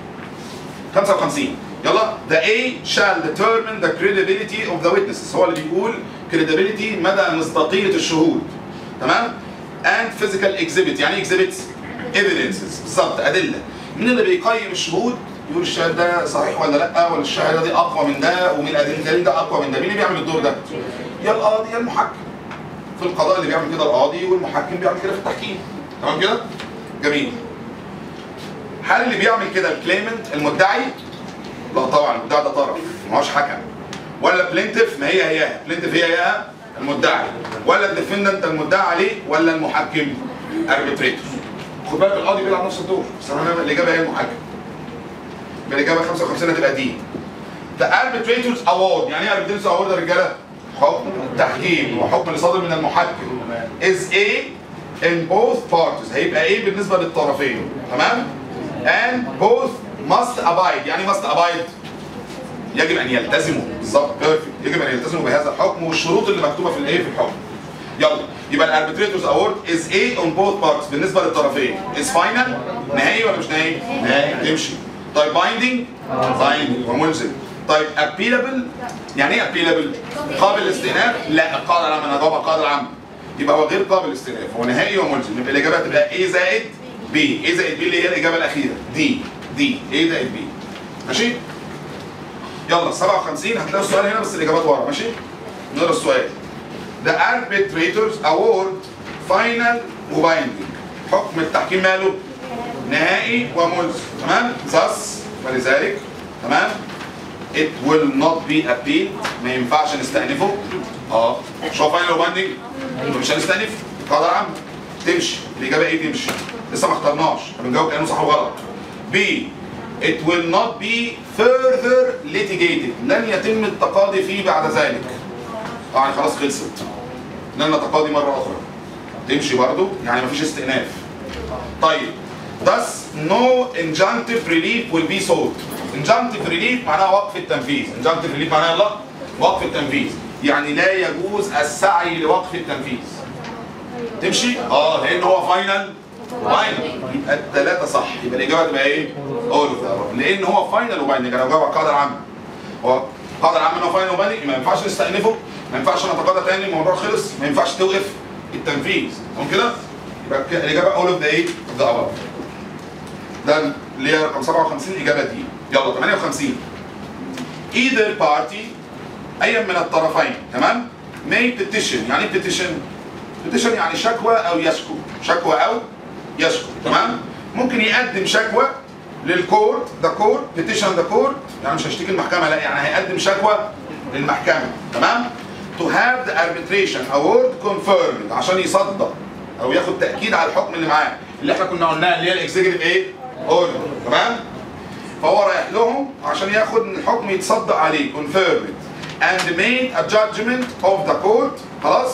55 يلا the A shall determine the credibility of the witnesses هو اللي بيقول credibility مدى مصداقية الشهود تمام and physical exhibit يعني exhibits evidences بالظبط أدلة مين اللي بيقيم الشهود يقول الشاهد ده صحيح ولا لا ولا الشهاده دي اقوى من ده ومين الادله ده اقوى من ده مين اللي بيعمل الدور ده يا القاضي يا المحكم في القضاء اللي بيعمل كده القاضي والمحكم بيعمل كده في التحكيم تمام كده جميل هل اللي بيعمل كده الكليمنت المدعي لا طبعا المدعي ده طرف ما هوش حكم ولا بلينتف ما هي هي بلينتف هي هي المدعي ولا الديفندنت المدعي عليه ولا المحكم اربيتريتور خد بالك القاضي بيلعب نفس الدور بس انا الاجابه هي المحكم يبقى الاجابه 55 هتبقى دي The arbitrators award يعني ايه arbitrators award يا رجاله؟ حكم تحكيم وحكم اللي صادر من المحكم is A in both parties هيبقى ايه بالنسبه للطرفين تمام؟ and both must abide يعني must abide يجب ان يلتزموا بالظبط بيرفكت يجب ان يلتزموا بهذا الحكم والشروط اللي مكتوبه في الايه في الحكم يلا يبقى الاربيتريتورز اوورد از ايه اون بوث بارتس بالنسبه للطرفين از فاينل نهائي ولا مش نهائي؟ نهائي تمشي طيب بايندينج بايندينج وملزم طيب ابيلابل يعني ايه ابيلابل؟ قابل للاستئناف؟ لا القاعده العامه انا جاوب القاعده العامه يبقى هو غير قابل للاستئناف هو نهائي وملزم يبقى الاجابه هتبقى ايه زائد بي ايه زائد بي اللي هي الاجابه الاخيره دي دي ايه زائد بي ماشي؟ يلا 57 هتلاقوا السؤال هنا بس الاجابات ورا ماشي؟ نقرا السؤال The arbitrators award final وبايندينج حكم التحكيم ماله؟ نهائي وملزم تمام؟ thus ولذلك تمام؟ it will not be appealed ما ينفعش نستأنفه اه مش هو فاينل وبايندينج؟ مش هنستأنف القاعدة العامة تمشي الإجابة إيه تمشي؟ لسه ما اخترناش بنجاوب كأنه صح وغلط B it will not be further litigated لن يتم التقاضي فيه بعد ذلك يعني خلاص خلصت لن نتقاضي مرة أخرى تمشي برضو يعني مفيش استئناف طيب thus no injunctive relief will be sought injunctive relief معناها وقف التنفيذ injunctive relief معناها يلا وقف التنفيذ يعني لا يجوز السعي لوقف التنفيذ تمشي اه لان هو فاينل فاينل يبقى الثلاثه صح يبقى الاجابه تبقى ايه؟ اول لان هو فاينل وبايندنج انا بجاوب على القاعده العامه هو القاعده العامه ان هو فاينل وبايندنج ما ينفعش نستأنفه ما ينفعش نتقاضى تاني الموضوع خلص ما ينفعش توقف التنفيذ تمام كده؟ يبقى ك- الاجابه اول اوف ذا ايه؟ ذا ابر ده اللي هي رقم 57 الاجابه دي يلا 58 either party اي من الطرفين تمام may petition يعني ايه petition petition يعني شكوى او يشكو شكوى او يشكو تمام ممكن يقدم شكوى للكورت ذا كورت petition ذا كورت يعني مش هيشتكي المحكمه لا يعني هيقدم شكوى للمحكمه تمام to have the arbitration award confirmed عشان يصدق او ياخد تاكيد على الحكم اللي معاه اللي احنا كنا قلناه اللي هي الاكزيكتيف ايه اوردر تمام فهو رايح لهم عشان ياخد ان الحكم يتصدق عليه confirmed and made a judgment of the court خلاص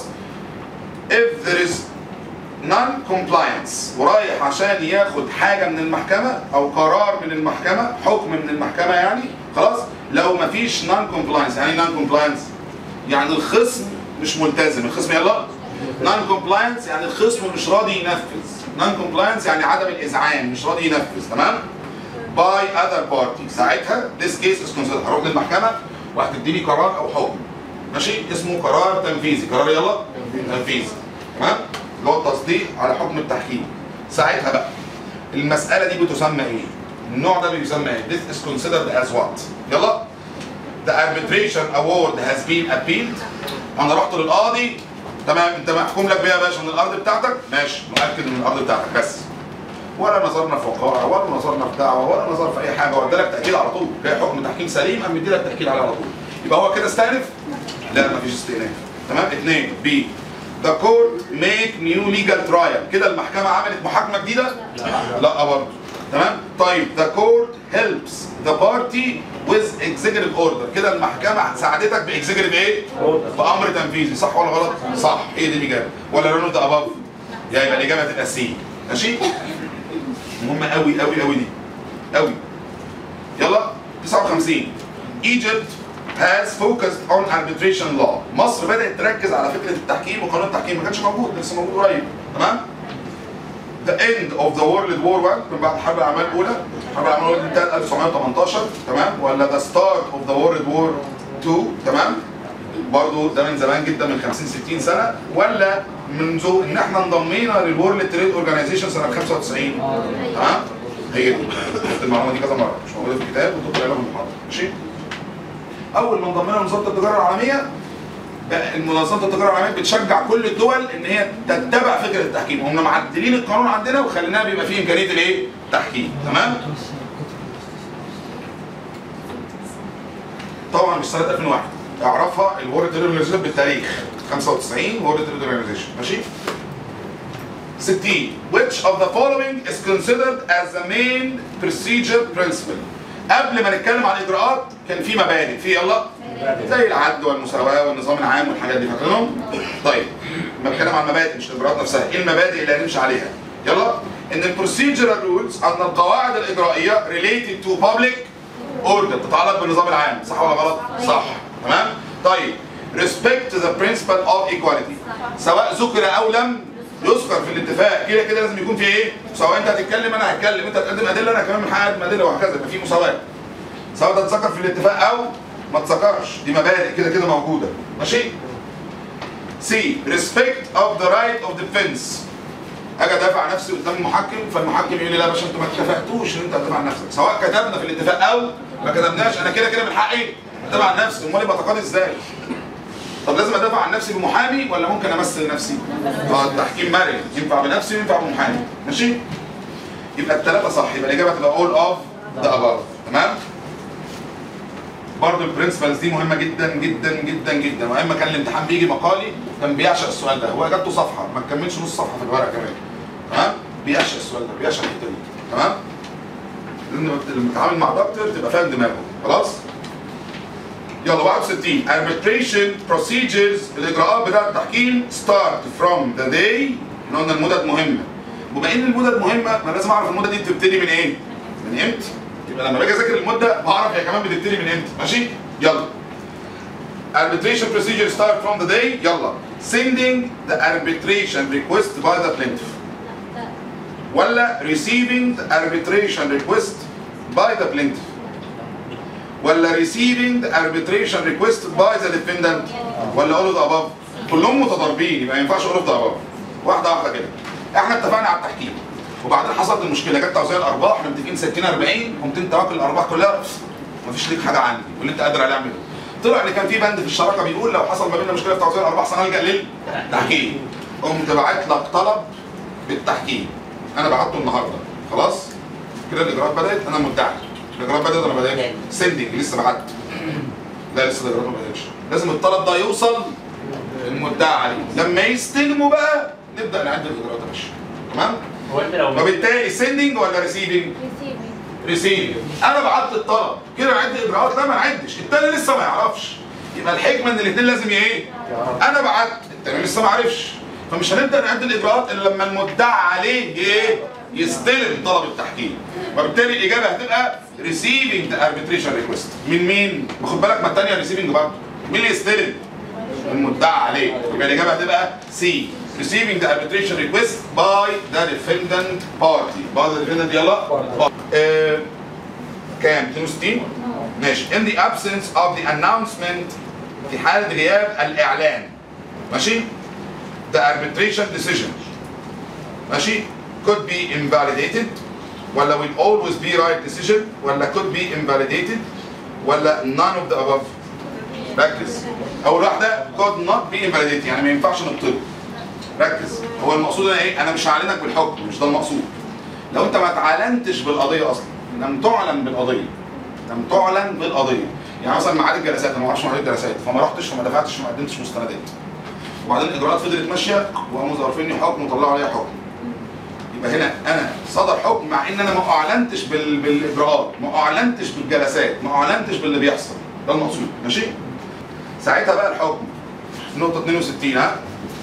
if there is non-compliance ورايح عشان ياخد حاجة من المحكمة أو قرار من المحكمة حكم من المحكمة يعني خلاص لو مفيش non-compliance يعني non-compliance يعني الخصم مش ملتزم الخصم يلا non-compliance يعني الخصم مش راضي ينفذ non-compliance يعني عدم الإذعان مش راضي ينفذ تمام by other party ساعتها this case is considered هروح للمحكمة وهتديني قرار أو حكم ماشي اسمه قرار تنفيذي قرار يلا تنفيذي تمام اللي هو التصديق على حكم التحكيم ساعتها بقى المسألة دي بتسمى ايه؟ النوع ده بيسمى ايه؟ This is considered as what؟ يلا The arbitration award has been appealed انا رحت للقاضي تمام انت محكوم لك بيها يا باشا من الارض بتاعتك ماشي مؤكد من الارض بتاعتك بس ولا نظرنا في وقائع ولا نظرنا في دعوه ولا نظر في اي حاجه وادالك تاكيد على طول جاي حكم تحكيم سليم قام مديلك تاكيد عليه على طول يبقى هو كده استأنف؟ لا مفيش استئناف تمام اثنين بي The court make new legal trial كده المحكمة عملت محاكمة جديدة؟ لا برضه تمام؟ طيب the court helps the party with executive order كده المحكمة ساعدتك بإكزيكتيف إيه؟ بأمر تنفيذي صح ولا غلط؟ صح إيه دي الإجابة؟ ولا رونو ده أباف؟ يا يبقى الإجابة تبقى سي ماشي؟ مهمة أوي أوي أوي دي أوي يلا 59 Egypt has focused on arbitration law مصر بدأت تركز على فكرة التحكيم وقانون التحكيم ما كانش موجود لسه موجود قريب تمام the end of the World War One من بعد الحرب العالمية الأولى الحرب العالمية الأولى دي انتهت 1918 تمام ولا the start of the World War II تمام برضه ده من زمان جدا من 50 60 سنة ولا منذ ان احنا انضمينا للورلد تريد اورجانيزيشن سنة 95 تمام هي دي قلت المعلومة دي كذا مرة مش موجودة في الكتاب وتدخل عليها في المحاضرة ماشي اول ما انضمينا لمنظمة التجارة العالمية بقى منظمه التجاره العالميه بتشجع كل الدول ان هي تتبع فكره التحكيم هم معدلين القانون عندنا وخليناها بيبقى فيه امكانيه الايه التحكيم تمام طبعا مش سنه 2001 اعرفها الورد تريد اورجانيزيشن بالتاريخ 95 وورد تريد اورجانيزيشن ماشي 60 which of the following is considered as the main procedure principle قبل ما نتكلم عن الاجراءات كان في مبادئ في يلا زي العدل والمساواه والنظام العام والحاجات دي فاكرينهم؟ طيب لما بتكلم عن المبادئ مش الاجراءات نفسها ايه المبادئ اللي هنمشي عليها؟ يلا ان البروسيجرال رولز ان القواعد الاجرائيه related to public order تتعلق بالنظام العام صح ولا غلط؟ صح تمام؟ طيب respect the principle of equality سواء ذكر او لم يذكر في الاتفاق كده كده لازم يكون في ايه؟ سواء انت هتتكلم انا هتكلم انت هتقدم ادله انا كمان من حقي اقدم ادله وهكذا يبقى في مساواه سواء ده اتذكر في الاتفاق او ما اتذكرش دي مبادئ كده كده موجوده ماشي؟ سي respect of the right of defense اجي ادافع عن نفسي قدام المحكم فالمحكم يقول لي لا يا باشا انتوا ما اتفقتوش ان انت هتدافع عن نفسك سواء كتبنا في الاتفاق او ما كتبناش انا كده كده من حقي ادافع عن نفسي امال يبقى تقاضي ازاي؟ طب لازم ادافع عن نفسي بمحامي ولا ممكن امثل نفسي؟ اه التحكيم مرن ينفع بنفسي وينفع بمحامي ماشي؟ يبقى الثلاثه صح يبقى الاجابه تبقى all of the above تمام؟ برضه البرنسبلز دي مهمه جدا جدا جدا جدا واما كان الامتحان بيجي مقالي كان بيعشق السؤال ده هو اجابته صفحه ما تكملش نص صفحه في الورقه كمان تمام؟ بيعشق السؤال ده بيعشق الحته دي تمام؟ لان لما تتعامل مع دكتور تبقى فاهم دماغه خلاص؟ يلا 61 arbitration procedures الاجراءات بتاعه التحكيم start from the day احنا قلنا المدد مهمه وبما ان المدد مهمه انا لازم اعرف المده دي بتبتدي من ايه؟ من امتى؟ يبقى لما باجي اذاكر المده بعرف هي كمان بتبتدي من امتى ماشي؟ يلا arbitration procedure start from the day يلا sending the arbitration request by the plaintiff ولا receiving the arbitration request by the plaintiff ولا receiving the arbitration request by the defendant ولا all of the above كلهم متضاربين يبقى ما ينفعش all of the above واحده واحده كده احنا اتفقنا على التحكيم وبعدين حصلت المشكله جت توزيع الارباح احنا متفقين 60 40 قمت انت واكل الارباح كلها مفيش ليك حاجه عندي واللي انت قادر عليه اعمله طلع ان كان في بند في الشراكه بيقول لو حصل ما بيننا مشكله في توزيع الارباح سنلجا للتحكيم قمت باعت لك طلب بالتحكيم انا بعته النهارده خلاص كده الاجراءات بدات انا مدعي الاجراءات بدات ولا ما بداتش؟ سندنج لسه بعت لا لسه الاجراءات ما بداتش لازم الطلب ده يوصل المدعي عليه لما يستلموا بقى نبدا نعد الاجراءات يا باشا تمام؟ هو انت لو وبالتالي سندنج ولا ريسيفنج؟ ريسيفنج انا بعت الطلب كده نعد اجراءات لا ما نعدش التاني لسه ما يعرفش يبقى الحكمه ان الاثنين لازم ايه؟ انا بعت التاني لسه ما عرفش فمش هنبدا نعد الاجراءات الا لما المدعى عليه ايه؟ يستلم طلب التحكيم وبالتالي الاجابه هتبقى receiving the arbitration request من مين؟ واخد بالك ما الثانيه receiving برضه مين اللي يستلم؟ المدعى عليه يبقى الاجابه هتبقى سي receiving the arbitration request by the defendant party by the defendant يلا آه، كام 62 ماشي in the absence of the announcement في حالة غياب الإعلان ماشي the arbitration decision ماشي could be invalidated ولا will always be right decision ولا could be invalidated ولا none of the above ركز أول واحدة could not be invalidated يعني ما ينفعش نبطله ركز هو المقصود هنا ايه انا مش هعلنك بالحكم مش ده المقصود لو انت ما اتعلنتش بالقضيه اصلا لم تعلن بالقضيه لم تعلن بالقضيه يعني مثلا ميعاد الجلسات انا ما اعرفش ميعاد الجلسات فما رحتش وما دفعتش وما قدمتش مستندات وبعدين الاجراءات فضلت ماشيه وقاموا ظارفيني حكم وطلعوا عليا حكم يبقى هنا انا صدر حكم مع ان انا ما اعلنتش بال... بالاجراءات ما اعلنتش بالجلسات ما اعلنتش باللي بيحصل ده المقصود ماشي ساعتها بقى الحكم في نقطه 62 ها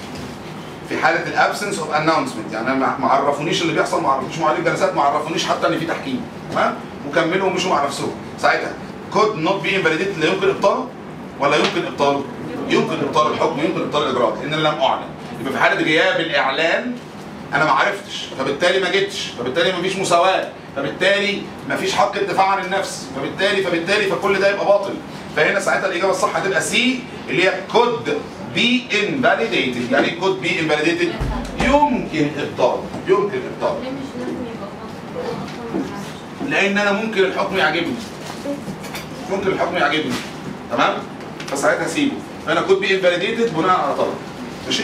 في حاله الابسنس اوف اناونسمنت يعني انا ما- ما عرفونيش اللي بيحصل ما عرفونيش مواعيد الجلسات ما عرفونيش حتى ان في تحكيم تمام وكملوا ومشوا مع نفسهم ساعتها كود نوت بي انفاليديت لا يمكن ابطاله ولا يمكن ابطاله؟ يمكن ابطال الحكم يمكن ابطال الاجراءات لان انا لم اعلن يبقى في حاله غياب الاعلان انا ما عرفتش فبالتالي ما جيتش فبالتالي ما فيش مساواه فبالتالي ما فيش حق الدفاع عن النفس فبالتالي فبالتالي فكل ده يبقى باطل فهنا ساعتها الاجابه الصح هتبقى سي اللي هي كود بي invalidated يعني كود بي invalidated يمكن ابطاله يمكن ابطاله ليه مش لازم يبقى غلط؟ لان انا ممكن الحكم يعجبني ممكن الحكم يعجبني تمام فساعتها اسيبه فانا كود بي انفاليديتد بناء على طلب ماشي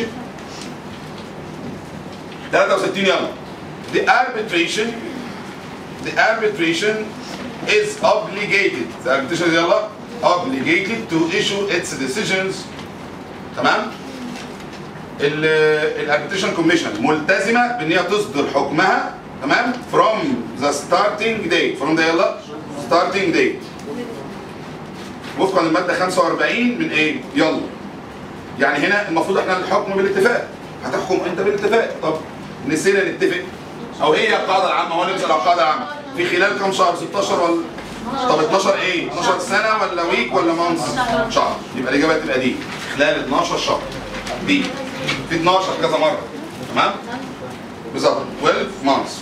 63 يلا the arbitration the arbitration is obligated the arbitration يلا obligated to issue its decisions تمام الاربيتريشن كوميشن ملتزمه بان هي تصدر حكمها تمام from the starting date from the يلا starting date وفقا للماده 45 من ايه؟ يلا يعني هنا المفروض احنا الحكم بالاتفاق هتحكم انت بالاتفاق طب نسينا نتفق او ايه هي القاعده العامه هو نسال على القاعده العامه في خلال كام شهر 16 ولا طب 12 ايه 12 سنه ولا ويك ولا مانث شهر يبقى الاجابه تبقى دي خلال 12 شهر دي في 12 كذا مره تمام بالظبط 12 months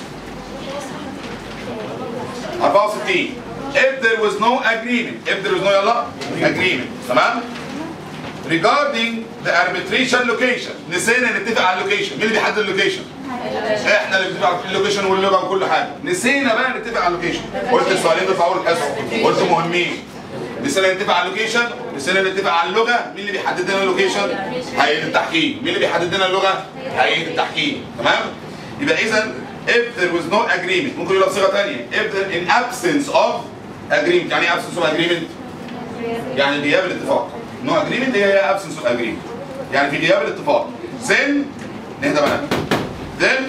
64 if there was no agreement if there was no يلا agreement تمام regarding the arbitration location نسينا نتفق على اللوكيشن مين اللي بيحدد اللوكيشن احنا اللي بنتفق على اللوكيشن واللغه وكل حاجه نسينا بقى نتفق على اللوكيشن قلت السؤالين دول في اول الحصه قلت مهمين نسينا نتفق على اللوكيشن نسينا نتفق على اللغه مين اللي بيحدد لنا اللوكيشن هيئه التحكيم مين اللي بيحدد لنا اللغه هيئه التحكيم تمام يبقى اذا if there was no agreement ممكن يقولها بصيغه ثانيه if there in absence of agreement يعني ايه absence of agreement يعني غياب الاتفاق no agreement هي هي absence of agreement يعني في غياب الاتفاق then نهدى بقى then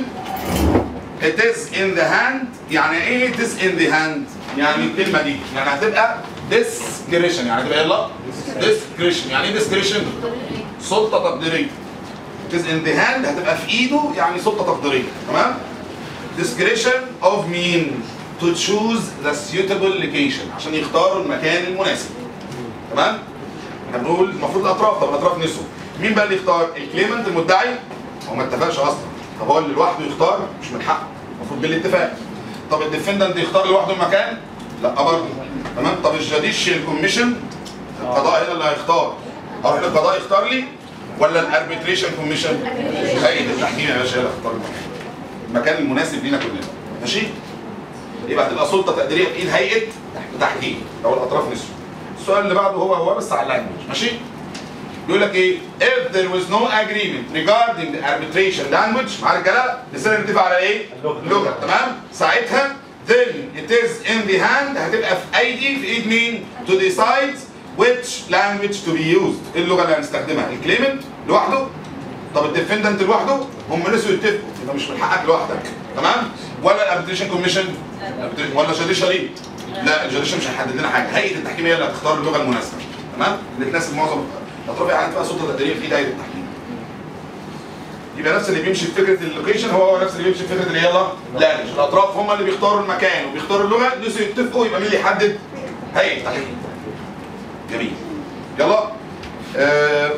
it is in the hand يعني ايه it is in the hand يعني الكلمه دي يعني هتبقى discretion يعني هتبقى يلا discretion يعني ايه discretion سلطه تقديريه it is in the hand هتبقى في ايده يعني سلطه تقديريه تمام discretion of مين to choose the suitable location عشان يختاروا المكان المناسب تمام احنا بنقول المفروض الاطراف طب الاطراف نسوا مين بقى اللي يختار الكليمنت المدعي هو ما اتفقش اصلا طب هو اللي لوحده يختار مش من حقه المفروض بالاتفاق طب الديفندنت يختار لوحده المكان لا برضه تمام طب الجوديشال كوميشن القضاء هنا اللي هيختار اروح للقضاء يختار لي ولا الاربيتريشن كوميشن هيئه التحكيم يا باشا هي اللي هتختار المكان المكان المناسب لينا كلنا ماشي يبقى هتبقى سلطه تقديريه في ايد هيئه تحكيم لو الاطراف نسوا السؤال اللي بعده هو هو بس على اللانجوج ماشي يقول لك ايه if there was no agreement regarding the arbitration language مع الرجاله لسه نتفق على ايه اللغة. اللغه تمام ساعتها then it is in the hand هتبقى في ايدي في ايد مين to decide which language to be used ايه اللغه اللي هنستخدمها الكليمنت لوحده طب الديفندنت لوحده هم نسوا يتفقوا يبقى مش من حقك لوحدك تمام ولا الاربيتريشن كوميشن ولا جوديشالي لا الجوديشال مش هيحدد لنا حاجه هيئه التحكيم هي اللي هتختار اللغه المناسبه تمام اللي تناسب معظم الاطراف يعني تبقى سلطه تقديريه في ايد هيئه التحكيم يبقى نفس اللي بيمشي في فكره اللوكيشن هو هو نفس اللي بيمشي في فكره اللي يلا لا مش الاطراف هم اللي بيختاروا المكان وبيختاروا اللغه نسوا يتفقوا يبقى مين اللي يحدد هيئه التحكيم جميل يلا آه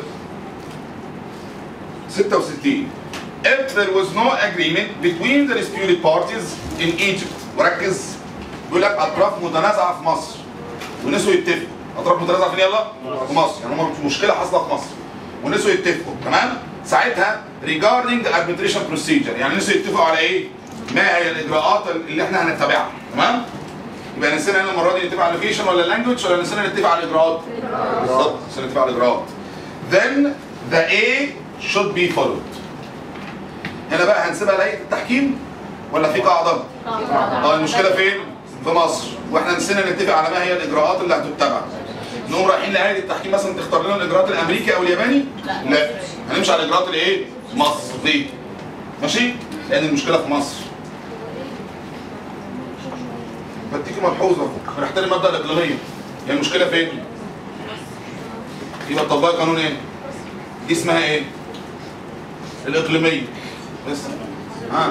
66 if there was no agreement between the disputed parties in Egypt وركز بيقول لك اطراف متنازعه في مصر ونسوا يتفقوا اطراف متنازعه فين يلا في مصر يعني هم مشكله حاصله في مصر ونسوا يتفقوا تمام ساعتها regarding the arbitration procedure يعني نسوا يتفقوا على ايه ما هي الاجراءات اللي احنا هنتبعها تمام يبقى نسينا هنا المره دي نتفق على اللوكيشن ولا اللانجوج ولا نسينا نتفق على الاجراءات بالظبط نسينا نتفق على الاجراءات then the A should be followed هنا بقى هنسيبها لهيئه التحكيم ولا في قاعده؟ اه المشكله فين؟ في مصر واحنا نسينا نتفق على ما هي الاجراءات اللي هتتبع نقوم رايحين لهيئه التحكيم مثلا تختار لنا الاجراءات الامريكي او الياباني؟ لا هنمشي على الاجراءات الايه؟ مصر ليه؟ ماشي؟ لان المشكله في مصر بديكي ملحوظه بنحترم مبدا الاقليميه هي المشكله فين؟ يبقى تطبقي قانون ايه؟ دي اسمها ايه؟ الاقليميه بس ها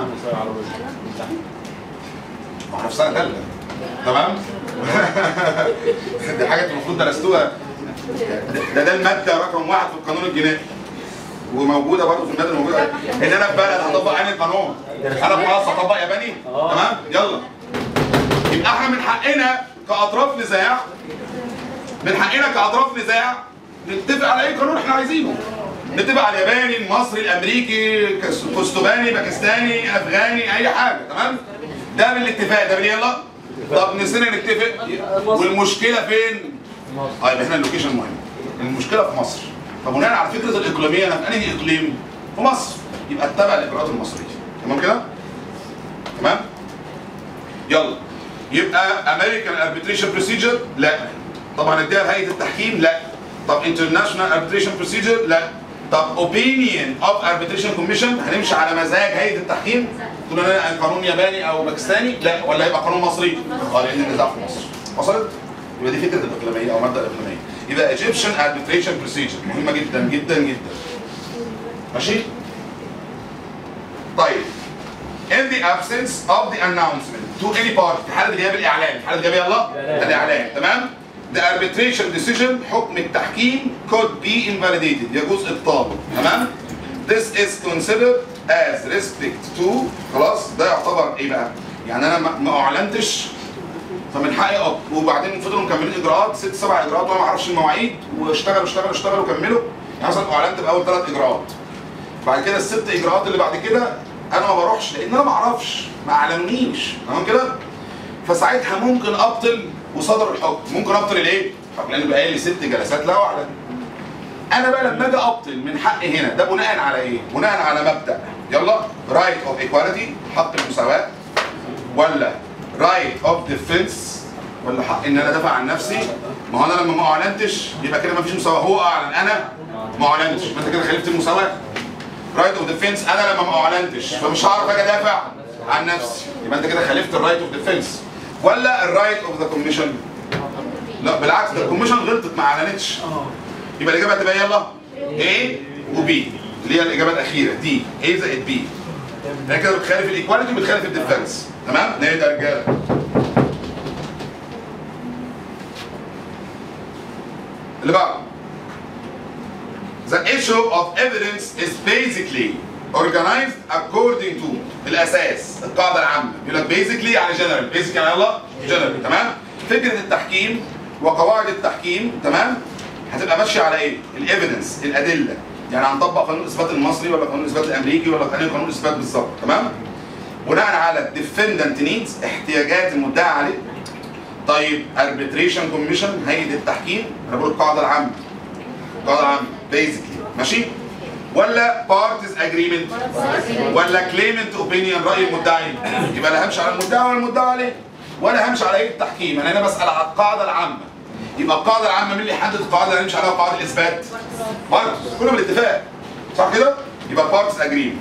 ما احنا في سنه ثالثه تمام دي حاجه المفروض درستوها ده ده الماده رقم واحد في القانون الجنائي وموجوده برضه في الماده الموجوده ان انا في بلد هطبق عين القانون انا في مصر هطبق ياباني تمام يلا يبقى احنا من حقنا كاطراف نزاع من حقنا كاطراف نزاع نتفق على اي قانون احنا عايزينه نتفق على الياباني المصري الامريكي كس- كستوباني باكستاني افغاني اي حاجه تمام ده بالاتفاق ده يلا طب نسينا نتفق والمشكله فين؟ طيب احنا اللوكيشن مهم المشكله في مصر فبناء على فكره الاقليميه انا في انهي اقليم؟ في مصر يبقى اتبع الاجراءات المصريه تمام كده؟ تمام؟ يلا يبقى امريكان اربيتريشن بروسيجر لا طبعا اديها لهيئه التحكيم لا طب انترناشونال اربيتريشن بروسيجر لا طب اوبينيون اوف اربيتريشن كوميشن هنمشي على مزاج هيئه التحكيم تقول انا قانون ياباني او باكستاني لا ولا هيبقى قانون مصري اه لان النزاع في مصر وصلت يبقى دي فكره الاقليميه او مبدا الاقليميه يبقى ايجيبشن اربيتريشن بروسيجر مهمه جدا جدا جدا ماشي طيب in the absence of the announcement to any party في حالة غياب الإعلان في حالة غياب يلا الإعلان تمام the arbitration decision حكم التحكيم could be invalidated يجوز إبطاله تمام this is considered as respect to خلاص ده يعتبر إيه بقى يعني أنا ما- ما أعلنتش فمن حقي أب وبعدين فضلوا مكملين اجراءات ست سبع اجراءات وانا ما اعرفش المواعيد واشتغلوا اشتغلوا اشتغلوا وكملوا يعني مثلا اعلنت باول ثلاث اجراءات بعد كده الست اجراءات اللي بعد كده انا ما بروحش لان انا ما اعرفش ما اعلنونيش تمام كده فساعتها ممكن ابطل وصدر الحكم ممكن ابطل الايه؟ الحكم لان بقى لي ست جلسات لا اعلن انا بقى لما اجي ابطل من حقي هنا ده بناء على ايه؟ بناء على مبدا يلا رايت اوف ايكواليتي حق المساواه ولا رايت اوف ديفنس ولا حق ان انا ادافع عن نفسي ما هو انا لما ما اعلنتش يبقى كده ما فيش مساواه هو اعلن انا ما اعلنتش ما انت كده خالفت المساواه رايت اوف ديفنس انا لما ما اعلنتش فمش هعرف اجي ادافع عن نفسي يبقى انت كده خالفت الرايت اوف ديفنس ولا الرايت اوف ذا كوميشن لا بالعكس ده الكوميشن غلطت ما اعلنتش يبقى الاجابه هتبقى يلا A وبي اللي هي الاجابه الاخيره دي A زائد B ده كده بتخالف الايكواليتي وبتخالف الديفنس تمام نهدى يا رجاله اللي بعده The issue of evidence is basically organized according to الاساس القاعده العامه يقول لك basically يعني general basic يعني يلا general تمام فكره التحكيم وقواعد التحكيم تمام هتبقى ماشيه على ايه الايفيدنس الادله يعني هنطبق قانون الاثبات المصري ولا قانون الاثبات الامريكي ولا قانون قانون الاثبات بالظبط تمام بناء على الديفندنت نيدز احتياجات المدعي عليه طيب arbitration كوميشن هيئه التحكيم انا بقول القاعده العامه القاعده العامه بيزيكلي ماشي ولا بارتيز اجريمنت ولا كليمنت اوبينيون راي المدعي يبقى لا همشي على المدعي ولا المدعي عليه ولا همشي على هيئه التحكيم انا هنا بسال على القاعده العامه يبقى القاعده العامه مين اللي يحدد القاعده اللي هنمشي عليها قاعده الاثبات بارتيز كله بالاتفاق صح كده يبقى بارتيز اجريمنت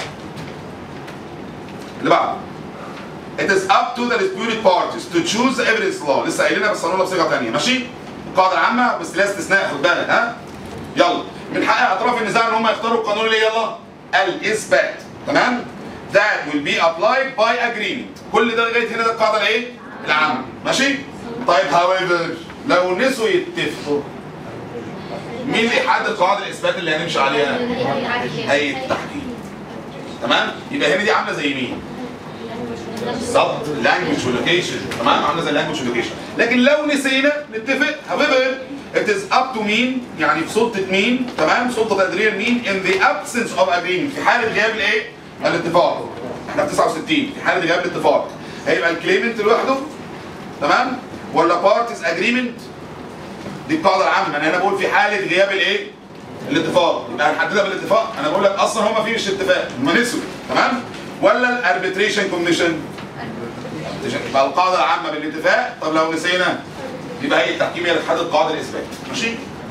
اللي بعده It is up to the disputed parties to choose the evidence law لسه قايلينها بس هنقولها بصيغه ثانيه ماشي؟ القاعده العامه بس لها استثناء خد بالك ها؟ يلا من حق اطراف النزاع ان هم يختاروا القانون اللي يلا الاثبات تمام؟ That will be applied by agreement كل ده لغايه هنا ده القاعده الايه؟ العامه ماشي؟ طيب however لو نسوا يتفقوا مين اللي يحدد قواعد الاثبات اللي هنمشي عليها؟ هيئه التحكيم تمام؟ يبقى هنا دي عامله زي مين؟ بالظبط لانجوج ولوكيشن تمام عامله زي اللانجوج ولوكيشن لكن لو نسينا نتفق however it is up to مين يعني في سلطه مين تمام سلطه تقديريه مين in the absence of agreement في حاله غياب الايه الاتفاق احنا في 69 في حاله غياب الاتفاق هيبقى الكليمنت لوحده تمام ولا بارتيز اجريمنت دي القاعده العامه انا هنا بقول في حاله غياب الايه الاتفاق يبقى هنحددها بالاتفاق انا بقول لك اصلا هو ما فيش اتفاق هم نسوا تمام ولا الاربيتريشن كوميشن يبقى القاعده العامه بالاتفاق طب لو نسينا يبقى هي التحكيم هي اللي تحدد قواعد الاثبات ماشي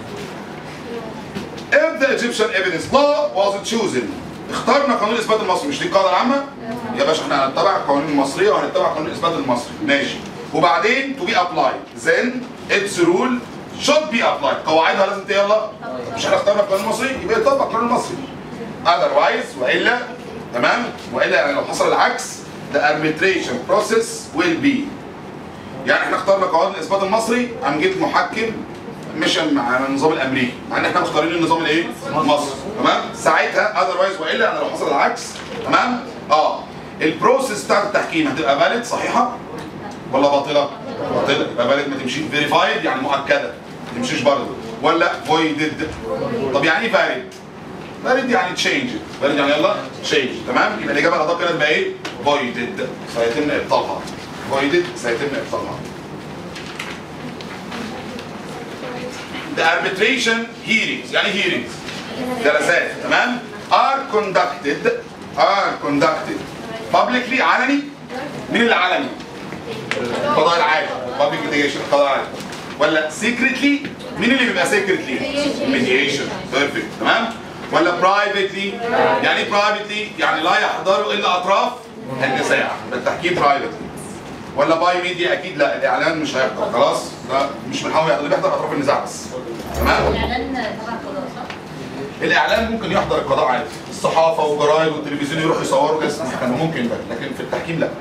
If the Egyptian evidence law was chosen اخترنا قانون الاثبات المصري مش دي القاعده العامه يا باشا احنا هنتبع القوانين المصريه وهنتبع قانون الاثبات المصري ماشي وبعدين to be applied then its rule should be applied قواعدها لازم يلا مش احنا اخترنا القانون المصري يبقى يطبق القانون المصري otherwise والا تمام والا يعني لو حصل العكس the arbitration process will be يعني احنا اخترنا قانون الاثبات المصري قام جيت محكم مشى مع النظام الامريكي مع ان احنا مختارين النظام الايه؟ مصر تمام؟ ساعتها اذروايز والا انا لو حصل العكس تمام؟ اه البروسيس بتاعت التحكيم هتبقى فاليد صحيحه ولا باطله؟ باطله يبقى فاليد ما تمشيش فيريفايد يعني مؤكده ما تمشيش برضه ولا فويدد طب يعني ايه فاليد؟ فاليد يعني تشينج فاليد يعني يلا تشينج تمام؟ يبقى الاجابه الادق كده تبقى ايه؟ فويدد سيتم ابطالها فويدد سيتم ابطالها The arbitration hearings يعني hearings جلسات تمام are conducted are conducted publicly علني مين اللي علني؟ القضاء العام public litigation القضاء العام ولا secretly مين اللي بيبقى secretly؟ mediation perfect تمام ولا privately يعني ايه privately يعني لا يحضر الا اطراف النزاع يبقى التحكيم privately ولا باي ميديا اكيد لا الاعلان مش هيحضر خلاص لا مش بنحاول يحضر اللي بيحضر اطراف النزاع بس تمام الاعلان تبع القضاء صح؟ الاعلان ممكن يحضر القضاء عادي الصحافه والجرايد والتلفزيون يروحوا يصوروا كده كان ممكن ده لكن في التحكيم لا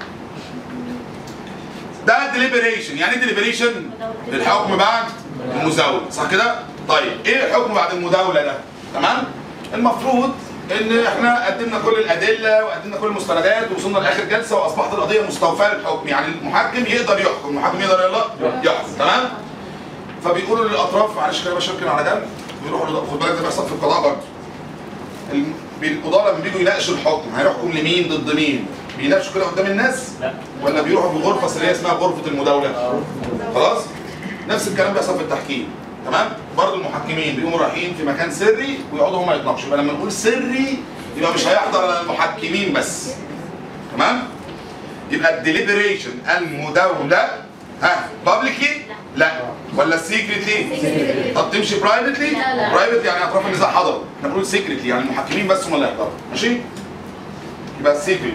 ده ديليبريشن يعني ايه ديليبريشن الحكم بعد المزاوله صح كده طيب ايه الحكم بعد المداوله ده تمام المفروض ان احنا قدمنا كل الادله وقدمنا كل المستندات ووصلنا لاخر جلسه واصبحت القضيه مستوفاه للحكم يعني المحكم يقدر يحكم المحكم يقدر يلا يحكم تمام فبيقولوا للاطراف معلش كده يا باشا اركن على جنب ويروحوا للق- خد بالك ده بيحصل في القضاء برضه الم- بي- القضاة لما بيجوا يناقشوا الحكم هيحكم لمين ضد مين؟ بيناقشوا كده قدام الناس؟ لا. ولا بيروحوا في غرفة سرية اسمها غرفة المداولة؟ خلاص؟ نفس الكلام بيحصل في التحكيم تمام؟ برضه المحكمين بيقوموا رايحين في مكان سري ويقعدوا هم يتناقشوا يبقى لما نقول سري يبقى مش هيحضر إلا المحكمين بس تمام؟ يبقى الديليبريشن المداولة ها بابليكلي؟ لا ولا سيكريتلي؟ طب تمشي برايفتلي؟ لا، لا. برايفت يعني اطراف النزاع حضروا احنا بنقول سيكريتلي يعني المحكمين بس هم اللي هيحضروا ماشي؟ يبقى سيكريتلي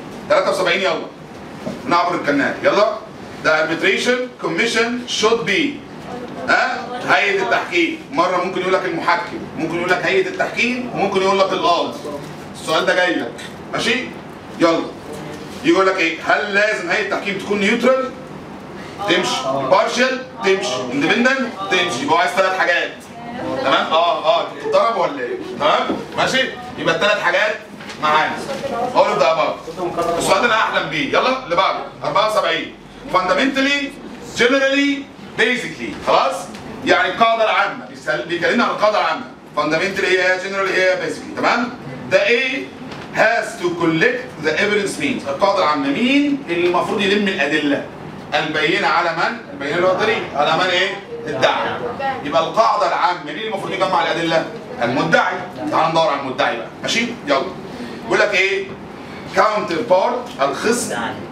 73 يلا نعبر الكنات يلا The arbitration commission should be ها هيئة التحكيم مرة ممكن يقول لك المحكم ممكن يقول لك هيئة التحكيم وممكن يقول لك القاضي السؤال ده جاي لك ماشي يلا يقول لك ايه هل لازم هيئة التحكيم تكون نيوترال تمشي بارشل تمشي اندبندنت تمشي يبقى عايز ثلاث حاجات تمام اه اه اتضرب ولا ايه تمام ماشي يبقى الثلاث حاجات معانا اقول ابدا بقى السؤال ده انا احلم بيه يلا اللي بعده 74 fundamentally generally basically خلاص يعني القاعده العامه بيسأل- بيكلمنا عن القاعده العامه fundamentally هي generally هي basically تمام ده ايه has to collect the evidence means القاعده العامه مين اللي المفروض يلم الادله البينه على من البينه اللي هو الدليل على من ايه الدعي يبقى القاعده العامه مين اللي المفروض يجمع الادله المدعي تعال ندور على المدعي بقى ماشي يلا بيقول لك ايه كاونتر بارت الخصم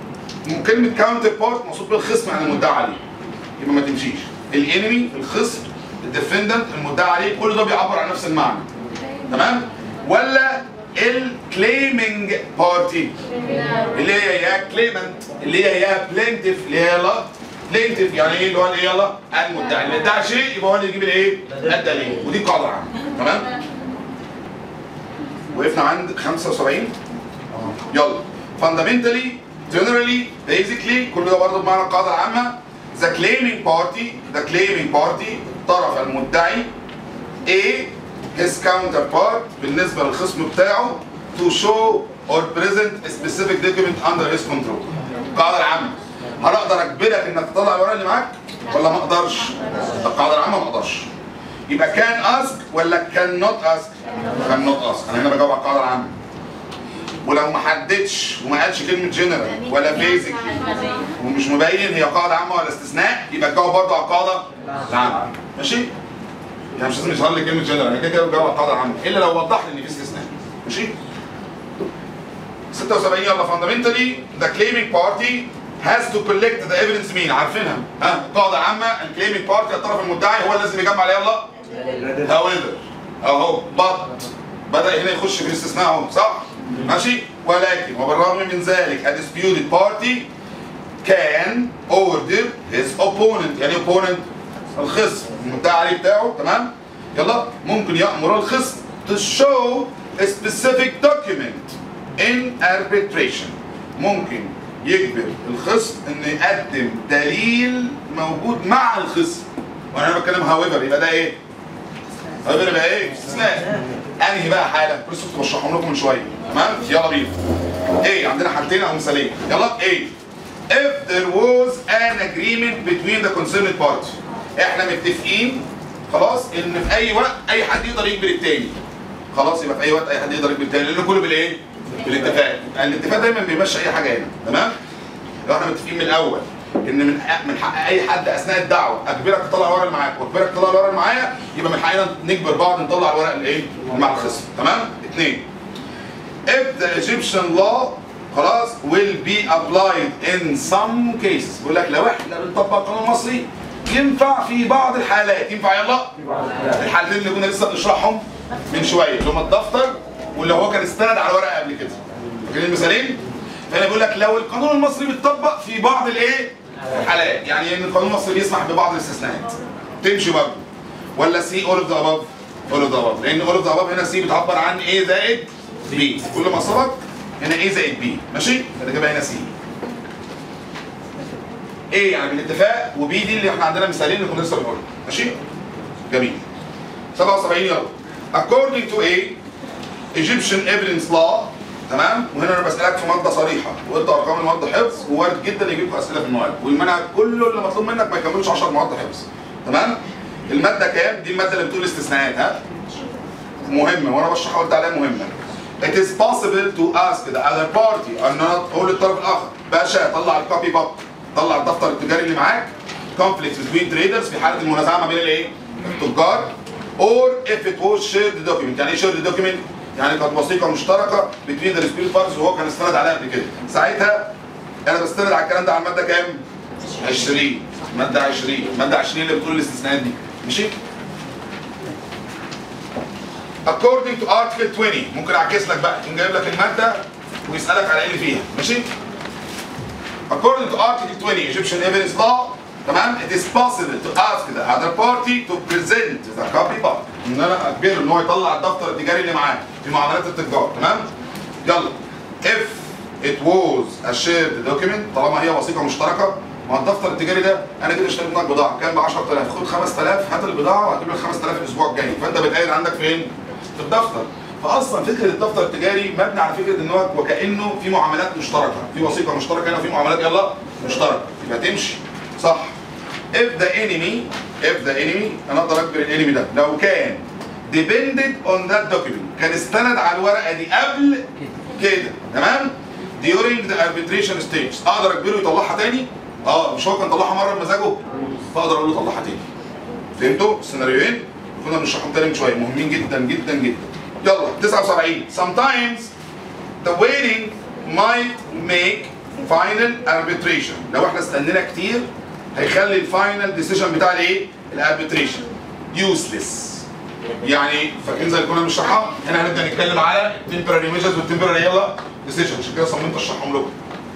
كلمه كاونتر بارت مقصود بالخصم عن المدعى عليه يبقى ما تمشيش الانمي الخصم الديفندنت المدعى عليه كل ده بيعبر عن نفس المعنى تمام ولا الكليمنج بارتي اللي هي يا كليمنت اللي هي يا بلينتيف اللي هي يلا بلينتيف يعني ايه اللي هو الايه يلا المدعي اللي ادعى شيء يبقى هو اللي يجيب الايه الدليل ودي قاعده عامه تمام وقفنا عند 75 يلا fundamentally generally basically كل ده برضه بمعنى القاعده العامه the claiming party the claiming party الطرف المدعي A his counterpart بالنسبه للخصم بتاعه to show or present a specific document under his control القاعده العامه هل اقدر اجبرك انك تطلع الورق اللي معاك ولا ما اقدرش؟ القاعده العامه ما اقدرش يبقى كان اسك ولا كان نوت اسك؟ كان نوت اسك انا هنا بجاوب على القاعده العامه ولو ما حددش وما قالش كلمه جنرال ولا بيزك ومش مبين هي قاعده عامه ولا استثناء يبقى تجاوب برضه على القاعده العامه ماشي؟ يعني مش لازم يظهر لي كلمه جنرال انا كده كده بجاوب على القاعده العامه الا لو وضح لي ان في استثناء ماشي؟ 76 يلا فاندامنتالي ذا كليمينج بارتي هاز تو كولكت ذا ايفيدنس مين عارفينها ها قاعده عامه الكليمينج بارتي الطرف المدعي هو اللي لازم يجمع عليها يلا however اهو but بدا هنا يخش في الاستثناء اهو صح ماشي ولكن وبالرغم من ذلك a disputed party can order his opponent يعني opponent الخصم المدعي عليه بتاعه تمام يلا ممكن يأمر الخصم to show a specific document in arbitration ممكن يجبر الخصم انه يقدم دليل موجود مع الخصم وانا بتكلم هاويفر يبقى ده ايه؟ هاويفر يبقى ايه؟ استثناء انهي بقى حاله؟ لسه كنت بشرحهم لكم من شويه تمام؟ يلا بينا ايه عندنا حالتين او مثالين يلا ايه if there was an agreement between the concerned party احنا متفقين خلاص ان في اي وقت اي حد يقدر يجبر التاني خلاص يبقى في اي وقت اي حد يقدر يجبر التاني لان كله بالايه؟ بالاتفاق الاتفاق دايما بيمشي اي حاجه هنا تمام؟ لو احنا متفقين من الاول ان من حق من حق اي حد اثناء الدعوه اجبرك تطلع الورق اللي معاك واجبرك تطلع الورق اللي معايا يبقى من حقنا نجبر بعض نطلع الورق اللي ايه؟ اللي مع الخصم تمام؟ اثنين if the Egyptian law خلاص will be applied in some cases بيقول لك لو احنا بنطبق القانون المصري ينفع في بعض الحالات ينفع يلا الحالتين اللي كنا لسه بنشرحهم من شويه اللي هم الدفتر واللي هو كان استند على ورقه قبل كده فاكرين المثالين؟ فهنا بيقول لك لو القانون المصري بيتطبق في بعض الايه؟ الحالات يعني ان القانون المصري بيسمح ببعض الاستثناءات تمشي برضه ولا سي اول اوف ذا اباف اول اوف ذا اباف لان اول اوف ذا اباف هنا سي بتعبر عن ايه زائد بي كل ما سبق هنا ايه زائد بي ماشي فده كده هنا سي ايه يعني بالاتفاق وبي دي اللي احنا عندنا مثالين اللي كنا لسه بنقولهم ماشي جميل 77 يلا according to a Egyptian evidence law تمام وهنا انا بسالك في ماده صريحه وقلت ارقام المواد حفظ ووارد جدا يجيب لكم اسئله في المواد والمنهج كله اللي مطلوب منك ما يكملش 10 مواد حفظ تمام الماده كام دي الماده اللي بتقول استثناءات ها مهمه وانا بشرح قلت عليها مهمه It is possible to ask the other party أن أنا أقول للطرف الآخر باشا طلع الكوبي بوك طلع الدفتر التجاري اللي معاك conflict between traders في حالة المنازعة ما بين الإيه؟ التجار or if it was shared document يعني إيه shared document؟ يعني كانت وثيقة مشتركة between the respective parties وهو كان استند عليها قبل كده ساعتها أنا بستند على الكلام ده على المادة كام؟ 20 مادة 20 مادة 20 اللي بتقول الاستثناءات دي ماشي؟ according to article 20 ممكن اعكس لك بقى يقوم جايب لك الماده ويسالك على ايه اللي فيها ماشي according to article 20 Egyptian evidence law تمام it is possible to ask the other party to present the copy book ان انا اجبره ان هو يطلع الدفتر التجاري اللي معاه في معاملات التجار تمام يلا if it was a shared document طالما هي وثيقه مشتركه ما هو الدفتر التجاري ده انا كده اشتريت منك بضاعه كان ب 10000 خد 5000 هات البضاعه وهتجيب لك 5000 الاسبوع الجاي فانت بتقيد عندك فين؟ في الدفتر فاصلا فكره الدفتر التجاري مبني على فكره ان هو وكانه في معاملات مشتركه في وثيقه مشتركه هنا وفي معاملات يلا مشتركه يبقى تمشي صح if the enemy if the enemy انا اقدر اجبر الانمي ده لو كان depended on that document كان استند على الورقه دي قبل كده تمام during the arbitration stage اقدر اجبره يطلعها تاني اه مش هو كان طلعها مره بمزاجه فاقدر اقول له طلعها تاني فهمتوا السيناريوهين كنا بنشرحهم تاني من شويه مهمين جدا جدا جدا يلا 79 sometimes the waiting might make final arbitration لو احنا استنينا كتير هيخلي الفاينل ديسيجن بتاع الايه؟ الاربيتريشن يوسلس يعني فاكرين زي اللي كنا بنشرحها هنا هنبدا نتكلم على التمبراري ميجرز والتمبراري يلا ديسيجن عشان كده صممت اشرحهم لكم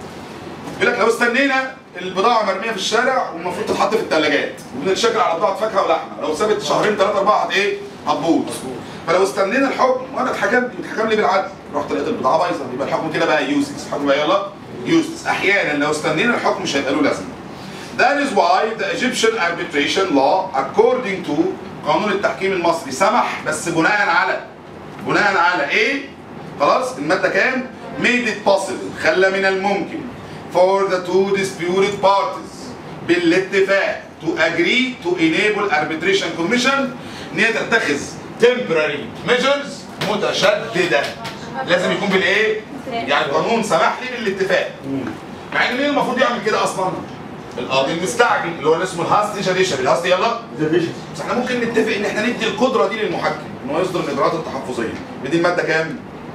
يقول لك لو استنينا البضاعه مرميه في الشارع والمفروض تتحط في الثلاجات وبنتشكل على بضاعه فاكهه ولحمه لو سابت شهرين ثلاثه اربعه هت ايه؟ هتبوظ فلو استنينا الحكم وانا اتحكم اتحكم لي بالعدل رحت لقيت البضاعه بايظه يبقى الحكم كده بقى يوسلس الحكم بقى يلا يوسلس احيانا لو استنينا الحكم مش هيبقى له لازمه That is why the Egyptian arbitration law according to قانون التحكيم المصري سمح بس بناء على بناء على ايه؟ خلاص المادة كام؟ made it possible خلى من الممكن for the two disputed parties بالاتفاق to agree to enable arbitration commission ان هي تتخذ temporary measures متشددة لازم يكون بالايه؟ يعني القانون سمح لي بالاتفاق مع ان مين المفروض يعمل كده اصلا؟ القاضي المستعجل اللي هو اللي اسمه الهاست جديشن الهاست يلا بس احنا ممكن نتفق ان احنا ندي القدره دي للمحكم ان هو يصدر الاجراءات التحفظيه بدي الماده كام؟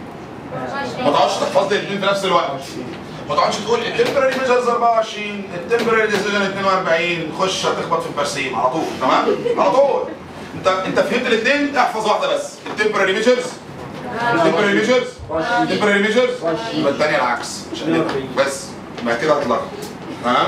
ما تقعدش تحفظ لي الاثنين في نفس الوقت ما تقعدش تقول التمبراري ميجرز 24 التمبراري ديسيجن 42 خش هتخبط في البرسيم على طول تمام؟ على طول انت انت فهمت الاثنين احفظ واحده بس التمبراري ميجرز التمبراري ميجرز التمبراري ميجرز يبقى الثانيه العكس عشان كده بس يبقى كده هتلخبط تمام؟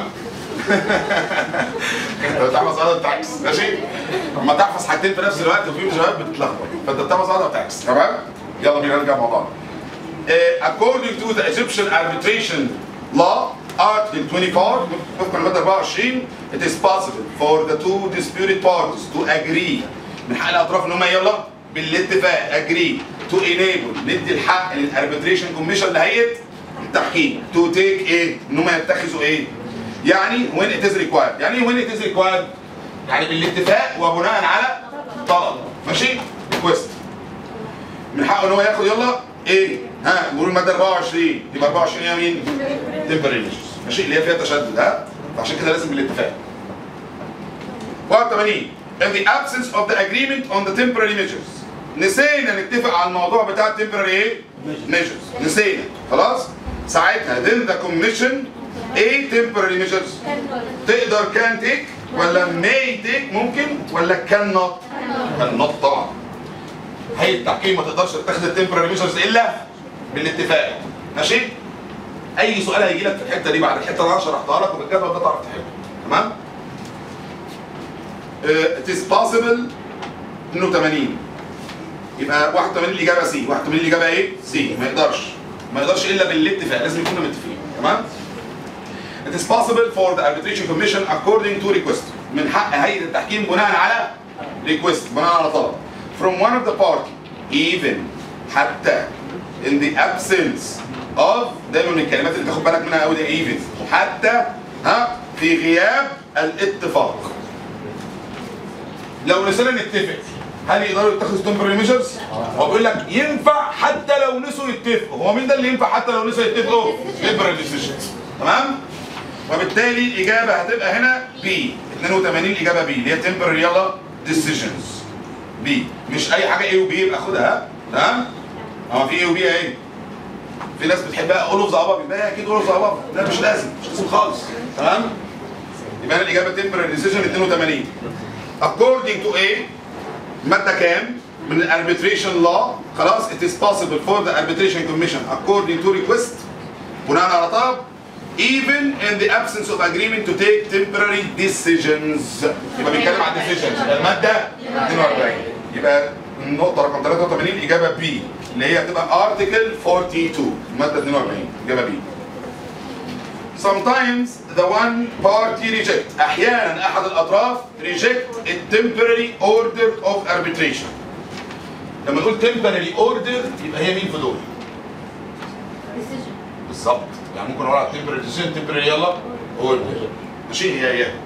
انت بتحفظ واحده بتعكس ماشي؟ لما تحفظ حاجتين في نفس الوقت وفي مجريات بتتلخبط فانت بتحفظ واحده بتعكس تمام؟ يلا بينا نرجع موضوعنا. Uh, according to the Egyptian arbitration law article 24 وفقا للماده 24 it is possible for the two disputed parties to agree من حق الاطراف ان هم يلا بالاتفاق agree to enable ندي الحق للاربيتريشن كوميشن لهيئه التحكيم to take ايه ان هم يتخذوا ايه يعني when it is required يعني ايه when it is required يعني بالاتفاق وبناء على طلب ماشي ريكوست من حقه ان هو ياخد يلا ايه ها نقول الماده 24 يبقى 24 هي مين؟ تمبرري ماشي اللي هي فيها تشدد ها فعشان كده لازم بالاتفاق 81 in the absence of the agreement on the temporary measures نسينا نتفق على الموضوع بتاع temporary ايه؟ measures نسينا خلاص ساعتها then the commission ايه temporary measures تقدر كان تيك ولا may تيك ممكن ولا كان نوت كان نوت طبعا هيئه التحكيم ما تقدرش تتخذ التمبرري ميجرز الا بالاتفاق ماشي اي سؤال هيجي لك في الحته دي بعد الحته اللي انا شرحتها لك وبالجدول ده تعرف تحله تمام it is possible 82 يبقى 81 الاجابه سي 81 الاجابه ايه سي ما يقدرش ما يقدرش الا بالاتفاق لازم يكونوا متفقين تمام It is possible for the arbitration commission according to request من حق هيئة التحكيم بناء على request بناء على طلب from one of the party even حتى in the absence of دايما من الكلمات اللي تاخد بالك منها قوي ده even حتى ها في غياب الاتفاق لو نسينا نتفق هل يقدروا يتخذوا temporary measures؟ هو بيقول لك ينفع حتى لو نسوا يتفقوا، هو مين ده اللي ينفع حتى لو نسوا يتفقوا؟ temporary decisions تمام؟ وبالتالي الاجابه هتبقى هنا بي 82 الاجابه بي اللي هي temporary يلا decisions بي مش اي حاجه ايه وبي يبقى خدها تمام؟ اه في ايه وبي اهي في ناس بتحبها اول اوف ذا اباب يبقى هي اكيد اول اوف ذا اباب لا مش لازم مش لازم خالص تمام؟ يبقى هنا الاجابه temporary decision 82 according to A ماده كام من الاربيتريشن لا خلاص it is possible for the arbitration commission according to request بناء على طلب even in the absence of agreement to take temporary decisions يبقى بيتكلم عن decisions الماده 42 يبقى النقطه رقم 83 اجابه بي اللي هي هتبقى article 42 الماده 42 اجابه بي sometimes the one party reject احيانا احد الاطراف reject a temporary order of arbitration لما نقول temporary order يبقى هي مين في دول decision بالظبط يعني ممكن اقول على temporary decision temporary يلا order ماشي هي هي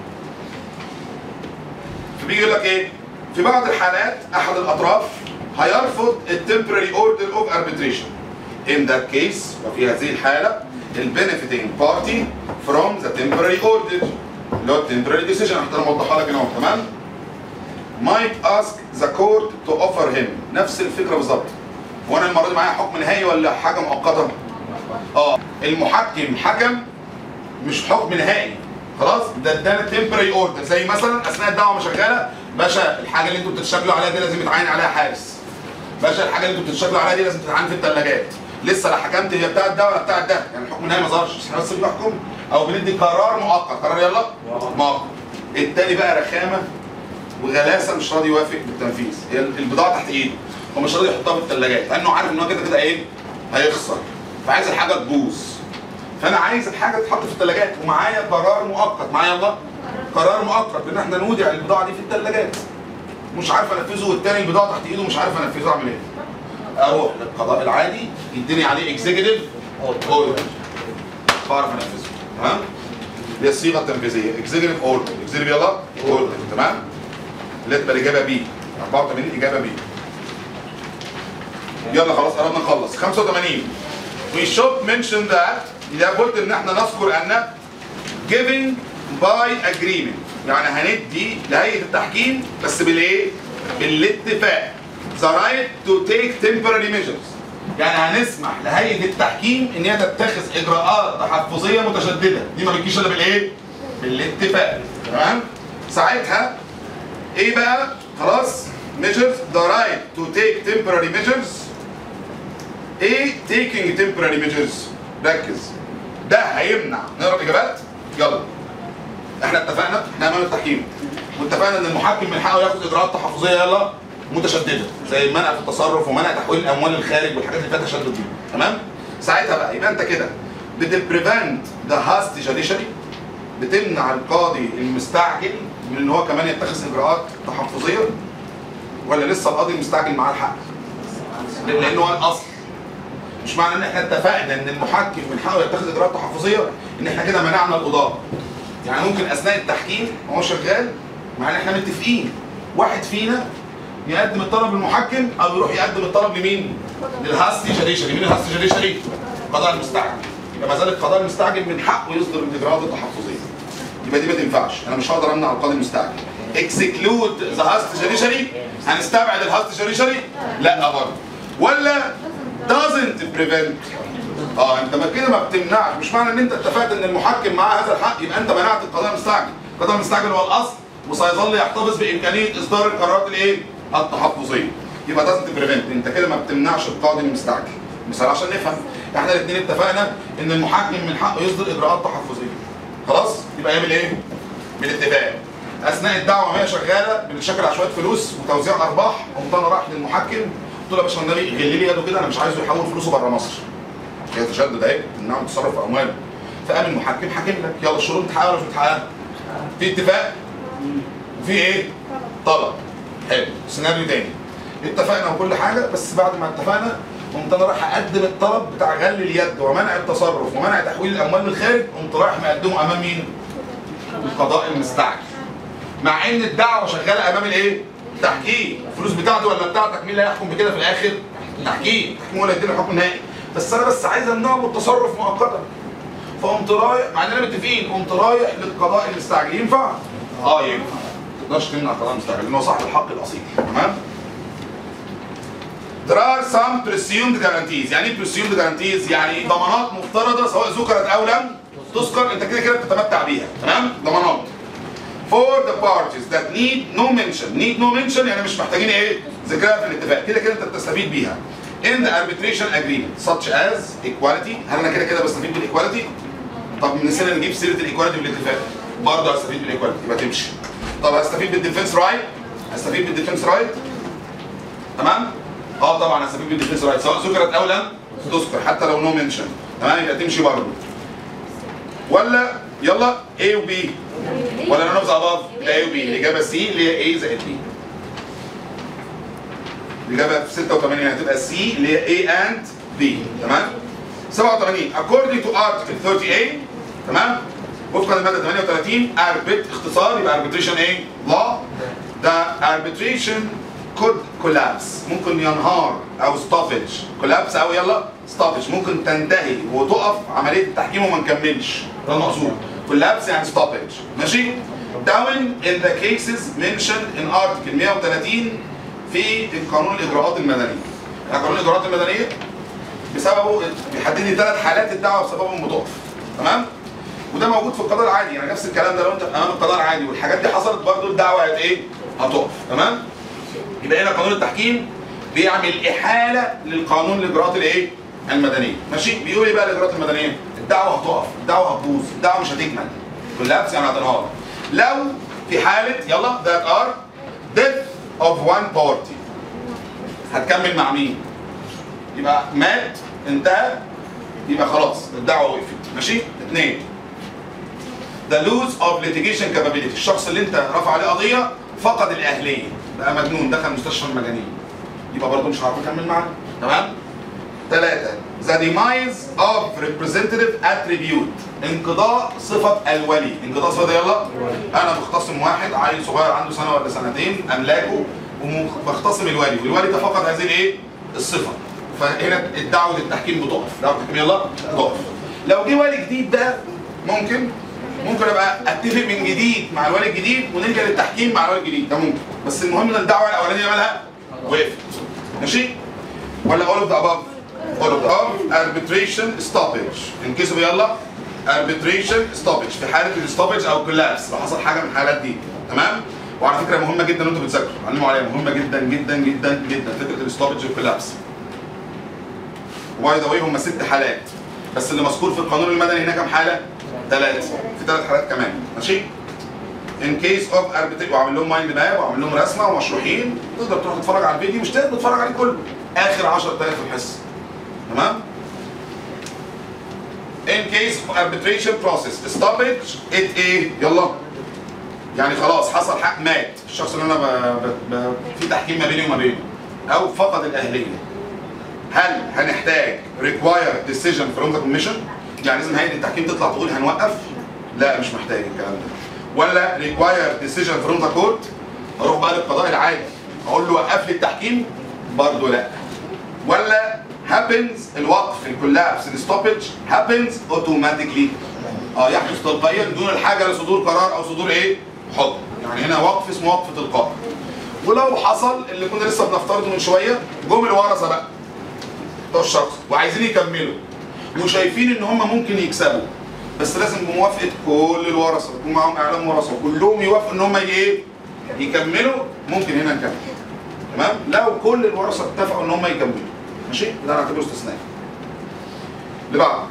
فبيجي يقول لك ايه في بعض الحالات احد الاطراف هيرفض التمبرري اوردر اوف arbitration in that case وفي هذه الحاله البنفيتنج بارتي from the temporary order اللي هو temporary decision احنا موضحها لك هنا اهو، تمام might ask the court to offer him نفس الفكره بالظبط هو انا المره دي معايا حكم نهائي ولا حاجه مؤقته؟ اه المحكم حكم مش حكم نهائي خلاص ده ادانا تمبرري اوردر زي مثلا اثناء الدعوه ما شغاله باشا الحاجه اللي انتوا بتتشكلوا عليها دي لازم يتعين عليها حارس باشا الحاجه اللي انتوا بتتشكلوا عليها دي لازم تتعين في الثلاجات لسه لا حكمت هي بتاعت ده ولا بتاعت ده يعني الحكم النهائي ما ظهرش احنا بس بنحكم او بندي قرار مؤقت قرار يلا مؤقت التاني بقى رخامه وغلاسه مش راضي يوافق بالتنفيذ هي البضاعه تحت ايده هو مش راضي يحطها في الثلاجات لانه عارف ان هو كده كده ايه هيخسر فعايز الحاجه تبوظ فانا عايز الحاجه تتحط في الثلاجات ومعايا قرار مؤقت معايا الله قرار مؤقت ان احنا نودع البضاعه دي في الثلاجات مش عارف انفذه والتاني البضاعه تحت ايده مش عارف انفذه اعمل ايه اروح للقضاء العادي يديني عليه اكزيكتيف اوردر بعرف انفذه تمام اللي هي الصيغه التنفيذيه اكزيكتيف اوردر اكزيكتيف يلا اوردر تمام اللي تبقى الاجابه بي 84 اجابه بي يلا خلاص قربنا نخلص 85 we should mention that لابد ان احنا نذكر ان giving by agreement يعني هندي لهيئه التحكيم بس بالايه؟ بالاتفاق the right to take temporary measures يعني هنسمح لهيئه التحكيم ان هي تتخذ اجراءات تحفظيه متشدده دي ما بتجيش الا بالايه؟ بالاتفاق تمام؟ ساعتها ايه بقى؟ خلاص measures the right to take temporary measures ايه taking temporary measures ركز ده هيمنع نقرا الاجابات يلا احنا اتفقنا احنا امام التحكيم واتفقنا ان المحكم من حقه ياخد اجراءات تحفظيه يلا متشدده زي منع في التصرف ومنع تحويل الاموال الخارج والحاجات اللي فيها تشدد دي تمام ساعتها بقى يبقى انت كده بتبريفنت ذا هاست جudiciary بتمنع القاضي المستعجل من ان هو كمان يتخذ اجراءات تحفظيه ولا لسه القاضي المستعجل معاه الحق؟ لان هو الاصل مش معنى ان احنا اتفقنا ان المحكم من حقه يتخذ اجراءات تحفظيه ان احنا كده منعنا القضاه يعني ممكن اثناء التحكيم وهو شغال مع ان احنا متفقين واحد فينا يقدم الطلب للمحكم او يروح يقدم الطلب لمين؟ للهاستي جديشري مين الهاستي جديشري؟ القضاء المستعجل يبقى ما زال القضاء المستعجل من حقه يصدر الاجراءات التحفظيه يبقى دي ما تنفعش انا مش هقدر امنع القاضي المستعجل اكسكلود ذا هاست جديشري هنستبعد الهاست جديشري؟ لا برضه ولا doesn't prevent اه انت ما كده ما بتمنعش مش معنى ان انت اتفقت ان المحكم معاه هذا الحق يبقى انت منعت القضاء المستعجل القضاء المستعجل هو الاصل وسيظل يحتفظ بامكانيه اصدار القرارات الايه التحفظيه يبقى doesn't prevent انت كده ما بتمنعش القاضي المستعجل مثال عشان نفهم احنا الاثنين اتفقنا ان المحكم من حقه يصدر اجراءات تحفظيه خلاص يبقى يعمل ايه بالاتفاق اثناء الدعوه وهي شغاله بنتشكل على شويه فلوس وتوزيع ارباح قمت انا رايح للمحكم قلت له يا باشا النبي غلي لي يده كده انا مش عايزه يحول فلوسه بره مصر هي تشدد اهي تمنعه من التصرف في امواله فقام المحكم حاكم لك يلا الشروط متحققه ولا مش متحققه؟ في اتفاق وفي ايه؟ طلب حلو سيناريو تاني اتفقنا وكل حاجه بس بعد ما اتفقنا قمت انا رايح اقدم الطلب بتاع غل اليد ومنع التصرف ومنع تحويل الاموال من الخارج قمت رايح مقدمه امام مين؟ القضاء المستعجل مع ان الدعوه شغاله امام الايه؟ تحكيم الفلوس بتاعتي ولا بتاعتك مين اللي هيحكم بكده في الاخر؟ تحكيم تحكيم ولا يديني حكم نهائي بس انا بس عايز امنعه من التصرف مؤقتا فقمت رايح مع اننا متفقين قمت رايح للقضاء المستعجل ينفع؟ اه ينفع ما تقدرش تمنع القضاء المستعجل لان هو صاحب الحق الاصيل تمام؟ There are some presumed guarantees يعني ايه presumed guarantees يعني ضمانات مفترضة سواء ذكرت أو لم تذكر أنت كده كده بتتمتع بيها تمام ضمانات for the parties that need no mention need no mention يعني مش محتاجين ايه ذكرها في الاتفاق كده كده انت بتستفيد بيها in the arbitration agreement such as equality هل انا كده كده بستفيد بالايكواليتي طب نسينا نجيب سيره الايكواليتي بالاتفاق برضه هستفيد بالايكواليتي يبقى تمشي طب هستفيد بالديفنس رايت هستفيد بالديفنس رايت تمام اه طبعا هستفيد بالديفنس رايت سواء ذكرت او لم تذكر حتى لو نو منشن تمام يبقى تمشي برضه ولا يلا A و B ولا نون اوف ذا اباف لا A و B الاجابه C اللي هي A زائد B الاجابه في 86 هتبقى C اللي هي A and B تمام 87 according to article 38 تمام وفقا للماده 38 arbit اختصار يبقى arbitration ايه؟ law the arbitration could collapse ممكن ينهار او stoppage collapse او يلا stoppage ممكن تنتهي وتقف عمليه التحكيم وما نكملش ده المقصود collapse يعني stoppage ماشي down in the cases mentioned in article 130 في قانون الاجراءات المدنيه يعني قانون الاجراءات المدنيه بسببه بيحدد لي ثلاث حالات الدعوه بسببهم بتقف تمام وده موجود في القضاء العادي يعني نفس الكلام ده لو انت امام القضاء العادي والحاجات دي حصلت برضه الدعوه هت ايه؟ هتقف تمام؟ يبقى هنا قانون التحكيم بيعمل احاله للقانون الاجراءات الايه؟ المدنيه ماشي؟ بيقول ايه بقى الاجراءات المدنيه؟ الدعوه هتقف، الدعوه هتبوظ، الدعوه مش هتكمل كولابس يعني هتنهار لو في حاله يلا that are death of one party هتكمل مع مين؟ يبقى مات انتهى يبقى خلاص الدعوه وقفت ماشي؟ اثنين the lose of litigation capability الشخص اللي انت رفع عليه قضيه فقد الاهليه بقى مجنون دخل مستشفى المجانين يبقى برضه مش هعرف اكمل معاه تمام ثلاثة the demise of representative attribute انقضاء صفة الولي انقضاء صفة يلا انا بختصم واحد عيل صغير عنده سنة ولا سنتين املاكه وبختصم الولي والولي ده فقد هذه الايه الصفة فهنا الدعوة للتحكيم بتقف دعوة التحكيم يلا بتقف لو جه ولي جديد ده ممكن ممكن ابقى اتفق من جديد مع الولي الجديد ونرجع للتحكيم مع الولي الجديد ده ممكن بس المهم ان الدعوه الاولانيه مالها وقفت ماشي ولا all of the above all of the above arbitration stoppage انكسب يلا arbitration stoppage في حاله الستوبج او كولابس لو حصل حاجه من الحالات دي تمام وعلى فكره مهمه جدا وانتوا بتذاكروا علموا عليها مهمه جدا جدا جدا جدا فكره الستوبج والكولابس وباي ذا واي هم ست حالات بس اللي مذكور في القانون المدني هنا كام حاله؟ ثلاث في ثلاث حالات كمان ماشي ان كيس اوف اربيتري وعامل لهم مايند ماب وعامل لهم رسمه ومشروحين تقدر تروح تتفرج على الفيديو مش لازم تتفرج عليه كله اخر 10 دقائق في الحصه تمام in case of arbitration process stoppage it ايه يلا يعني خلاص حصل حق مات الشخص اللي انا ب... ب... ب... في تحكيم ما بيني وما بينه او فقد الاهليه هل هنحتاج required decision from the commission يعني لازم هيئه التحكيم تطلع تقول هنوقف لا مش محتاج الكلام ده ولا required decision from the court اروح بقى للقضاء العادي اقول له وقف لي التحكيم برضه لا ولا happens الوقف الكولابس الستوبج happens automatically اه يحدث تلقائيا دون الحاجه لصدور قرار او صدور ايه حكم يعني هنا وقف اسمه وقف تلقائي ولو حصل اللي كنا لسه بنفترضه من شويه جم الورثه بقى بتوع الشخص وعايزين يكملوا وشايفين ان هم ممكن يكسبوا بس لازم بموافقه كل الورثه يكون معاهم اعلام ورثه كلهم يوافقوا ان هم ايه يكملوا ممكن هنا نكمل تمام لو كل الورثه اتفقوا ان هم يكملوا ماشي ده نعتبره استثناء اللي بعده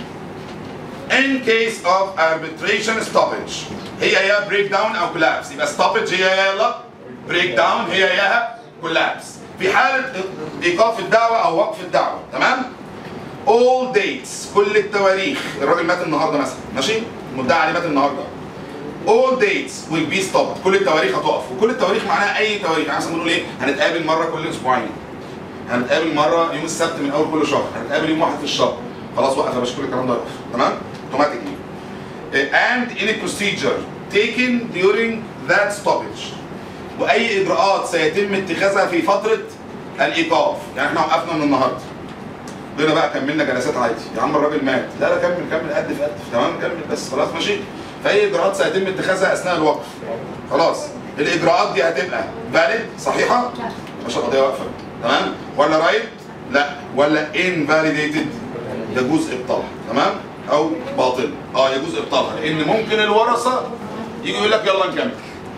in case of arbitration stoppage هي يا break down او collapse يبقى stoppage هي يا يلا break down هي يا collapse في حالة ايقاف الدعوة او وقف الدعوة تمام all dates كل التواريخ الراجل مات النهارده مثلا ماشي المدعي عليه مات النهارده all dates will be stopped كل التواريخ هتقف وكل التواريخ معناها اي تواريخ يعني مثلا بنقول ايه هنتقابل مره كل اسبوعين هنتقابل مره يوم السبت من اول كل شهر هنتقابل يوم واحد في الشهر خلاص وقف يا باشا كل الكلام ده يقف تمام اوتوماتيكلي and in a procedure taken during that stoppage واي اجراءات سيتم اتخاذها في فتره الايقاف يعني احنا وقفنا من النهارده قلنا بقى كملنا جلسات عادي يا عم الراجل مات لا لا كمل كمل قد في قد تمام كمل بس خلاص ماشي فاي اجراءات سيتم اتخاذها اثناء الوقف خلاص الاجراءات دي هتبقى valid صحيحه مش القضيه واقفه تمام ولا رايت لا ولا invalidated يجوز ابطالها تمام او باطل اه يجوز ابطالها لان ممكن الورثه يجي يقول لك يلا نكمل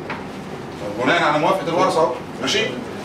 بناء على موافقه الورثه اهو ماشي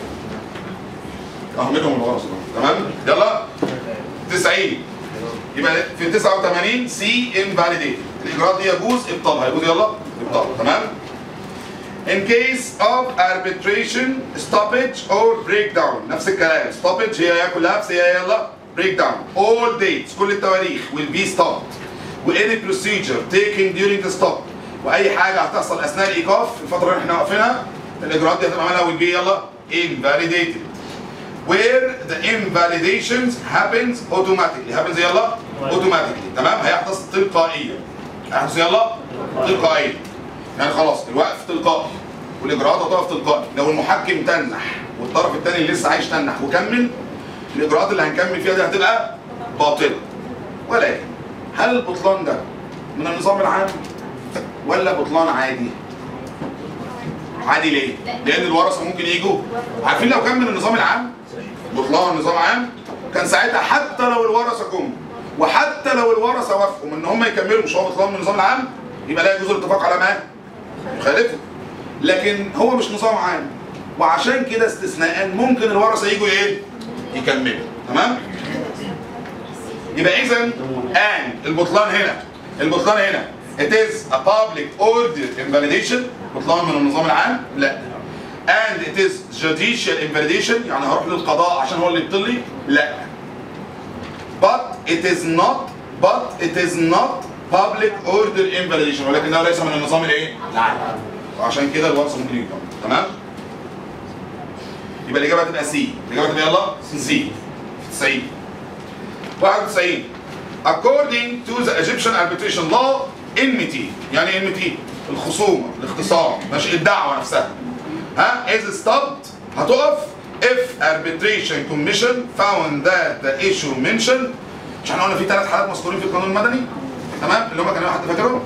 اهو منهم الورثه ده. تمام يلا 90 يبقى في 89 سي invalidated الاجراءات دي يجوز ابطالها يجوز يلا ابطالها تمام In case of arbitration, stoppage or breakdown نفس الكلام stoppage هي يا collapse هي يلا breakdown all dates كل التواريخ will be stopped و any procedure taken during the stop واي حاجه هتحصل اثناء الايقاف الفتره اللي احنا واقفينها الاجراءات دي هتبقى عملها will be يلا invalidated where the invalidations happens automatically happens يلا automatically تمام هيحدث تلقائيا هيحدث يلا تلقائيا يعني خلاص الوقف تلقائي والاجراءات هتقف تلقائي لو المحكم تنح والطرف الثاني اللي لسه عايش تنح وكمل الاجراءات اللي هنكمل فيها دي هتبقى باطله ولكن هل البطلان ده من النظام العام ولا بطلان عادي؟ عادي ليه؟ لان الورثه ممكن يجوا عارفين لو كان من النظام العام بطلان نظام عام كان ساعتها حتى لو الورثه جم وحتى لو الورثه وافقوا ان هم يكملوا مش هو بطلان من النظام العام يبقى لا يجوز الاتفاق على ما يخالفه لكن هو مش نظام عام وعشان كده استثناء ممكن الورثه يجوا ايه؟ يكملوا تمام؟ يبقى اذا ان البطلان هنا البطلان هنا it is a public order invalidation بطلان من النظام العام لا and it is judicial invalidation يعني هروح للقضاء عشان هو اللي يبطل لي لا but it is not but it is not public order invalidation ولكنه ليس من النظام الايه؟ العام وعشان كده الورثه ممكن يكمل تمام؟ يبقى الاجابه هتبقى سي الاجابه هتبقى يلا سي 90 91 according to the Egyptian arbitration law enmity يعني ايه enmity الخصومه الاختصام ماشي الدعوه نفسها ها is stopped هتقف if arbitration commission found that the issue mentioned مش احنا قلنا في ثلاث حالات مذكورين في القانون المدني تمام اللي هم كانوا حد فاكرهم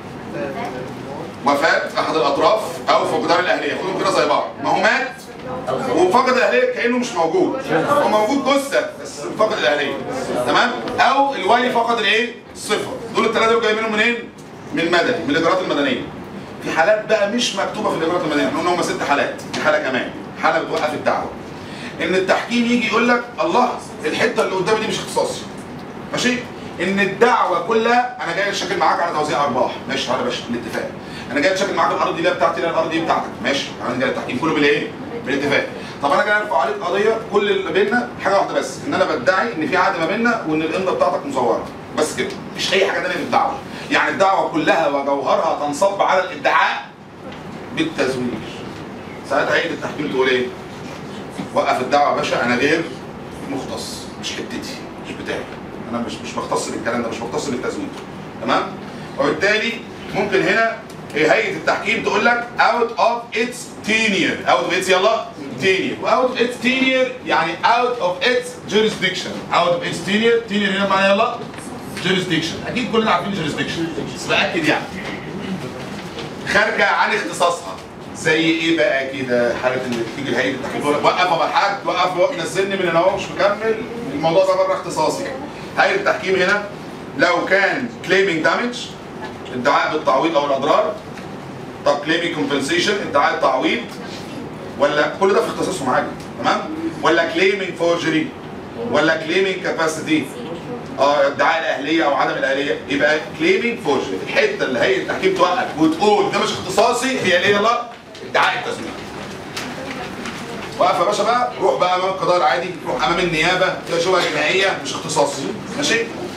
وفاة احد الاطراف او فقدان الاهليه خدهم كده زي بعض ما هو مات وفقد الاهليه كانه مش موجود هو موجود جثه بس فقد الاهليه تمام او الولي فقد الايه الصفه دول الثلاثه دول جايين منهم منين من مدني من الاجراءات المدنيه في حالات بقى مش مكتوبه في الاجراءات المدنيه احنا قلنا هم ست حالات في حاله كمان حاله بتوقف الدعوه ان التحكيم يجي يقول لك الله الحته اللي قدامي دي مش اختصاصي ماشي ان الدعوه كلها انا جاي اشكل معاك على توزيع ارباح ماشي تعالى يا باشا بالاتفاق انا جاي اشكل معاك الارض دي لا بتاعتي لا الارض دي بتاعتك ماشي انا جاي التحكيم كله بالايه بالاتفاق طب انا جاي ارفع عليك قضيه كل اللي بيننا حاجه واحده بس ان انا بدعي ان في عقد ما بيننا وان الامضه بتاعتك مزوره بس كده مفيش اي حاجه ثانيه في الدعوه يعني الدعوه كلها وجوهرها تنصب على الادعاء بالتزوير ساعتها هيئه التحكيم تقول ايه وقف الدعوه يا باشا انا غير مختص مش حتتي مش بتاعي انا مش مش بختص بالكلام ده مش بختص بالتزوير تمام وبالتالي ممكن هنا إيه هيئه التحكيم تقول لك out of its tenure out of its يلا tenure و out of its tenure يعني out of its jurisdiction out of its tenure tenure هنا معناها يلا jurisdiction اكيد كلنا عارفين jurisdiction بس باكد يعني خارجه عن اختصاصها زي ايه بقى كده حاله ان تيجي هيئه التحكيم تقول لك وقف يا أبو الحاج وقف وقف نزلني من هنا اهو مش مكمل الموضوع ده بره اختصاصي هيئه التحكيم هنا لو كان claiming damage ادعاء بالتعويض او الاضرار طب claiming compensation ادعاء التعويض ولا كل ده في اختصاصهم عادي تمام ولا claiming forgery ولا claiming capacity اه ادعاء الاهليه او عدم الاهليه يبقى claiming forgery الحته اللي هيئه التحكيم توقف وتقول ده مش اختصاصي هي ايه يلا ادعاء التزوير وقف يا باشا بقى روح بقى امام القضاء العادي روح امام النيابه ده شبهه جنائيه مش اختصاصي ماشي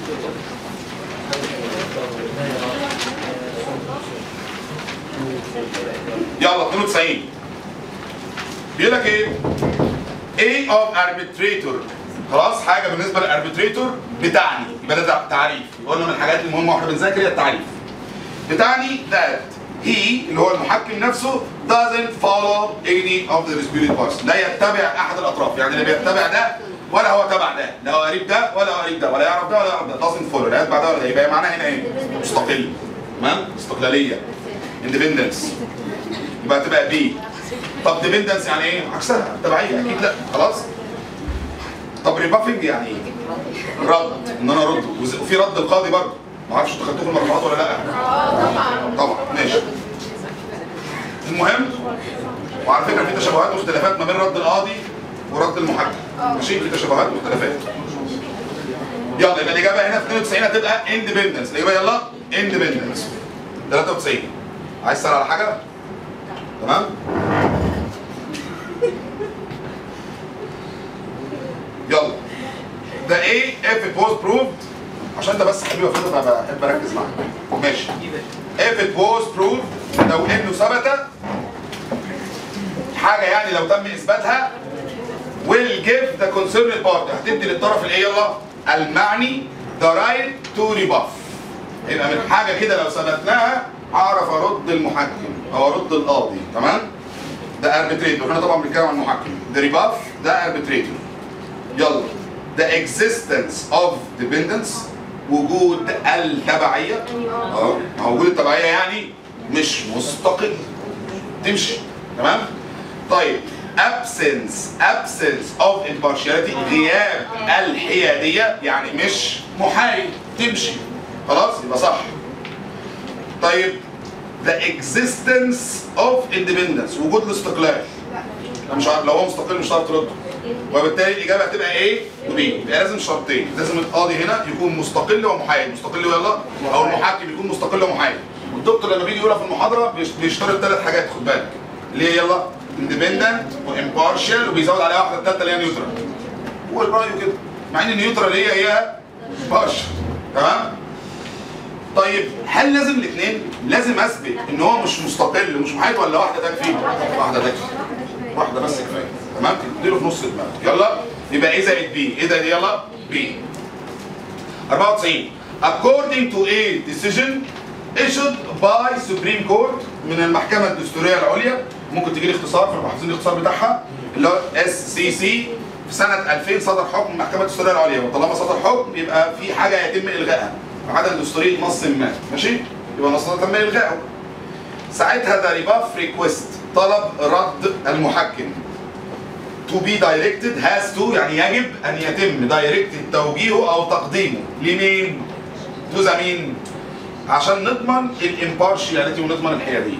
يلا 92 بيقول لك ايه؟ A of arbitrator خلاص حاجه بالنسبه للاربيتريتور بتعني يبقى ده تعريف قلنا من الحاجات المهمه واحنا بنذاكر هي التعريف بتعني that he اللي هو المحكم نفسه doesn't follow any of the disputed parties لا يتبع احد الاطراف يعني اللي بيتبع ده ولا هو تبع ده لا هو قريب ده ولا هو قريب ده ولا يعرف ده ولا يعرف ده doesn't follow لا يتبع ده ولا ده يبقى معناها هنا ايه؟ مستقل تمام؟ استقلاليه independence يبقى تبقى بي طب ديبندنس يعني ايه؟ عكسها تبعيه اكيد لا خلاص طب ريبافنج يعني ايه؟ رد ان انا ارد وز- وفي رد القاضي برضه ما اعرفش انتوا خدتوه في المرفوعات ولا لا طبعا ماشي المهم وعلى فكره في تشابهات واختلافات ما بين رد القاضي ورد المحكم ماشي في تشابهات واختلافات يلا يبقى الاجابه هنا في 92 هتبقى اندبندنس الاجابه يلا اندبندنس 93 عايز تسال على حاجه؟ تمام؟ يلا ده ايه if it was proved عشان ده بس حبيبي فضل بحب اركز معاك ماشي if it was proved لو انه ثبت حاجه يعني لو تم اثباتها will give the concerned party هتدي للطرف الايه يلا المعني the right to rebuff يبقى من حاجه كده لو ثبتناها اعرف ارد المحكم او ارد القاضي تمام ده اربيتريتور احنا طبعا بنتكلم عن المحكم ده ريباف ده اربيتريتور يلا the existence of dependence وجود التبعيه اه ما هو وجود التبعيه يعني مش مستقل تمشي تمام طيب absence absence of impartiality غياب الحياديه يعني مش محايد تمشي خلاص يبقى صح طيب the existence of independence وجود الاستقلال لا مش عارف لو هو مستقل مش هتعرف ترد وبالتالي الاجابه هتبقى ايه وبي يبقى لازم شرطين لازم القاضي هنا يكون مستقل ومحايد مستقل ويلا او المحكم يكون مستقل ومحايد والدكتور لما بيجي يقولها في المحاضره بيش- بيشترط ثلاث حاجات خد بالك اللي هي يلا اندبندنت وامبارشال وبيزود عليها واحده ثالثه اللي هي نيوترال هو الراي كده مع ان النيوترال هي هي بارشال تمام طيب هل لازم الاثنين لازم اثبت ان هو مش مستقل ومش محايد ولا واحده تكفي واحده تكفي واحده بس كفايه تمام تديله في نص دماغك يلا يبقى ايه زائد بي ايه ده يلا بي 94 according to a decision issued by Supreme Court من المحكمة الدستورية العليا ممكن تجي لي اختصار في حافظين الاختصار بتاعها اللي هو اس سي سي في سنة 2000 صدر حكم من المحكمة الدستورية العليا وطالما صدر حكم يبقى في حاجة يتم إلغائها عدم دستورية نص ما ماشي يبقى نص ده تم إلغائه ساعتها ده ريباف ريكويست طلب رد المحكم to be directed has to يعني يجب ان يتم directed توجيهه او تقديمه لمين؟ to مين؟ عشان نضمن الامبارشياليتي ونضمن الحياديه.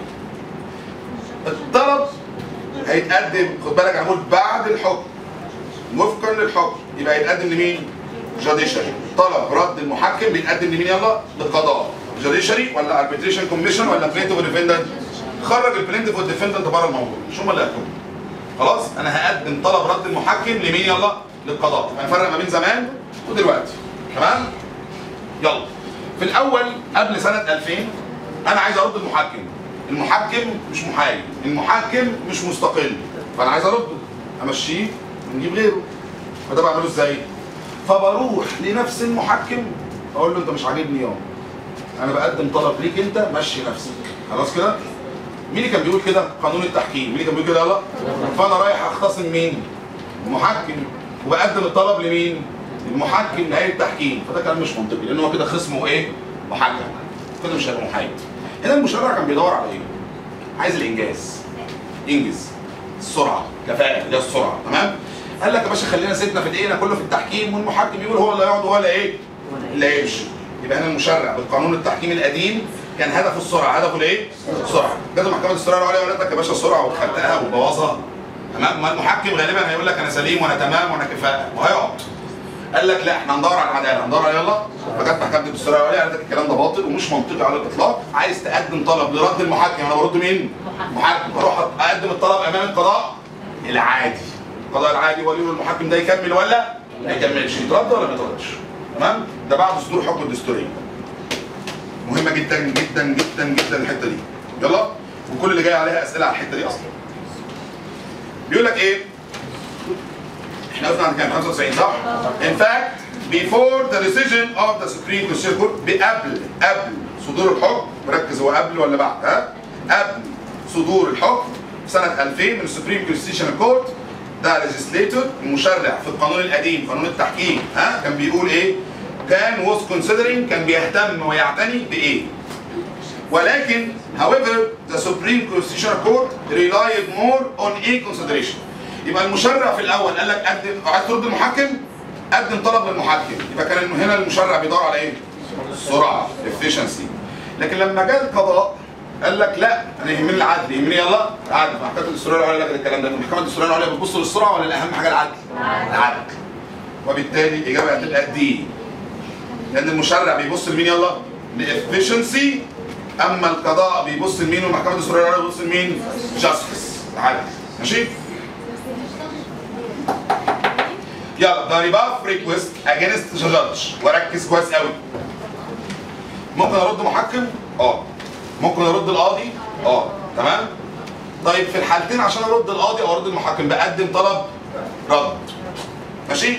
الطلب هيتقدم خد بالك هنقول بعد الحكم وفقا للحكم يبقى يتقدم لمين؟ جوديشري طلب رد المحكم بيتقدم لمين يلا؟ للقضاء جوديشري ولا اربيتريشن كوميشن ولا بلينتيف وديفندنت؟ خرج البلينتيف والديفندنت بره الموضوع مش هم اللي هيحكموا خلاص انا هقدم طلب رد المحكم لمين يلا؟ للقضاء يبقى نفرق ما بين زمان ودلوقتي تمام؟ يلا في الاول قبل سنه 2000 انا عايز ارد المحكم المحكم مش محايد المحكم مش مستقل فانا عايز ارده امشيه ونجيب غيره فده بعمله ازاي فبروح لنفس المحكم اقول له انت مش عاجبني يوم انا بقدم طلب ليك انت مشي نفسك خلاص كده مين اللي كان بيقول كده قانون التحكيم مين اللي كان بيقول كده يلا فانا رايح اختصم مين المحكم وبقدم الطلب لمين المحكم نهايه التحكيم فده كلام مش منطقي لان هو كده خصمه ايه محكم كده مش هيبقى محايد هنا المشرع كان بيدور على ايه عايز الانجاز ينجز السرعه كفاءه اللي هي السرعه تمام قال لك يا باشا خلينا سيبنا في الايه كله في التحكيم والمحكم يقول هو اللي هيقعد ولا ايه لا يمشي يبقى هنا المشرع بالقانون التحكيم القديم كان هدفه السرعه هدفه الايه السرعه جت محكمه السرعه العليا وقالت لك يا باشا السرعه وخدتها وبوظها تمام ما المحكم غالبا هيقول لك انا سليم وانا تمام وانا كفاءه وهيقعد قال لك لا احنا هندور على العداله هندور على يلا فجت محكمه السرعه العليا قالت لك الكلام ده باطل ومش منطقي على الاطلاق عايز تقدم طلب لرد المحكم انا برد مين؟ محكم بروح اقدم الطلب امام القضاء العادي القضاء العادي ولي المحكم ده يكمل ولا ما يكملش يترد ولا ما يتردش تمام ده بعد صدور حكم الدستوريه مهمه جدا جدا جدا جدا الحته دي يلا وكل اللي جاي عليها اسئله على الحته دي اصلا بيقول لك ايه احنا قلنا عند كام 95 صح in fact before the decision of the Supreme Constitutional Court قبل قبل صدور الحكم ركز هو قبل ولا بعد ها قبل صدور الحكم في سنه 2000 من السوبريم كونستيشنال كورت ده ليجيسليتور المشرع في القانون القديم قانون التحكيم ها كان بيقول ايه كان was considering كان بيهتم ويعتني بايه ولكن however the Supreme Constitutional Court relied more on a consideration يبقى المشرع في الاول قال لك قدم عايز ترد المحكم قدم طلب للمحكم يبقى كان هنا المشرع بيدور على ايه؟ السرعه efficiency لكن لما جاء القضاء قال لك لا انا يهمني العدل يهمني يلا العدل محكمه الدستوريه العليا قالت الكلام ده محكمه الدستوريه العليا بتبص للسرعه ولا الاهم حاجه العدل؟ العدل وبالتالي الاجابه هتبقى دي لان المشرع بيبص لمين يلا؟ لافشنسي اما القضاء بيبص لمين والمحكمه الدستوريه العليا بتبص لمين؟ جاستس العدل ماشي؟ يلا the rebuff request against the judge وركز كويس قوي ممكن ارد محكم؟ اه ممكن ارد القاضي؟ اه تمام؟ طيب في الحالتين عشان ارد القاضي او ارد المحكم بقدم طلب رد ماشي؟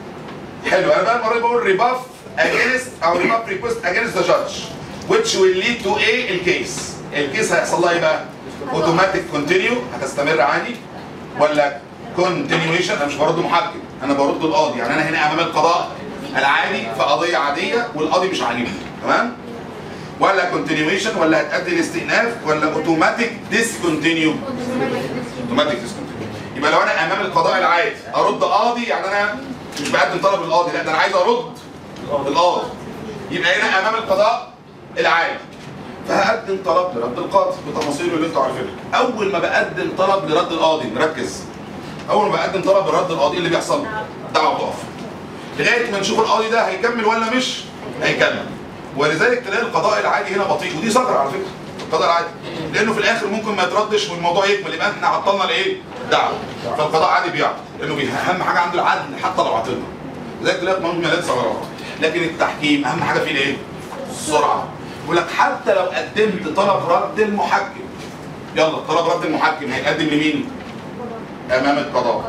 حلو انا بقى المره دي بقول ريباف against او ريباف ريكوست against the judge which will lead to ايه الكيس الكيس هيحصل لها ايه بقى؟ اوتوماتيك كونتينيو هتستمر عادي ولا كونتينيويشن انا مش برد محكم انا برد القاضي يعني انا هنا امام القضاء العادي في قضيه عاديه والقاضي مش عاجبني تمام؟ ولا كونتينيويشن ولا هتأدي لاستئناف ولا اوتوماتيك ديسكونتينيو اوتوماتيك ديسكونتينيو يبقى لو انا امام القضاء العادي ارد قاضي يعني انا مش بقدم طلب للقاضي لا ده انا عايز ارد القاضي يبقى هنا امام القضاء العادي فهقدم طلب لرد القاضي بتفاصيله اللي انتوا عارفينها اول ما بقدم طلب لرد القاضي نركز اول ما بقدم طلب لرد القاضي إيه اللي بيحصل دعوه تقف لغايه ما نشوف القاضي ده هيكمل ولا مش هيكمل ولذلك تلاقي القضاء العادي هنا بطيء ودي ثغره على فكره القضاء العادي لانه في الاخر ممكن ما يتردش والموضوع يكمل يبقى احنا عطلنا الايه؟ دعوه فالقضاء عادي بيعطل لانه بي- اهم حاجه عنده العدل حتى لو عطلنا لذلك تلاقي قانون مليان ثغرات لكن التحكيم اهم حاجه فيه الايه؟ السرعه يقول لك حتى لو قدمت طلب رد المحكم يلا طلب رد المحكم هيقدم لمين؟ امام القضاء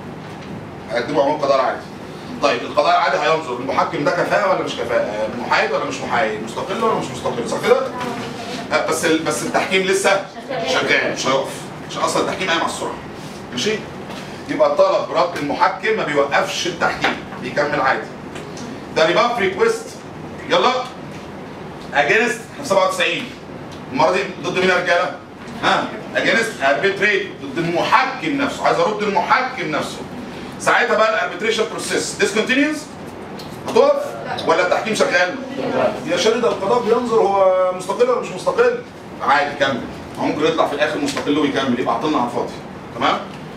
هيقدمه امام القضاء العادي طيب القضاء العادي هينظر المحكم ده كفاءه ولا مش كفاءه؟ محايد ولا مش محايد؟ مستقل ولا مش مستقل؟ صح كده؟ آه، بس ال- بس التحكيم لسه شغال مش هيقف عشان اصلا التحكيم قايم على السرعه ماشي؟ يبقى طلب رد المحكم ما بيوقفش التحكيم بيكمل عادي ده ريباف ريكويست يلا اجينست 97 المره دي ضد مين يا رجاله؟ ها اجينست اربيتريت ضد المحكم نفسه عايز ارد المحكم نفسه ساعتها بقى الاربيتريشن بروسيس ديسكونتينيوس هتقف ولا التحكيم شغال؟ يا شارد القضاء بينظر هو مستقل ولا مش مستقل؟ عادي كمل هو ممكن يطلع في الاخر مستقل ويكمل يبقى عطلنا على الفاضي تمام؟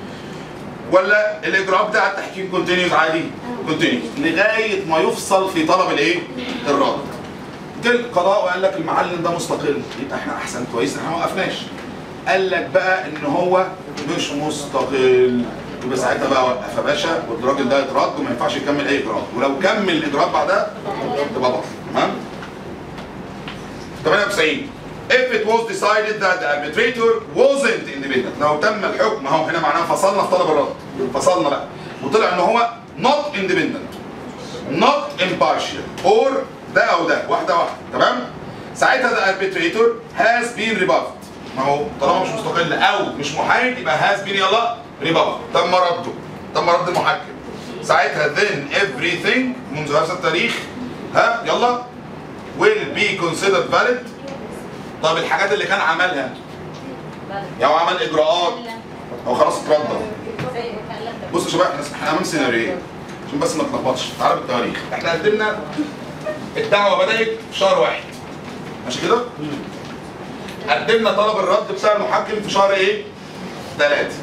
ولا الاجراء بتاع التحكيم كونتينيوس عادي؟ كونتينيوس لغايه ما يفصل في طلب الايه؟ الرد. جه القضاء وقال لك المعلم ده مستقل يبقى احنا احسن كويس احنا ما وقفناش. قال لك بقى ان هو مش مستقل يبقى ساعتها بقى وقف يا باشا والراجل ده يترد وما ينفعش يكمل اي اجراء ولو كمل الاجراءات بعدها تبقى بطل تمام 98 if it was decided that the arbitrator wasn't independent لو تم الحكم اهو هنا معناها فصلنا في طلب الرد فصلنا بقى وطلع ان هو not independent not impartial or ده او ده واحده واحده تمام ساعتها the arbitrator has been rebuffed ما هو طالما مش مستقل او مش محايد يبقى has been يلا rebuffed تم رده تم رد المحكم ساعتها then everything منذ هذا التاريخ ها يلا will be considered valid طب الحاجات اللي كان عملها يعني هو عمل اجراءات هو خلاص اترد بصوا يا شباب احنا احنا امام سيناريوهين عشان بس ما تلخبطش تعالى بالتواريخ احنا قدمنا الدعوه بدات في شهر واحد ماشي كده؟ قدمنا طلب الرد بتاع المحكم في شهر ايه؟ ثلاثة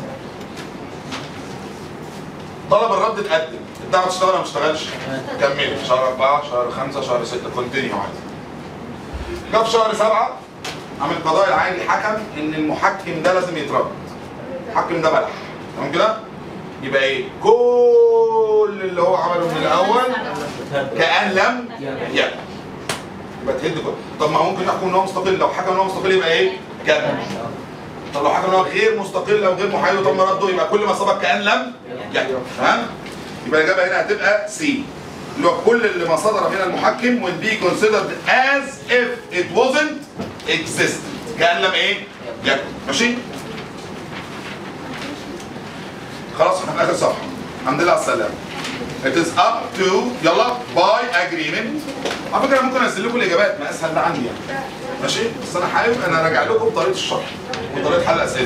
طلب الرد اتقدم الدعوه تشتغل ولا ما تشتغلش؟ كمل شهر أربعة شهر خمسة شهر ستة كونتينيو عادي جه في شهر سبعة عامل القضاء العالي حكم ان المحكم ده لازم يترد المحكم ده بلح تمام كده؟ يبقى ايه؟ كل اللي هو عمله من الاول كأن لم يكن يبقى تهد كله طب ما هو ممكن نحكم ان هو مستقل لو حكم ان هو مستقل يبقى ايه؟ كمل طب لو حكم ان هو غير مستقل او غير محايد وتم رده يبقى كل ما سبق كأن لم يكن تمام؟ يبقى الاجابه هنا هتبقى سي اللي هو كل اللي ما صدر من المحكم will be considered as if it wasn't existent كأن لم ايه؟ يكن ماشي؟ خلاص احنا في اخر صفحه الحمد لله على السلامه It is up to يلا by agreement على فكره ممكن انزل لكم الاجابات ما اسهل ده عندي يعني ماشي بس انا حابب انا راجع لكم بطريقه الشرح وطريقه حل الاسئله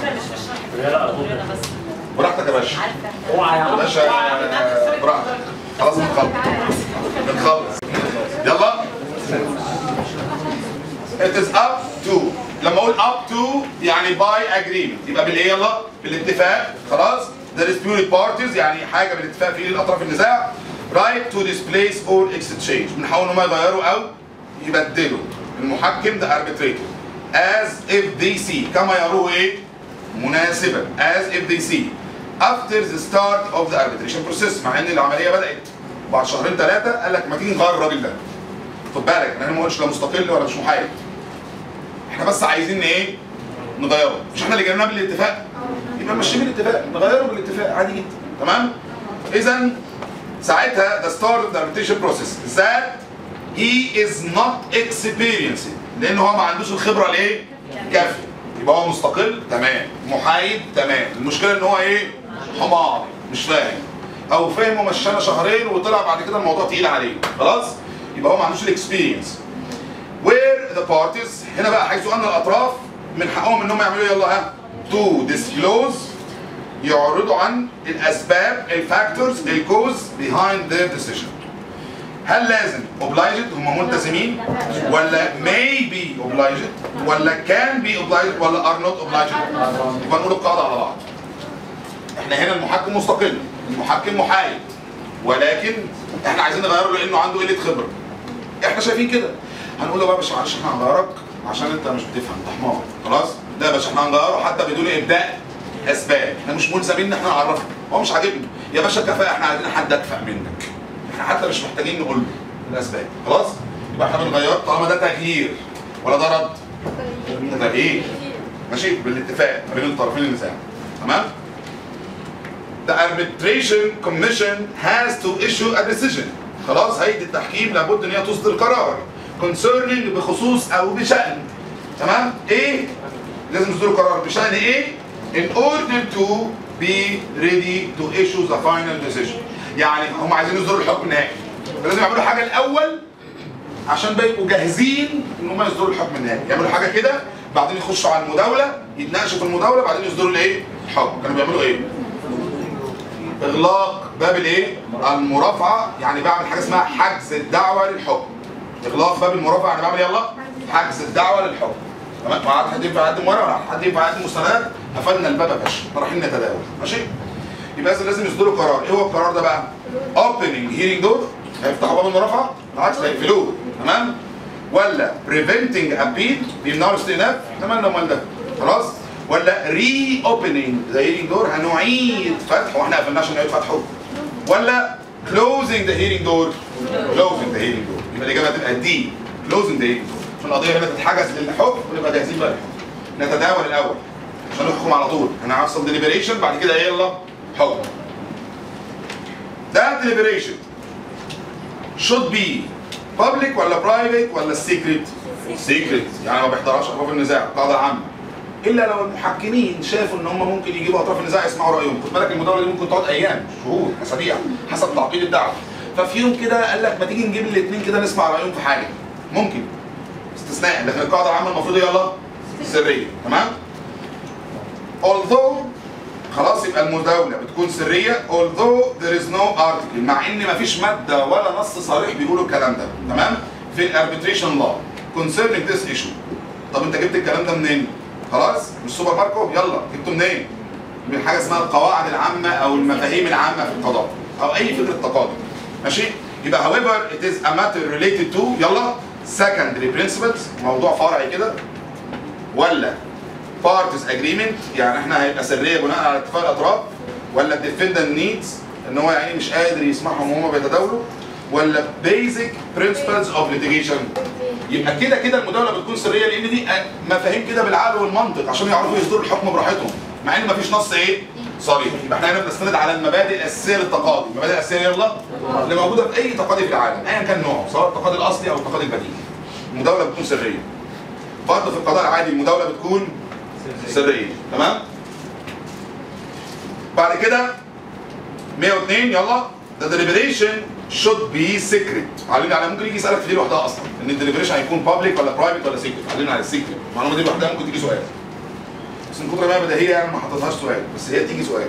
براحتك يا باشا يا باشا آه، براحتك خلاص بنخلص بنخلص يلا It is up to لما اقول up to يعني by agreement يبقى بالايه يلا بالاتفاق خلاص the disputed parties يعني حاجه بالاتفاق في الاطراف النزاع right to displace or exchange من حقهم ان هم يغيروا او يبدلوا المحكم ده arbitrator as if they see كما يروه ايه مناسبا as if they see after the start of the arbitration process مع ان العمليه بدات بعد شهرين ثلاثه قال لك ما تيجي نغير الراجل ده خد بالك انا ما قلتش لا مستقل ولا مش محايد احنا بس عايزين ايه نغيره مش احنا اللي جبناه بالاتفاق يبقى ماشيين بالاتفاق نغيره بالاتفاق عادي جدا تمام اذا ساعتها the start of the arbitration process that he is not experiencing لان هو ما عندوش الخبره الايه كافيه يبقى هو مستقل تمام محايد تمام المشكله ان هو ايه حمار مش فاهم او فاهم ومشانا شهرين وطلع بعد كده الموضوع تقيل عليه خلاص يبقى هو ما عندوش الاكسبيرينس where the parties هنا بقى حيث ان الاطراف من حقهم انهم يعملوا يلا ها to disclose يعرضوا عن الاسباب الفاكتورز الكوز behind their decision هل لازم obliged هم ملتزمين ولا may be obliged ولا can be obliged ولا are not obliged يبقى نقول القاعده على بعض احنا هنا المحكم مستقل المحكم محايد ولكن احنا عايزين نغيره لانه عنده قله خبره احنا شايفين كده هنقول له بقى يا باشا معلش احنا هنغيرك عشان انت مش بتفهم انت حمار خلاص ده يا باشا احنا هنغيره حتى بدون ابداء اسباب احنا مش ملزمين ان احنا نعرفه هو مش عاجبنا يا باشا كفايه احنا عايزين حد ادفع منك احنا حتى مش محتاجين نقول له الاسباب خلاص يبقى احنا بنغير طالما ده تغيير ولا ده رد ده تغيير ماشي بالاتفاق ما بين الطرفين النزاع تمام The arbitration commission has to issue a decision خلاص هيئة التحكيم لابد ان هي تصدر قرار concerning بخصوص او بشأن تمام ايه لازم يصدروا قرار بشأن ايه in order to be ready to issue the final decision يعني هم عايزين يصدروا الحكم النهائي فلازم يعملوا حاجة الأول عشان بقى يبقوا جاهزين ان هم يصدروا الحكم النهائي يعملوا حاجة كده بعدين يخشوا على المداولة يتناقشوا في المداولة بعدين يصدروا الايه الحكم كانوا بيعملوا ايه اغلاق باب الايه المرافعه يعني بعمل حاجه اسمها حجز الدعوه للحكم اغلاق باب المرافعه يعني بعمل يلا حجز الدعوه للحكم تمام ما عاد حد ينفع يقدم ورقه ولا حد ينفع يقدم مستندات قفلنا الباب يا باشا احنا رايحين نتداول ماشي يبقى اذا لازم يصدروا قرار ايه هو القرار ده بقى opening hearing door هيفتحوا باب المرافعه بالعكس هيقفلوه تمام ولا preventing appeal بيمنعوا الاستئناف احنا مالنا ومال ده خلاص ولا ري اوبننج ذا هيرنج دور هنعيد فتحه واحنا قفلناه عشان نعيد فتحه ولا closing the hearing door closing the hearing door يبقى الاجابه هتبقى دي closing the hearing door عشان القضيه هنا تتحجز للحكم ونبقى جاهزين بقى للحكم نتداول الاول عشان نحكم على طول انا هفصل ديليبريشن بعد كده يلا حكم ده deliberation should be public ولا private ولا secret secret يعني ما بيحضرهاش اطراف النزاع قاعده عامه الا لو المحكمين شافوا ان هم ممكن يجيبوا اطراف النزاع يسمعوا رايهم خد بالك المداوله دي ممكن تقعد ايام شهور اسابيع حسب تعقيد الدعوه ففي يوم كده قال لك ما تيجي نجيب الاثنين كده نسمع رايهم في حاجه ممكن استثناء لكن القاعده العامه المفروض يلا سريه تمام although خلاص يبقى المداولة بتكون سرية although there is no article مع ان مفيش مادة ولا نص صريح بيقولوا الكلام ده تمام في الاربيتريشن law concerning this issue طب انت جبت الكلام ده منين؟ خلاص مش سوبر ماركو يلا جبته منين؟ من حاجة اسمها القواعد العامة او المفاهيم العامة في القضاء او اي فكرة تقاضي ماشي؟ يبقى however it is a matter related to يلا secondary principles موضوع فرعي كده ولا بارتس اجريمنت يعني احنا هيبقى سريه بناء على اتفاق الاطراف ولا الديفندنت نيدز ان هو يعني مش قادر يسمعهم وهم بيتداولوا ولا بيزك برنسبلز اوف ليتيجيشن يبقى كده كده المداوله بتكون سريه لان دي مفاهيم كده بالعقل والمنطق عشان يعرفوا يصدروا الحكم براحتهم مع ان مفيش نص ايه صريح يبقى احنا هنا بنستند على المبادئ الاساسيه للتقاضي المبادئ الاساسيه يلا اللي موجوده في اي تقاضي في العالم ايا كان نوعه سواء التقاضي الاصلي او التقاضي البديل المداوله بتكون سريه برضه في القضاء العادي المداوله بتكون سريه تمام بعد كده 102 يلا the deliberation should be secret علمنا على ممكن يجي يسالك في دي لوحدها اصلا ان الدليبريشن هيكون public ولا private ولا secret علمنا على السيكريت المعلومه دي لوحدها ممكن تيجي سؤال بس من كتر ما هي بديهيه يعني ما حطيتهاش سؤال بس هي تيجي سؤال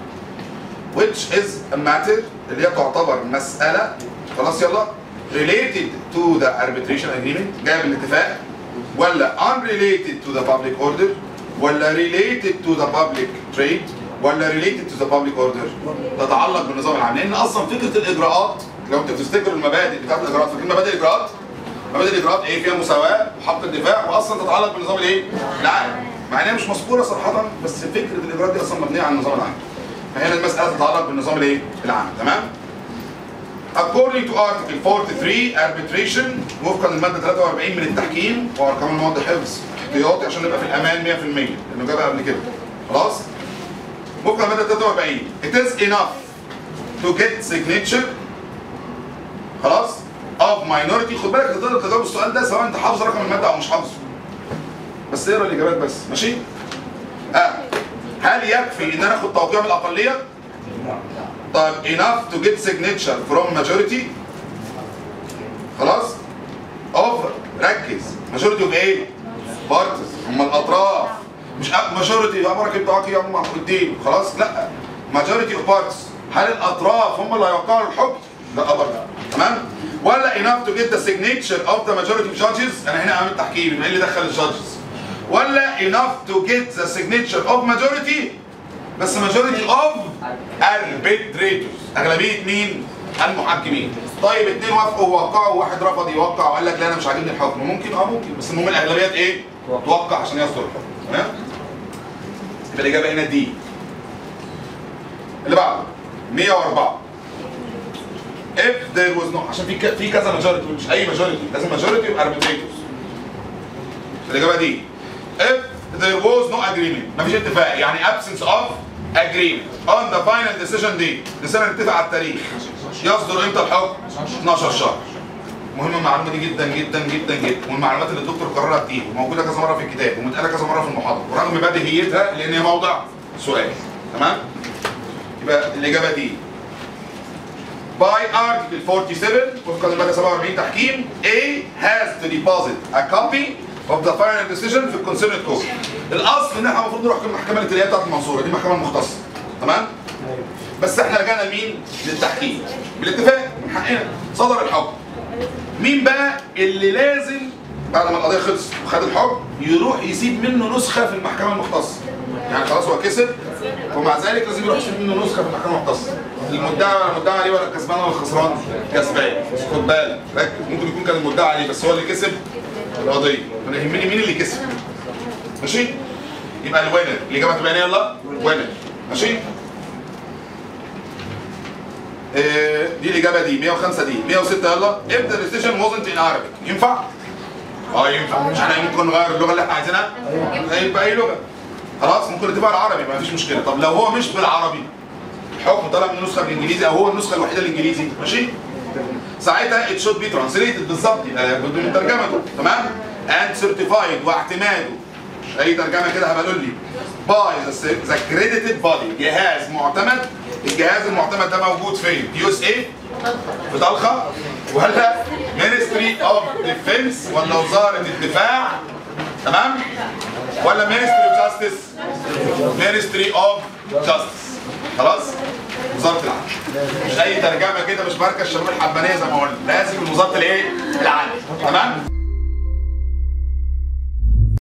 which is a matter اللي هي تعتبر مساله خلاص يلا related to the arbitration agreement جايه من الاتفاق ولا unrelated to the public order ولا related to the public trade ولا related to the public order تتعلق بالنظام العام لان اصلا فكره الاجراءات لو انت تفتكر المبادئ بتاعت الاجراءات فاكرين مبادئ الاجراءات مبادئ الاجراءات ايه فيها مساواه وحق الدفاع واصلا تتعلق بالنظام الايه العام مع انها مش مذكوره صراحه بس فكره الاجراءات دي اصلا مبنيه على النظام العام فهنا المساله تتعلق بالنظام الايه العام تمام According to Article 43 arbitration وفقا للماده 43 من التحكيم وهو كمان مواد حفظ احتياطي عشان نبقى في الامان 100% لانه جابها قبل كده خلاص وفقا للماده 43 it is enough to get signature خلاص of minority خد بالك تقدر تجاوب السؤال ده سواء انت حافظ رقم الماده او مش حافظه بس اقرا الاجابات بس ماشي اه هل يكفي ان انا اخد توقيع من الاقليه طيب enough to get signature from majority خلاص of ركز majority of ايه parties هم الاطراف مش majority يا بركه بتوعك يا ام الدين خلاص لا majority of parties هل الاطراف هم اللي هيوقعوا الحكم لا ابدا تمام ولا enough to get the signature of the majority of judges انا هنا عامل تحكيم يبقى اللي دخل الجادجز ولا enough to get the signature of majority بس majority of arbitrators اغلبيه مين؟ المحكمين طيب اتنين وافقوا ووقعوا وواحد رفض يوقع وقال لك لا انا مش عاجبني الحكم ممكن اه ممكن بس المهم الاغلبيات ايه؟ توقع عشان يصدر الحكم تمام؟ يبقى الاجابه هنا دي اللي بعده 104 if there was no عشان في ك- في كذا ماجوريتي مش اي ماجوريتي لازم ماجوريتي واربيتريتورز الاجابه دي if there was no agreement مفيش اتفاق يعني absence of agreement on the final decision date لسنة نتفق على التاريخ يصدر امتى الحكم 12 شهر مهمة المعلومة دي جدا جدا جدا جدا والمعلومات اللي الدكتور قررها كتير وموجودة كذا مرة في الكتاب ومتقالة كذا مرة في المحاضرة ورغم بديهيتها لأن هي موضع سؤال تمام؟ يبقى الإجابة دي by article 47 وفقا للمادة 47 تحكيم A has to deposit a copy of the final decision في الكونسيرنت كورت الاصل ان احنا المفروض نروح المحكمه الائتلافيه بتاعت المنصوره دي المحكمه المختصه تمام بس احنا رجعنا لمين للتحكيم بالاتفاق من حقنا صدر الحكم مين بقى اللي لازم بعد ما القضيه خلصت وخد الحكم يروح يسيب منه نسخه في المحكمه المختصه يعني خلاص هو كسب ومع ذلك لازم يروح يسيب منه نسخه في المحكمه المختصه المدعي ولا المدعي عليه ولا الكسبان ولا الخسران كسبان بس خد بالك ركز ممكن يكون كان المدعي عليه بس هو اللي كسب القضيه انا يهمني مين اللي كسب ماشي يبقى الوينر الاجابه تبقى ايه يلا وينر ماشي آه، دي الاجابه دي 105 دي 106 يلا if the decision wasn't in Arabic ينفع اه ينفع مش احنا ممكن نغير اللغه اللي احنا عايزينها يبقى اي لغه خلاص ممكن تبقى العربي ما فيش مشكله طب لو هو مش بالعربي الحكم طالع من النسخه بالانجليزي او هو النسخه الوحيده الانجليزي ماشي ساعتها it should be translated بالظبط يبقى لابد من ترجمته تمام and certified واعتماده اي ترجمه كده هبقى لي باي ذا credited body جهاز معتمد الجهاز المعتمد ده موجود فين؟ يو اس اي في طلخه ولا مينستري اوف ديفنس ولا وزاره الدفاع تمام؟ ولا مينستري اوف جاستس؟ مينستري اوف جاستس خلاص؟ وزاره العدل مش اي ترجمه كده مش ماركه الشباب الحبانيه زي ما قلنا لازم من وزاره الايه؟ العدل تمام؟